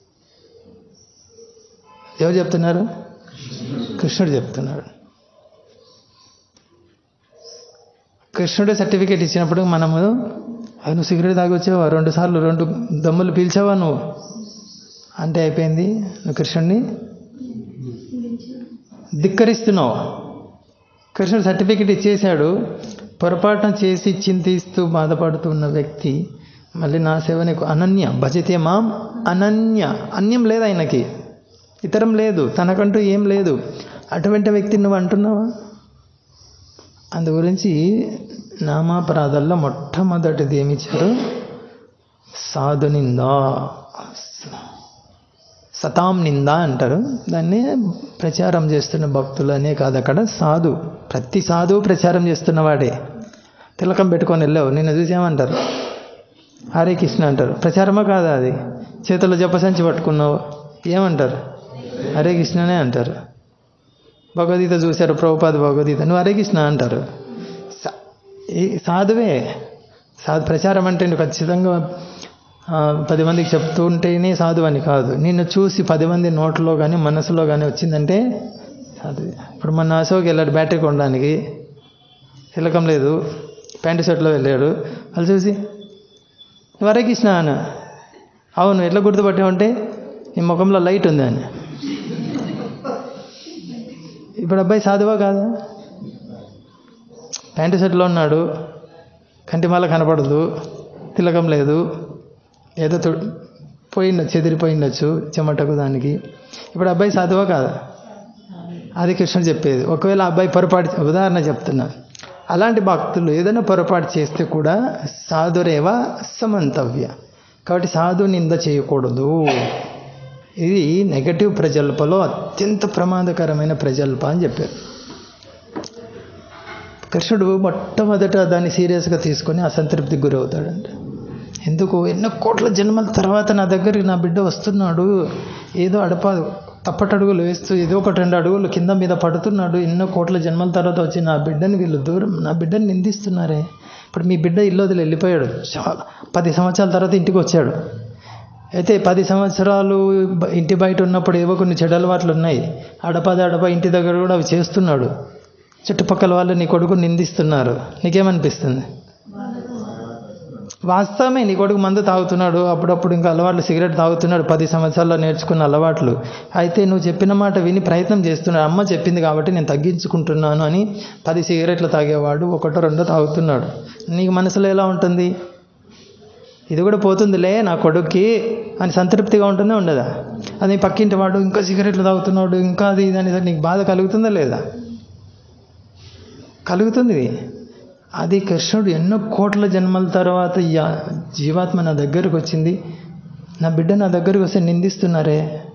ఎవరు చెప్తున్నారు కృష్ణుడు చెప్తున్నాడు కృష్ణుడే సర్టిఫికేట్ ఇచ్చినప్పుడు మనము "అది నువ్వు సిగరెట్ తాగి వచ్చావా రెండు సార్లు రెండు దమ్ములు పీల్చావా నువ్వు అంటే అయిపోయింది నువ్వు కృష్ణుడిని ధిక్కరిస్తున్నావు కృష్ణుడు సర్టిఫికేట్ ఇచ్చేశాడు పొరపాటున చేసి చింతిస్తూ బాధపడుతున్న వ్యక్తి మళ్ళీ నా సేవ నీకు అనన్య భజతే మాం అనన్య అన్యం లేదు ఆయనకి ఇతరం లేదు తనకంటూ ఏం లేదు అటువంటి వ్యక్తిని నువ్వు అంటున్నావా అందు గురించి నామాపరాధాల్లో మొట్టమొదటిది ఏమి ఇచ్చారు సాధు నింద సతాం నింద అంటారు దాన్ని ప్రచారం చేస్తున్న భక్తులనే కాదు అక్కడ సాధు ప్రతి సాధువు ప్రచారం చేస్తున్నవాడే తిలకం పెట్టుకొని వెళ్ళావు నిన్ను చూసేమంటారు హరే కృష్ణ అంటారు ప్రచారమా కాదా అది చేతుల్లో జపసంచి పట్టుకున్నావు ఏమంటారు హరే కృష్ణనే అంటారు భగవద్గీత చూశారు ప్రభుపాద భగవద్గీత నువ్వు హరే కృష్ణ అంటారు సా- ఈ సాధువే సాధు ప్రచారం అంటే నువ్వు ఖచ్చితంగా ఆ, పది మందికి చెప్తూ ఉంటేనే సాధువు అని కాదు నిన్ను చూసి పది మంది నోట్లో కానీ మనసులో కానీ వచ్చిందంటే సాధువే ఇప్పుడు మన అశోక్ వెళ్ళాడు బ్యాటరీ కొనడానికి తిలకం లేదు ప్యాంటు షర్ట్లో వెళ్ళాడు వాళ్ళు చూసి నువ్వు హరే కృష్ణ అన్న అవును ఎట్లా గుర్తుపట్టావంటే ఈ ముఖంలో లైట్ ఉంది అని ఇప్పుడు అబ్బాయి సాధువా కాదా ప్యాంటు షర్ట్లో ఉన్నాడు కంటిమాల కనపడదు తిలకం లేదు ఏదో తు పోయిండొచ్చు చెదిరిపోయిండొచ్చు చెమటకు దానికి ఇప్పుడు అబ్బాయి సాధువా కాదా అది కృష్ణుడు చెప్పేది ఒకవేళ అబ్బాయి పొరపాటు ఉదాహరణ చెప్తున్నా అలాంటి భక్తులు ఏదైనా పొరపాటు చేస్తే కూడా సాధురేవ సమంతవ్య కాబట్టి సాధు నింద చేయకూడదు ఇది నెగటివ్ ప్రజల్పలో అత్యంత ప్రమాదకరమైన ప్రజల్ప అని చెప్పారు కృష్ణుడు మొట్టమొదట దాన్ని సీరియస్గా తీసుకొని అసంతృప్తికి గురవుతాడంట ఎందుకు ఎన్నో కోట్ల జన్మల తర్వాత నా దగ్గరికి నా బిడ్డ వస్తున్నాడు ఏదో అడప తప్పటడుగులు వేస్తూ ఏదో ఒక రెండు అడుగులు కింద మీద పడుతున్నాడు ఎన్నో కోట్ల జన్మల తర్వాత వచ్చి నా బిడ్డని వీళ్ళు దూరం నా బిడ్డని నిందిస్తున్నారే ఇప్పుడు మీ బిడ్డ ఇల్లు వదిలి వెళ్ళిపోయాడు చాలా పది సంవత్సరాల తర్వాత ఇంటికి వచ్చాడు అయితే పది సంవత్సరాలు బ- ఇంటి బయట ఉన్నప్పుడు ఏవో కొన్ని చెడు అలవాట్లు ఉన్నాయి అడపద అడప ఇంటి దగ్గర కూడా అవి చేస్తున్నాడు చుట్టుపక్కల వాళ్ళు నీ కొడుకు నిందిస్తున్నారు నీకేమనిపిస్తుంది వాస్తవమే నీ కొడుకు మందు తాగుతున్నాడు అప్పుడప్పుడు ఇంకా అలవాట్లు సిగరెట్ తాగుతున్నాడు పది సంవత్సరాల్లో నేర్చుకున్న అలవాట్లు అయితే నువ్వు చెప్పిన మాట విని ప్రయత్నం చేస్తున్నాడు అమ్మ చెప్పింది కాబట్టి నేను తగ్గించుకుంటున్నాను అని పది సిగరెట్లు తాగేవాడు ఒకటో రెండో తాగుతున్నాడు నీకు మనసులో ఎలా ఉంటుంది ఇది కూడా పోతుందిలే నా కొడుక్కి అని సంతృప్తిగా ఉంటుందా ఉండదా అది పక్కింటి వాడు ఇంకా సిగరెట్లు తాగుతున్నాడు ఇంకా అది ఇది అని నీకు బాధ కలుగుతుందా లేదా కలుగుతుంది అది కృష్ణుడు ఎన్నో కోట్ల జన్మల తర్వాత ఈ ఆ- జీవాత్మ నా దగ్గరకు వచ్చింది నా బిడ్డ నా దగ్గరకు వస్తే నిందిస్తున్నారే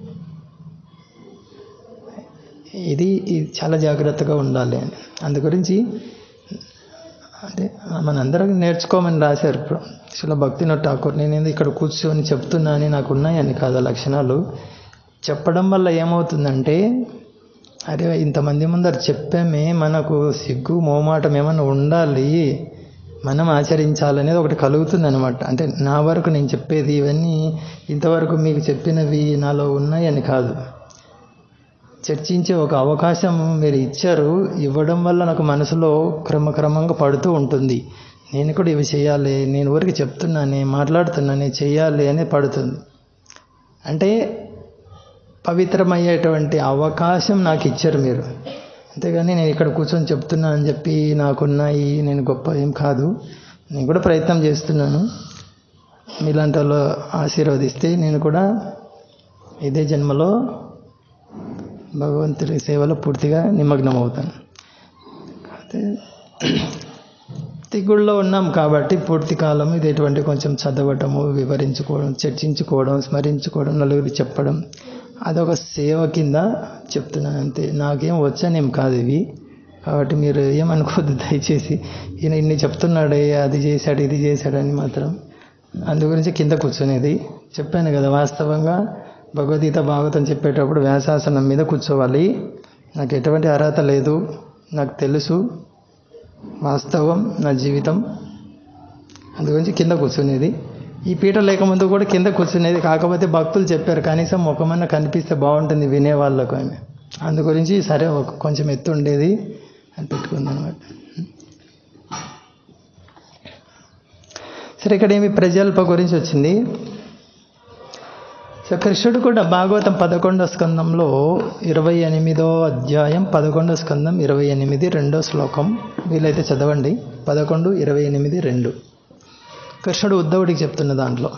ఇది ఇది చాలా జాగ్రత్తగా ఉండాలి అని అందు గురించి అంటే మనందరం నేర్చుకోమని రాశారు ఇప్పుడు శిల భక్తినో ఠాకూర్ నేను ఇక్కడ కూర్చొని చెప్తున్నా అని నాకు ఉన్నాయని కాదు ఆ లక్షణాలు చెప్పడం వల్ల ఏమవుతుందంటే అరే ఇంతమంది ముందర చెప్పామే మనకు సిగ్గు మోమాటం ఏమన్నా ఉండాలి మనం ఆచరించాలనేది ఒకటి కలుగుతుంది అనమాట అంటే నా వరకు నేను చెప్పేది ఇవన్నీ ఇంతవరకు మీకు చెప్పినవి నాలో ఉన్నాయని కాదు చర్చించే ఒక అవకాశం మీరు ఇచ్చారు ఇవ్వడం వల్ల నాకు మనసులో క్రమక్రమంగా పడుతూ ఉంటుంది నేను కూడా ఇవి చేయాలి నేను ఊరికి చెప్తున్నానే మాట్లాడుతున్నానే చేయాలి అనేది పడుతుంది అంటే పవిత్రమయ్యేటువంటి అవకాశం నాకు ఇచ్చారు మీరు అంతేగాని నేను ఇక్కడ కూర్చొని చెప్తున్నా అని చెప్పి నాకున్నాయి నేను గొప్ప ఏం కాదు నేను కూడా ప్రయత్నం చేస్తున్నాను మీలాంటి వాళ్ళు ఆశీర్వదిస్తే నేను కూడా ఇదే జన్మలో భగవంతుడి సేవలో పూర్తిగా నిమగ్నం అవుతాను అయితే తిగుళ్ళలో ఉన్నాం కాబట్టి పూర్తి కాలం ఇది ఎటువంటి కొంచెం చదవటము వివరించుకోవడం చర్చించుకోవడం స్మరించుకోవడం నలుగురికి చెప్పడం అదొక సేవ కింద చెప్తున్నాను అంతే నాకేం వచ్చానేం కాదు ఇవి కాబట్టి మీరు ఏమనుకోవద్దు దయచేసి ఈయన ఇన్ని చెప్తున్నాడే అది చేశాడు ఇది చేశాడని మాత్రం అందు గురించి కింద కూర్చునేది చెప్పాను కదా వాస్తవంగా భగవద్గీత భాగవతం చెప్పేటప్పుడు వ్యాసాసనం మీద కూర్చోవాలి నాకు ఎటువంటి అర్హత లేదు నాకు తెలుసు వాస్తవం నా జీవితం అందుగురించి కింద కూర్చునేది ఈ పీట లేకముందు కూడా కింద కూర్చునేది కాకపోతే భక్తులు చెప్పారు కనీసం ముఖమన్నా కనిపిస్తే బాగుంటుంది వినేవాళ్ళకు అని అందు గురించి సరే ఒక కొంచెం ఎత్తు ఉండేది అని పెట్టుకుందనమాట సరే ఇక్కడ ఏమి ప్రజల్ప గురించి వచ్చింది సో కృష్ణుడు కూడా భాగవతం పదకొండో స్కందంలో ఇరవై ఎనిమిదో అధ్యాయం పదకొండో స్కందం ఇరవై ఎనిమిది రెండో శ్లోకం వీలైతే చదవండి పదకొండు ఇరవై ఎనిమిది రెండు కృష్ణుడు ఉద్ధవుడికి చెప్తున్న దాంట్లో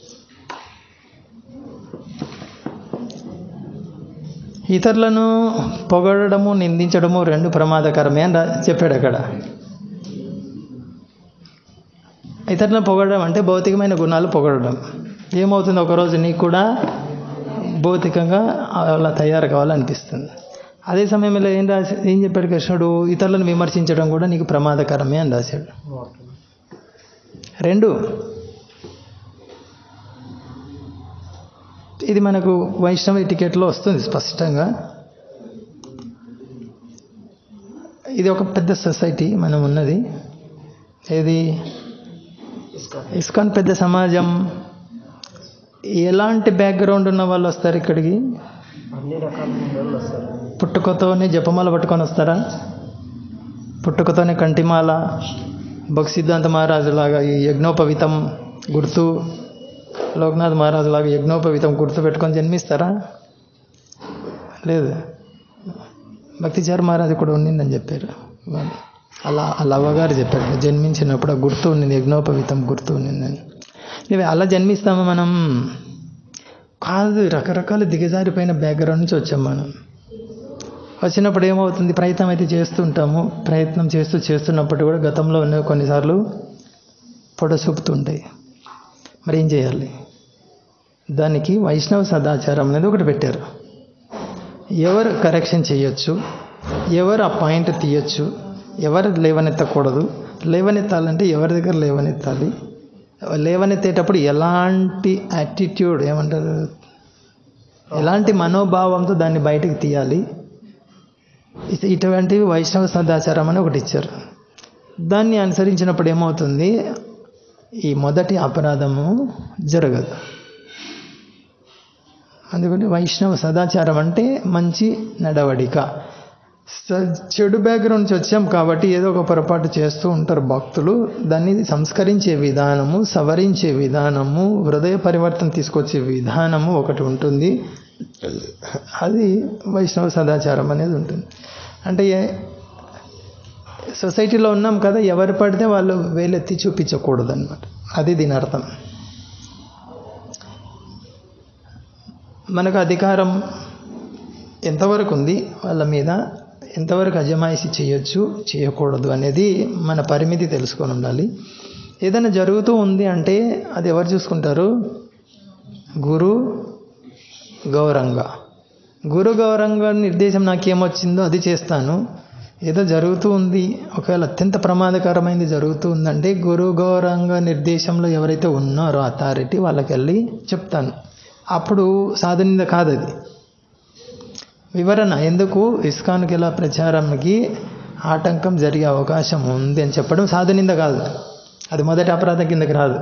ఇతరులను పొగడము నిందించడము రెండు ప్రమాదకరమే అని రా- చెప్పాడు అక్కడ ఇతరులను పొగడడం అంటే భౌతికమైన గుణాలు పొగడడం ఏమవుతుంది ఒకరోజు నీకు కూడా భౌతికంగా అలా తయారు కావాలనిపిస్తుంది అదే సమయంలో ఏం రాసి ఏం చెప్పాడు కృష్ణుడు ఇతరులను విమర్శించడం కూడా నీకు ప్రమాదకరమే అని రాశాడు రెండు ఇది మనకు వైష్ణవ టికెట్లో వస్తుంది స్పష్టంగా ఇది ఒక పెద్ద సొసైటీ మనం ఉన్నది ఏది ఇస్కాన్ పెద్ద సమాజం ఎలాంటి బ్యాక్గ్రౌండ్ ఉన్న వాళ్ళు వస్తారు ఇక్కడికి అన్ని రకాల మంది వస్తారు పుట్టుకతోనే జపమాల పట్టుకొని వస్తారా పుట్టుకతోనే కంటిమాల భక్తి సిద్ధాంత మహారాజు లాగా ఈ యజ్ఞోపవితం గుర్తు లోక్నాథ్ మహారాజు లాగా యజ్ఞోపవితం గుర్తుపెట్టుకొని జన్మిస్తారా లేదు భక్తిచార్ మహారాజు కూడా ఉండిందని చెప్పారు వాళ్ళు. అలా అలా అవ్వగారు చెప్పారు జన్మించినప్పుడు ఆ గుర్తు ఉండింది యజ్ఞోపవితం గుర్తు ఉండిందని ఇవి అలా జన్మిస్తామా మనం కాదు రకరకాల దిగజారిపోయిన బ్యాక్గ్రౌండ్ నుంచి వచ్చాం మనం వచ్చినప్పుడు ఏమవుతుంది ప్రయత్నం అయితే చేస్తుంటాము ప్రయత్నం చేస్తూ చేస్తున్నప్పుడు కూడా గతంలో ఉన్న కొన్నిసార్లు పొడసూపుతుంటాయి మరి ఏం చేయాలి దానికి వైష్ణవ సదాచారం అనేది ఒకటి పెట్టారు ఎవరు కరెక్షన్ చేయొచ్చు ఎవరు ఆ పాయింట్ తీయొచ్చు ఎవరు లేవనెత్తకూడదు లేవనెత్తాలంటే ఎవరి దగ్గర లేవనెత్తాలి లేవనెత్తేటప్పుడు ఎలాంటి యాటిట్యూడ్ ఏమంటారు ఎలాంటి మనోభావంతో దాన్ని బయటకు తీయాలి ఇ- ఇటువంటివి వైష్ణవ సదాచారం అని ఒకటి ఇచ్చారు దాన్ని అనుసరించినప్పుడు ఏమవుతుంది ఈ మొదటి అపరాధము జరగదు అందుకని వైష్ణవ సదాచారం అంటే మంచి నడవడిక స- చెడు బ్యాక్గ్రౌండ్ నుంచి వచ్చాం కాబట్టి ఏదో ఒక పొరపాటు చేస్తూ ఉంటారు భక్తులు దాన్ని సంస్కరించే విధానము సవరించే విధానము హృదయ పరివర్తన తీసుకొచ్చే విధానము ఒకటి ఉంటుంది అది వైష్ణవ సదాచారం అనేది ఉంటుంది అంటే ఏ- సొసైటీలో ఉన్నాం కదా ఎవరు పడితే వాళ్ళు వేలెత్తి చూపించకూడదు అనమాట అది దీని అర్థం మనకు అధికారం ఎంతవరకు ఉంది వాళ్ళ మీద ఎంతవరకు అజమాయిషి చేయొచ్చు చేయకూడదు అనేది మన పరిమితి తెలుసుకొని ఉండాలి ఏదైనా జరుగుతూ ఉంది అంటే అది ఎవరు చూసుకుంటారు గురు గౌరంగ గురు గౌరంగ నిర్దేశం నాకేమొచ్చిందో అది చేస్తాను ఏదో జరుగుతూ ఉంది ఒకవేళ అత్యంత ప్రమాదకరమైనది జరుగుతూ ఉందంటే గురు గౌరంగ నిర్దేశంలో ఎవరైతే ఉన్నారో అథారిటీ వాళ్ళకి వెళ్ళి చెప్తాను అప్పుడు సాధనింద కాదు అది వివరణ ఎందుకు ఇస్కాన్కి ఇలా ప్రచారంకి ఆటంకం జరిగే అవకాశం ఉంది అని చెప్పడం సాధనింద కాదు అది మొదటి అపరాధం కిందకి రాదు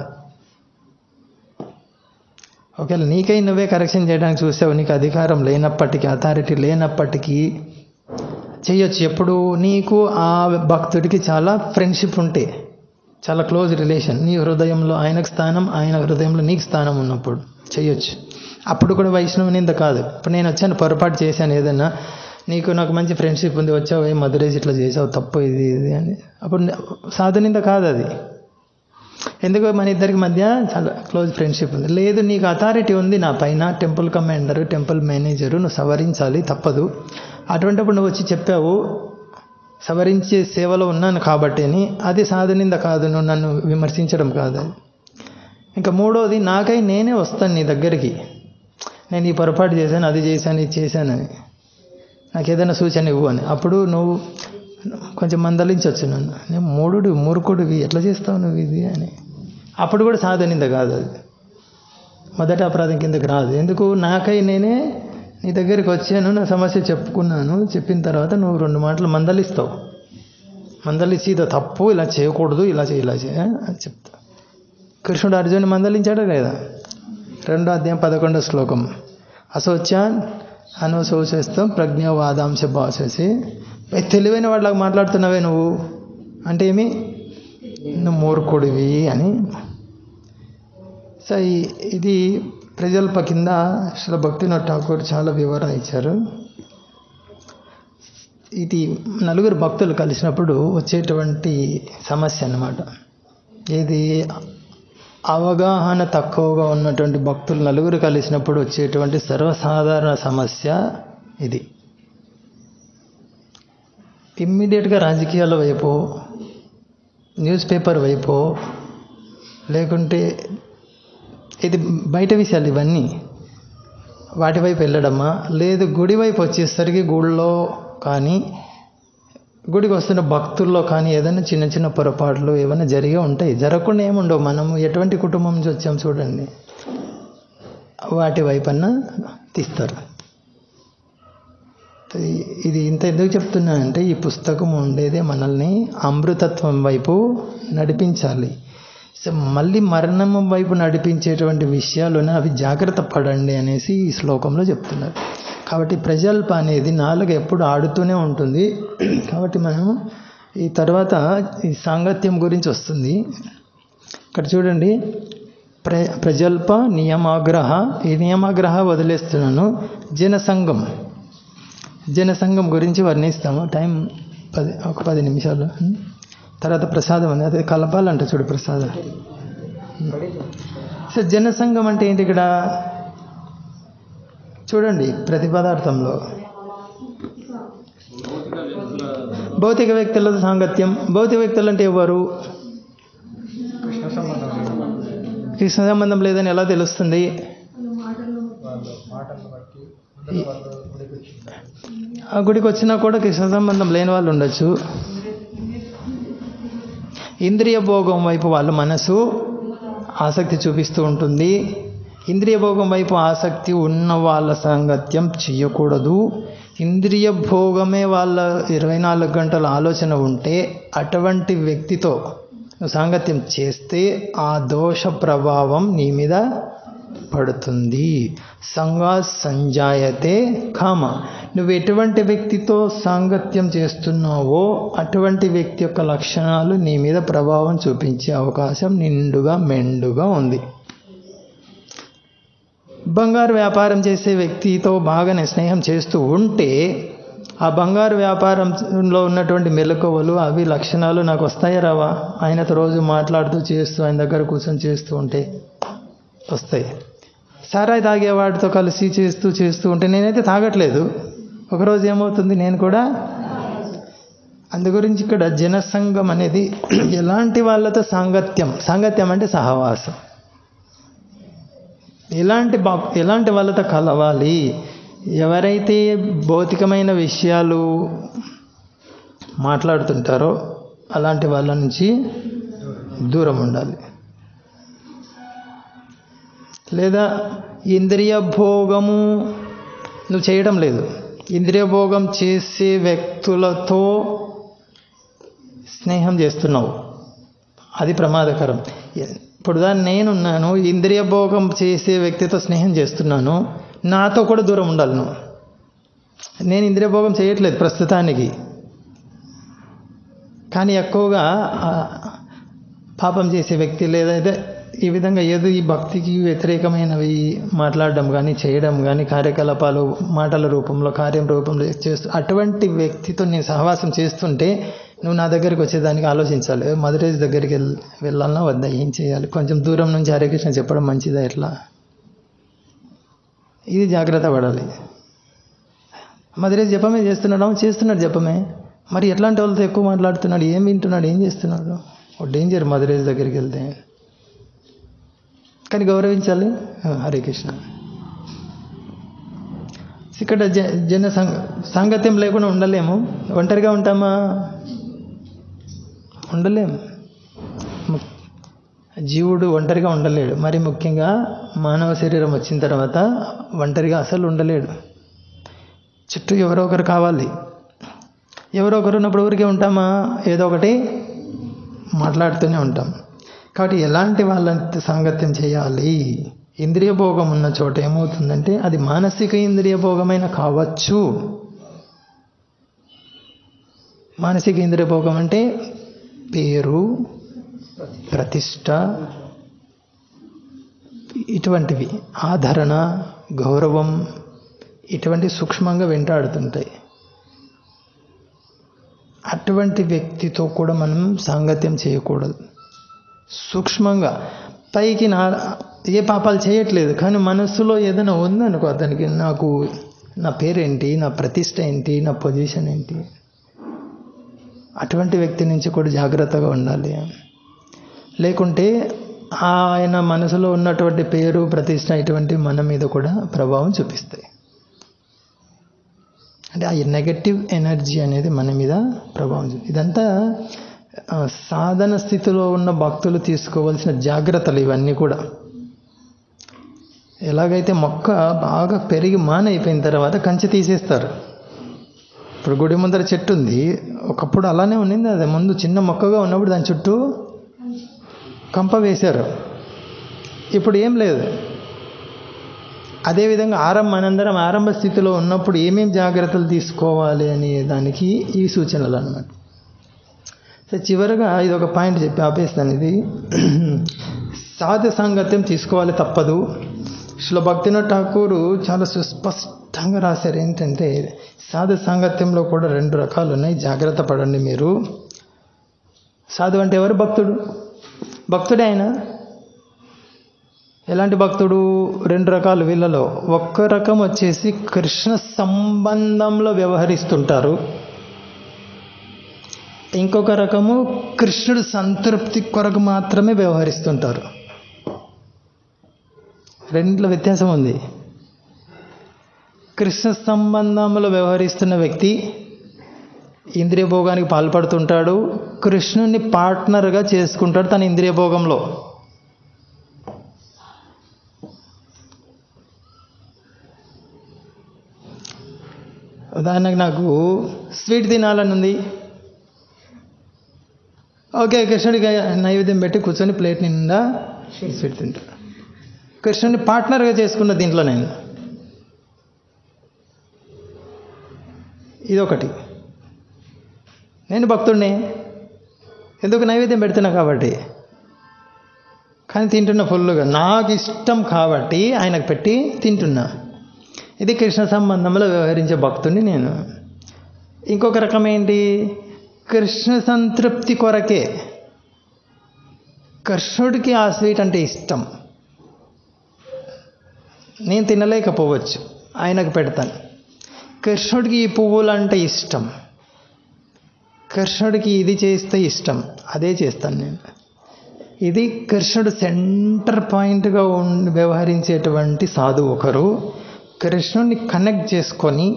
ఒకవేళ నీకై నువ్వే కరెక్షన్ చేయడానికి చూసావు నీకు అధికారం లేనప్పటికీ అథారిటీ లేనప్పటికీ చేయొచ్చు ఎప్పుడు నీకు ఆ భక్తుడికి చాలా ఫ్రెండ్షిప్ ఉంటే చాలా క్లోజ్ రిలేషన్ నీ హృదయంలో ఆయనకు స్థానం ఆయన హృదయంలో నీకు స్థానం ఉన్నప్పుడు చేయొచ్చు అప్పుడు కూడా వైష్ణవ నింద కాదు ఇప్పుడు నేను వచ్చాను పొరపాటు చేశాను ఏదన్నా నీకు నాకు మంచి ఫ్రెండ్షిప్ ఉంది వచ్చావు ఏ మధురేజ్ ఇట్లా చేసావు తప్పు ఇది ఇది అని అప్పుడు సాధనింద కాదు అది ఎందుకు మన ఇద్దరికి మధ్య చాలా క్లోజ్ ఫ్రెండ్షిప్ ఉంది లేదు నీకు అథారిటీ ఉంది నా పైన టెంపుల్ కమాండర్ టెంపుల్ మేనేజరు నువ్వు సవరించాలి తప్పదు అటువంటిప్పుడు నువ్వు వచ్చి చెప్పావు సవరించే సేవలో ఉన్నాను కాబట్టిని అది సాధనింద కాదు నువ్వు నన్ను విమర్శించడం కాదు అది ఇంకా మూడోది నాకై నేనే వస్తాను నీ దగ్గరికి నేను ఈ పొరపాటు చేశాను అది చేశాను ఇది చేశానని నాకు ఏదైనా సూచన ఇవ్వు అని అప్పుడు నువ్వు కొంచెం మందలించవచ్చు నన్ను నేను మూడుడు మూర్ఖుడివి ఎట్లా చేస్తావు నువ్వు ఇది అని అప్పుడు కూడా సాధనింద కాదు అది మొదటి అపరాధం కిందకి రాదు ఎందుకు నాకై నేనే నీ దగ్గరికి వచ్చాను నా సమస్య చెప్పుకున్నాను చెప్పిన తర్వాత నువ్వు రెండు మాటలు మందలిస్తావు మందలిచ్చి ఇదో తప్పు ఇలా చేయకూడదు ఇలా చేయి ఇలా చేయ అని చెప్తా కృష్ణుడు అర్జునుని మందలించాడా లేదా రెండో అధ్యాయం పదకొండో శ్లోకం అశోచ్యాన్ అనుశోచిస్తాం ప్రజ్ఞావాదాంశ భాషసి తెలివైన వాళ్ళకి మాట్లాడుతున్నావే నువ్వు అంటే ఏమి నువ్వు మూర్ఖుడివి అని సో ఈ- ఇది ప్రజల్ప కింద శ్రీ భక్తినాథ్ ఠాకూర్ చాలా వివరణ ఇచ్చారు ఇది నలుగురు భక్తులు కలిసినప్పుడు వచ్చేటువంటి సమస్య అన్నమాట ఇది అవగాహన తక్కువగా ఉన్నటువంటి భక్తులు నలుగురు కలిసినప్పుడు వచ్చేటువంటి సర్వసాధారణ సమస్య ఇది ఇమ్మీడియట్గా రాజకీయాల వైపు న్యూస్ పేపర్ వైపు లేకుంటే ఇది బయట విషయాలు ఇవన్నీ వాటి వైపు వెళ్ళడమా లేదు గుడి వైపు వచ్చేసరికి గుడిలో కానీ గుడికి వస్తున్న భక్తుల్లో కానీ ఏదైనా చిన్న చిన్న పొరపాట్లు ఏమైనా జరిగే ఉంటాయి జరగకుండా ఏముండవు మనం ఎటువంటి కుటుంబం నుంచి వచ్చాం చూడండి వాటి వైపన్నా తీస్తారు ఈ- ఇది ఇంత ఎందుకు చెప్తున్నా అంటే ఈ పుస్తకం ఉండేదే మనల్ని అమృతత్వం వైపు నడిపించాలి సో మళ్ళీ మరణం వైపు నడిపించేటువంటి విషయాలునే అవి జాగ్రత్త పడండి అనేసి ఈ శ్లోకంలో చెప్తున్నారు కాబట్టి ప్రజల్ప అనేది నాలుగు ఎప్పుడు ఆడుతూనే ఉంటుంది కాబట్టి మనం ఈ తర్వాత ఈ సాంగత్యం గురించి వస్తుంది ఇక్కడ చూడండి ప్ర ప్రజల్ప నియమాగ్రహ ఈ నియమాగ్రహ వదిలేస్తున్నాను జనసంఘం జనసంఘం గురించి వర్ణిస్తాము టైం పది ఒక పది నిమిషాలు ఉం? తర్వాత ప్రసాదం ఉంది అదే కలపాలంట చూడు ప్రసాదం సో జనసంఘం అంటే ఏంటి ఇక్కడ చూడండి ప్రతి పదార్థంలో భౌతిక వ్యక్తుల సాంగత్యం భౌతిక వ్యక్తులు అంటే ఎవరు కృష్ణ సంబంధం లేదని ఎలా తెలుస్తుంది ఆ గుడికి వచ్చినా కూడా కృష్ణ సంబంధం లేని వాళ్ళు ఉండొచ్చు ఇంద్రియ భోగం వైపు వాళ్ళ మనసు ఆసక్తి చూపిస్తూ ఉంటుంది ఇంద్రియ భోగం వైపు ఆసక్తి ఉన్న వాళ్ళ సాంగత్యం చేయకూడదు ఇంద్రియ భోగమే వాళ్ళ ఇరవై నాలుగు గంటల ఆలోచన ఉంటే అటువంటి వ్యక్తితో నువ్వు సాంగత్యం చేస్తే ఆ దోష ప్రభావం నీ మీద పడుతుంది సంగా సంజాయతే కామ నువ్వు ఎటువంటి వ్యక్తితో సాంగత్యం చేస్తున్నావో అటువంటి వ్యక్తి యొక్క లక్షణాలు నీ మీద ప్రభావం చూపించే అవకాశం నిండుగా మెండుగా ఉంది బంగారు వ్యాపారం చేసే వ్యక్తితో బాగానే స్నేహం చేస్తూ ఉంటే ఆ బంగారు వ్యాపారంలో ఉన్నటువంటి మెలకువలు అవి లక్షణాలు నాకు వస్తాయా రావా ఆయనతో రోజు మాట్లాడుతూ చేస్తూ ఆయన దగ్గర కూర్చొని చేస్తూ ఉంటే వస్తాయి సారాయి తాగేవాడితో కలిసి చేస్తూ చేస్తూ ఉంటే నేనైతే తాగట్లేదు ఒకరోజు ఏమవుతుంది నేను కూడా అందు గురించి ఇక్కడ జనసంఘం అనేది ఎలాంటి వాళ్ళతో సాంగత్యం సాంగత్యం అంటే సహవాసం ఎలాంటి బా ఎలాంటి వాళ్ళతో కలవాలి ఎవరైతే భౌతికమైన విషయాలు మాట్లాడుతుంటారో అలాంటి వాళ్ళ నుంచి దూరం ఉండాలి లేదా ఇంద్రియ భోగము నువ్వు చేయడం లేదు ఇంద్రియ భోగం చేసే వ్యక్తులతో స్నేహం చేస్తున్నావు అది ప్రమాదకరం ఇప్పుడు దాన్ని నేనున్నాను ఇంద్రియ భోగం చేసే వ్యక్తితో స్నేహం చేస్తున్నాను నాతో కూడా దూరం ఉండాలి నువ్వు నేను ఇంద్రియ భోగం చేయట్లేదు ప్రస్తుతానికి కానీ ఎక్కువగా ఆ, పాపం చేసే వ్యక్తి లేదా ఈ విధంగా ఏదో ఈ భక్తికి వ్యతిరేకమైనవి మాట్లాడడం కానీ చేయడం కానీ కార్యకలాపాలు మాటల రూపంలో కార్యం రూపంలో చేస్తూ అటువంటి వ్యక్తితో నేను సహవాసం చేస్తుంటే నువ్వు నా దగ్గరికి వచ్చేదానికి ఆలోచించాలి మధురేజ్ దగ్గరికి వెళ్ వెళ్ళాలన్నా వద్దా ఏం చేయాలి కొంచెం దూరం నుంచి హరే కృష్ణ చెప్పడం మంచిదా ఎట్లా ఇది జాగ్రత్త పడాలి మధురేజ్ జపమే చేస్తున్నాడు అవును చేస్తున్నాడు జపమే మరి ఎట్లాంటి వాళ్ళతో ఎక్కువ మాట్లాడుతున్నాడు ఏం వింటున్నాడు ఏం చేస్తున్నాడు ఓ డేంజర్ మధురేజ్ దగ్గరికి వెళ్తే కానీ గౌరవించాలి ఆ, హరే కృష్ణ ఇక్కడ జ జన సంగ సాంగత్యం లేకుండా ఉండలేము ఒంటరిగా ఉంటామా ఉండలేము ము- జీవుడు ఒంటరిగా ఉండలేడు మరి ముఖ్యంగా మానవ శరీరం వచ్చిన తర్వాత ఒంటరిగా అసలు ఉండలేడు చుట్టూ ఎవరో ఒకరు కావాలి ఎవరో ఒకరు ఉన్నప్పుడు ఊరికే ఉంటామా ఏదో ఒకటి మాట్లాడుతూనే ఉంటాం కాబట్టి ఎలాంటి వాళ్ళతో సాంగత్యం చేయాలి ఇంద్రియ భోగం ఉన్న చోట ఏమవుతుందంటే అది మానసిక ఇంద్రియ భోగమైన కావచ్చు మానసిక ఇంద్రియ భోగం అంటే పేరు ప్రతిష్ట ఇటువంటివి ఆదరణ గౌరవం ఇటువంటి సూక్ష్మంగా వెంటాడుతుంటాయి అటువంటి వ్యక్తితో కూడా మనం సాంగత్యం చేయకూడదు సూక్ష్మంగా పైకి నా ఏ పాపాలు చేయట్లేదు కానీ మనస్సులో ఏదైనా ఉందనుకో అతనికి నాకు నా పేరేంటి నా ప్రతిష్ట ఏంటి నా పొజిషన్ ఏంటి అటువంటి వ్యక్తి నుంచి కూడా జాగ్రత్తగా ఉండాలి లేకుంటే ఆయన మనసులో ఉన్నటువంటి పేరు ప్రతిష్ట ఇటువంటి మన మీద కూడా ప్రభావం చూపిస్తాయి అంటే ఆ నెగటివ్ ఎనర్జీ అనేది మన మీద ప్రభావం చూపి ఇదంతా ఆ, సాధన స్థితిలో ఉన్న భక్తులు తీసుకోవాల్సిన జాగ్రత్తలు ఇవన్నీ కూడా ఎలాగైతే మొక్క బాగా పెరిగి మానైపోయిన తర్వాత కంచె తీసేస్తారు ఇప్పుడు గుడి ముందర చెట్టు ఉంది ఒకప్పుడు అలానే ఉండింది అది ముందు చిన్న మొక్కగా ఉన్నప్పుడు దాని చుట్టూ కంప వేశారు ఇప్పుడు ఏం లేదు అదేవిధంగా ఆరంభ మనందరం ఆరంభ స్థితిలో ఉన్నప్పుడు ఏమేం జాగ్రత్తలు తీసుకోవాలి అనే దానికి ఈ సూచనలు అన్నమాట సో చివరగా ఇది ఒక పాయింట్ చెప్పి ఆపేస్తాను ఇది సాధు సాంగత్యం తీసుకోవాలి తప్పదు శ్లో భక్తినాథ్ ఠాకూరు చాలా సుస్పష్టంగా రాశారు ఏంటంటే సాధు సాంగత్యంలో కూడా రెండు రకాలు ఉన్నాయి జాగ్రత్త పడండి మీరు సాధు అంటే ఎవరు భక్తుడు భక్తుడే ఆయన ఎలాంటి భక్తుడు రెండు రకాలు వీళ్ళలో ఒక్క రకం వచ్చేసి కృష్ణ సంబంధంలో వ్యవహరిస్తుంటారు ఇంకొక రకము కృష్ణుడు సంతృప్తి కొరకు మాత్రమే వ్యవహరిస్తుంటారు రెండిట్లో వ్యత్యాసం ఉంది కృష్ణ సంబంధంలో వ్యవహరిస్తున్న వ్యక్తి ఇంద్రియ భోగానికి పాల్పడుతుంటాడు కృష్ణుని పార్ట్నర్గా చేసుకుంటాడు తన ఇంద్రియ భోగంలో ఉదాహరణకు నాకు స్వీట్ తినాలని ఉంది ఓకే కృష్ణుడికి నైవేద్యం పెట్టి కూర్చొని ప్లేట్ నిండా స్వీట్ తింటాడు కృష్ణుని పార్ట్నర్గా చేసుకున్న దీంట్లో నేను ఇదొకటి నేను భక్తుడిని ఎందుకు నైవేద్యం పెడుతున్నా కాబట్టి కానీ తింటున్నా ఫుల్గా నాకు ఇష్టం కాబట్టి ఆయనకు పెట్టి తింటున్నా ఇది కృష్ణ సంబంధంలో వ్యవహరించే భక్తుడిని నేను ఇంకొక రకం ఏంటి కృష్ణ సంతృప్తి కొరకే కృష్ణుడికి ఆ స్వీట్ అంటే ఇష్టం నేను తినలేకపోవచ్చు ఆయనకు పెడతాను కృష్ణుడికి ఈ పువ్వులు అంటే ఇష్టం కృష్ణుడికి ఇది చేస్తే ఇష్టం అదే చేస్తాను నేను ఇది కృష్ణుడు సెంటర్ పాయింట్గా ఉండి వ్యవహరించేటువంటి సాధువు ఒకరు కృష్ణుడిని కనెక్ట్ చేసుకొని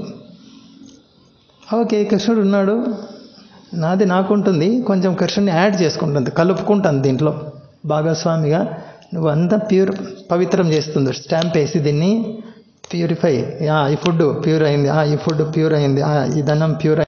ఓకే కృష్ణుడు ఉన్నాడు నాది నాకుంటుంది కొంచెం కృష్ణుడిని యాడ్ చేసుకుంటుంది కలుపుకుంటాను దీంట్లో భాగస్వామిగా నువ్వు అంతా ప్యూర్ పవిత్రం చేస్తుంది స్టాంప్ వేసి దీన్ని ప్యూరిఫై ఈ ఫుడ్ ప్యూర్ అయింది ఈ ఫుడ్ ప్యూర్ అయింది ఈ ధనం ప్యూర్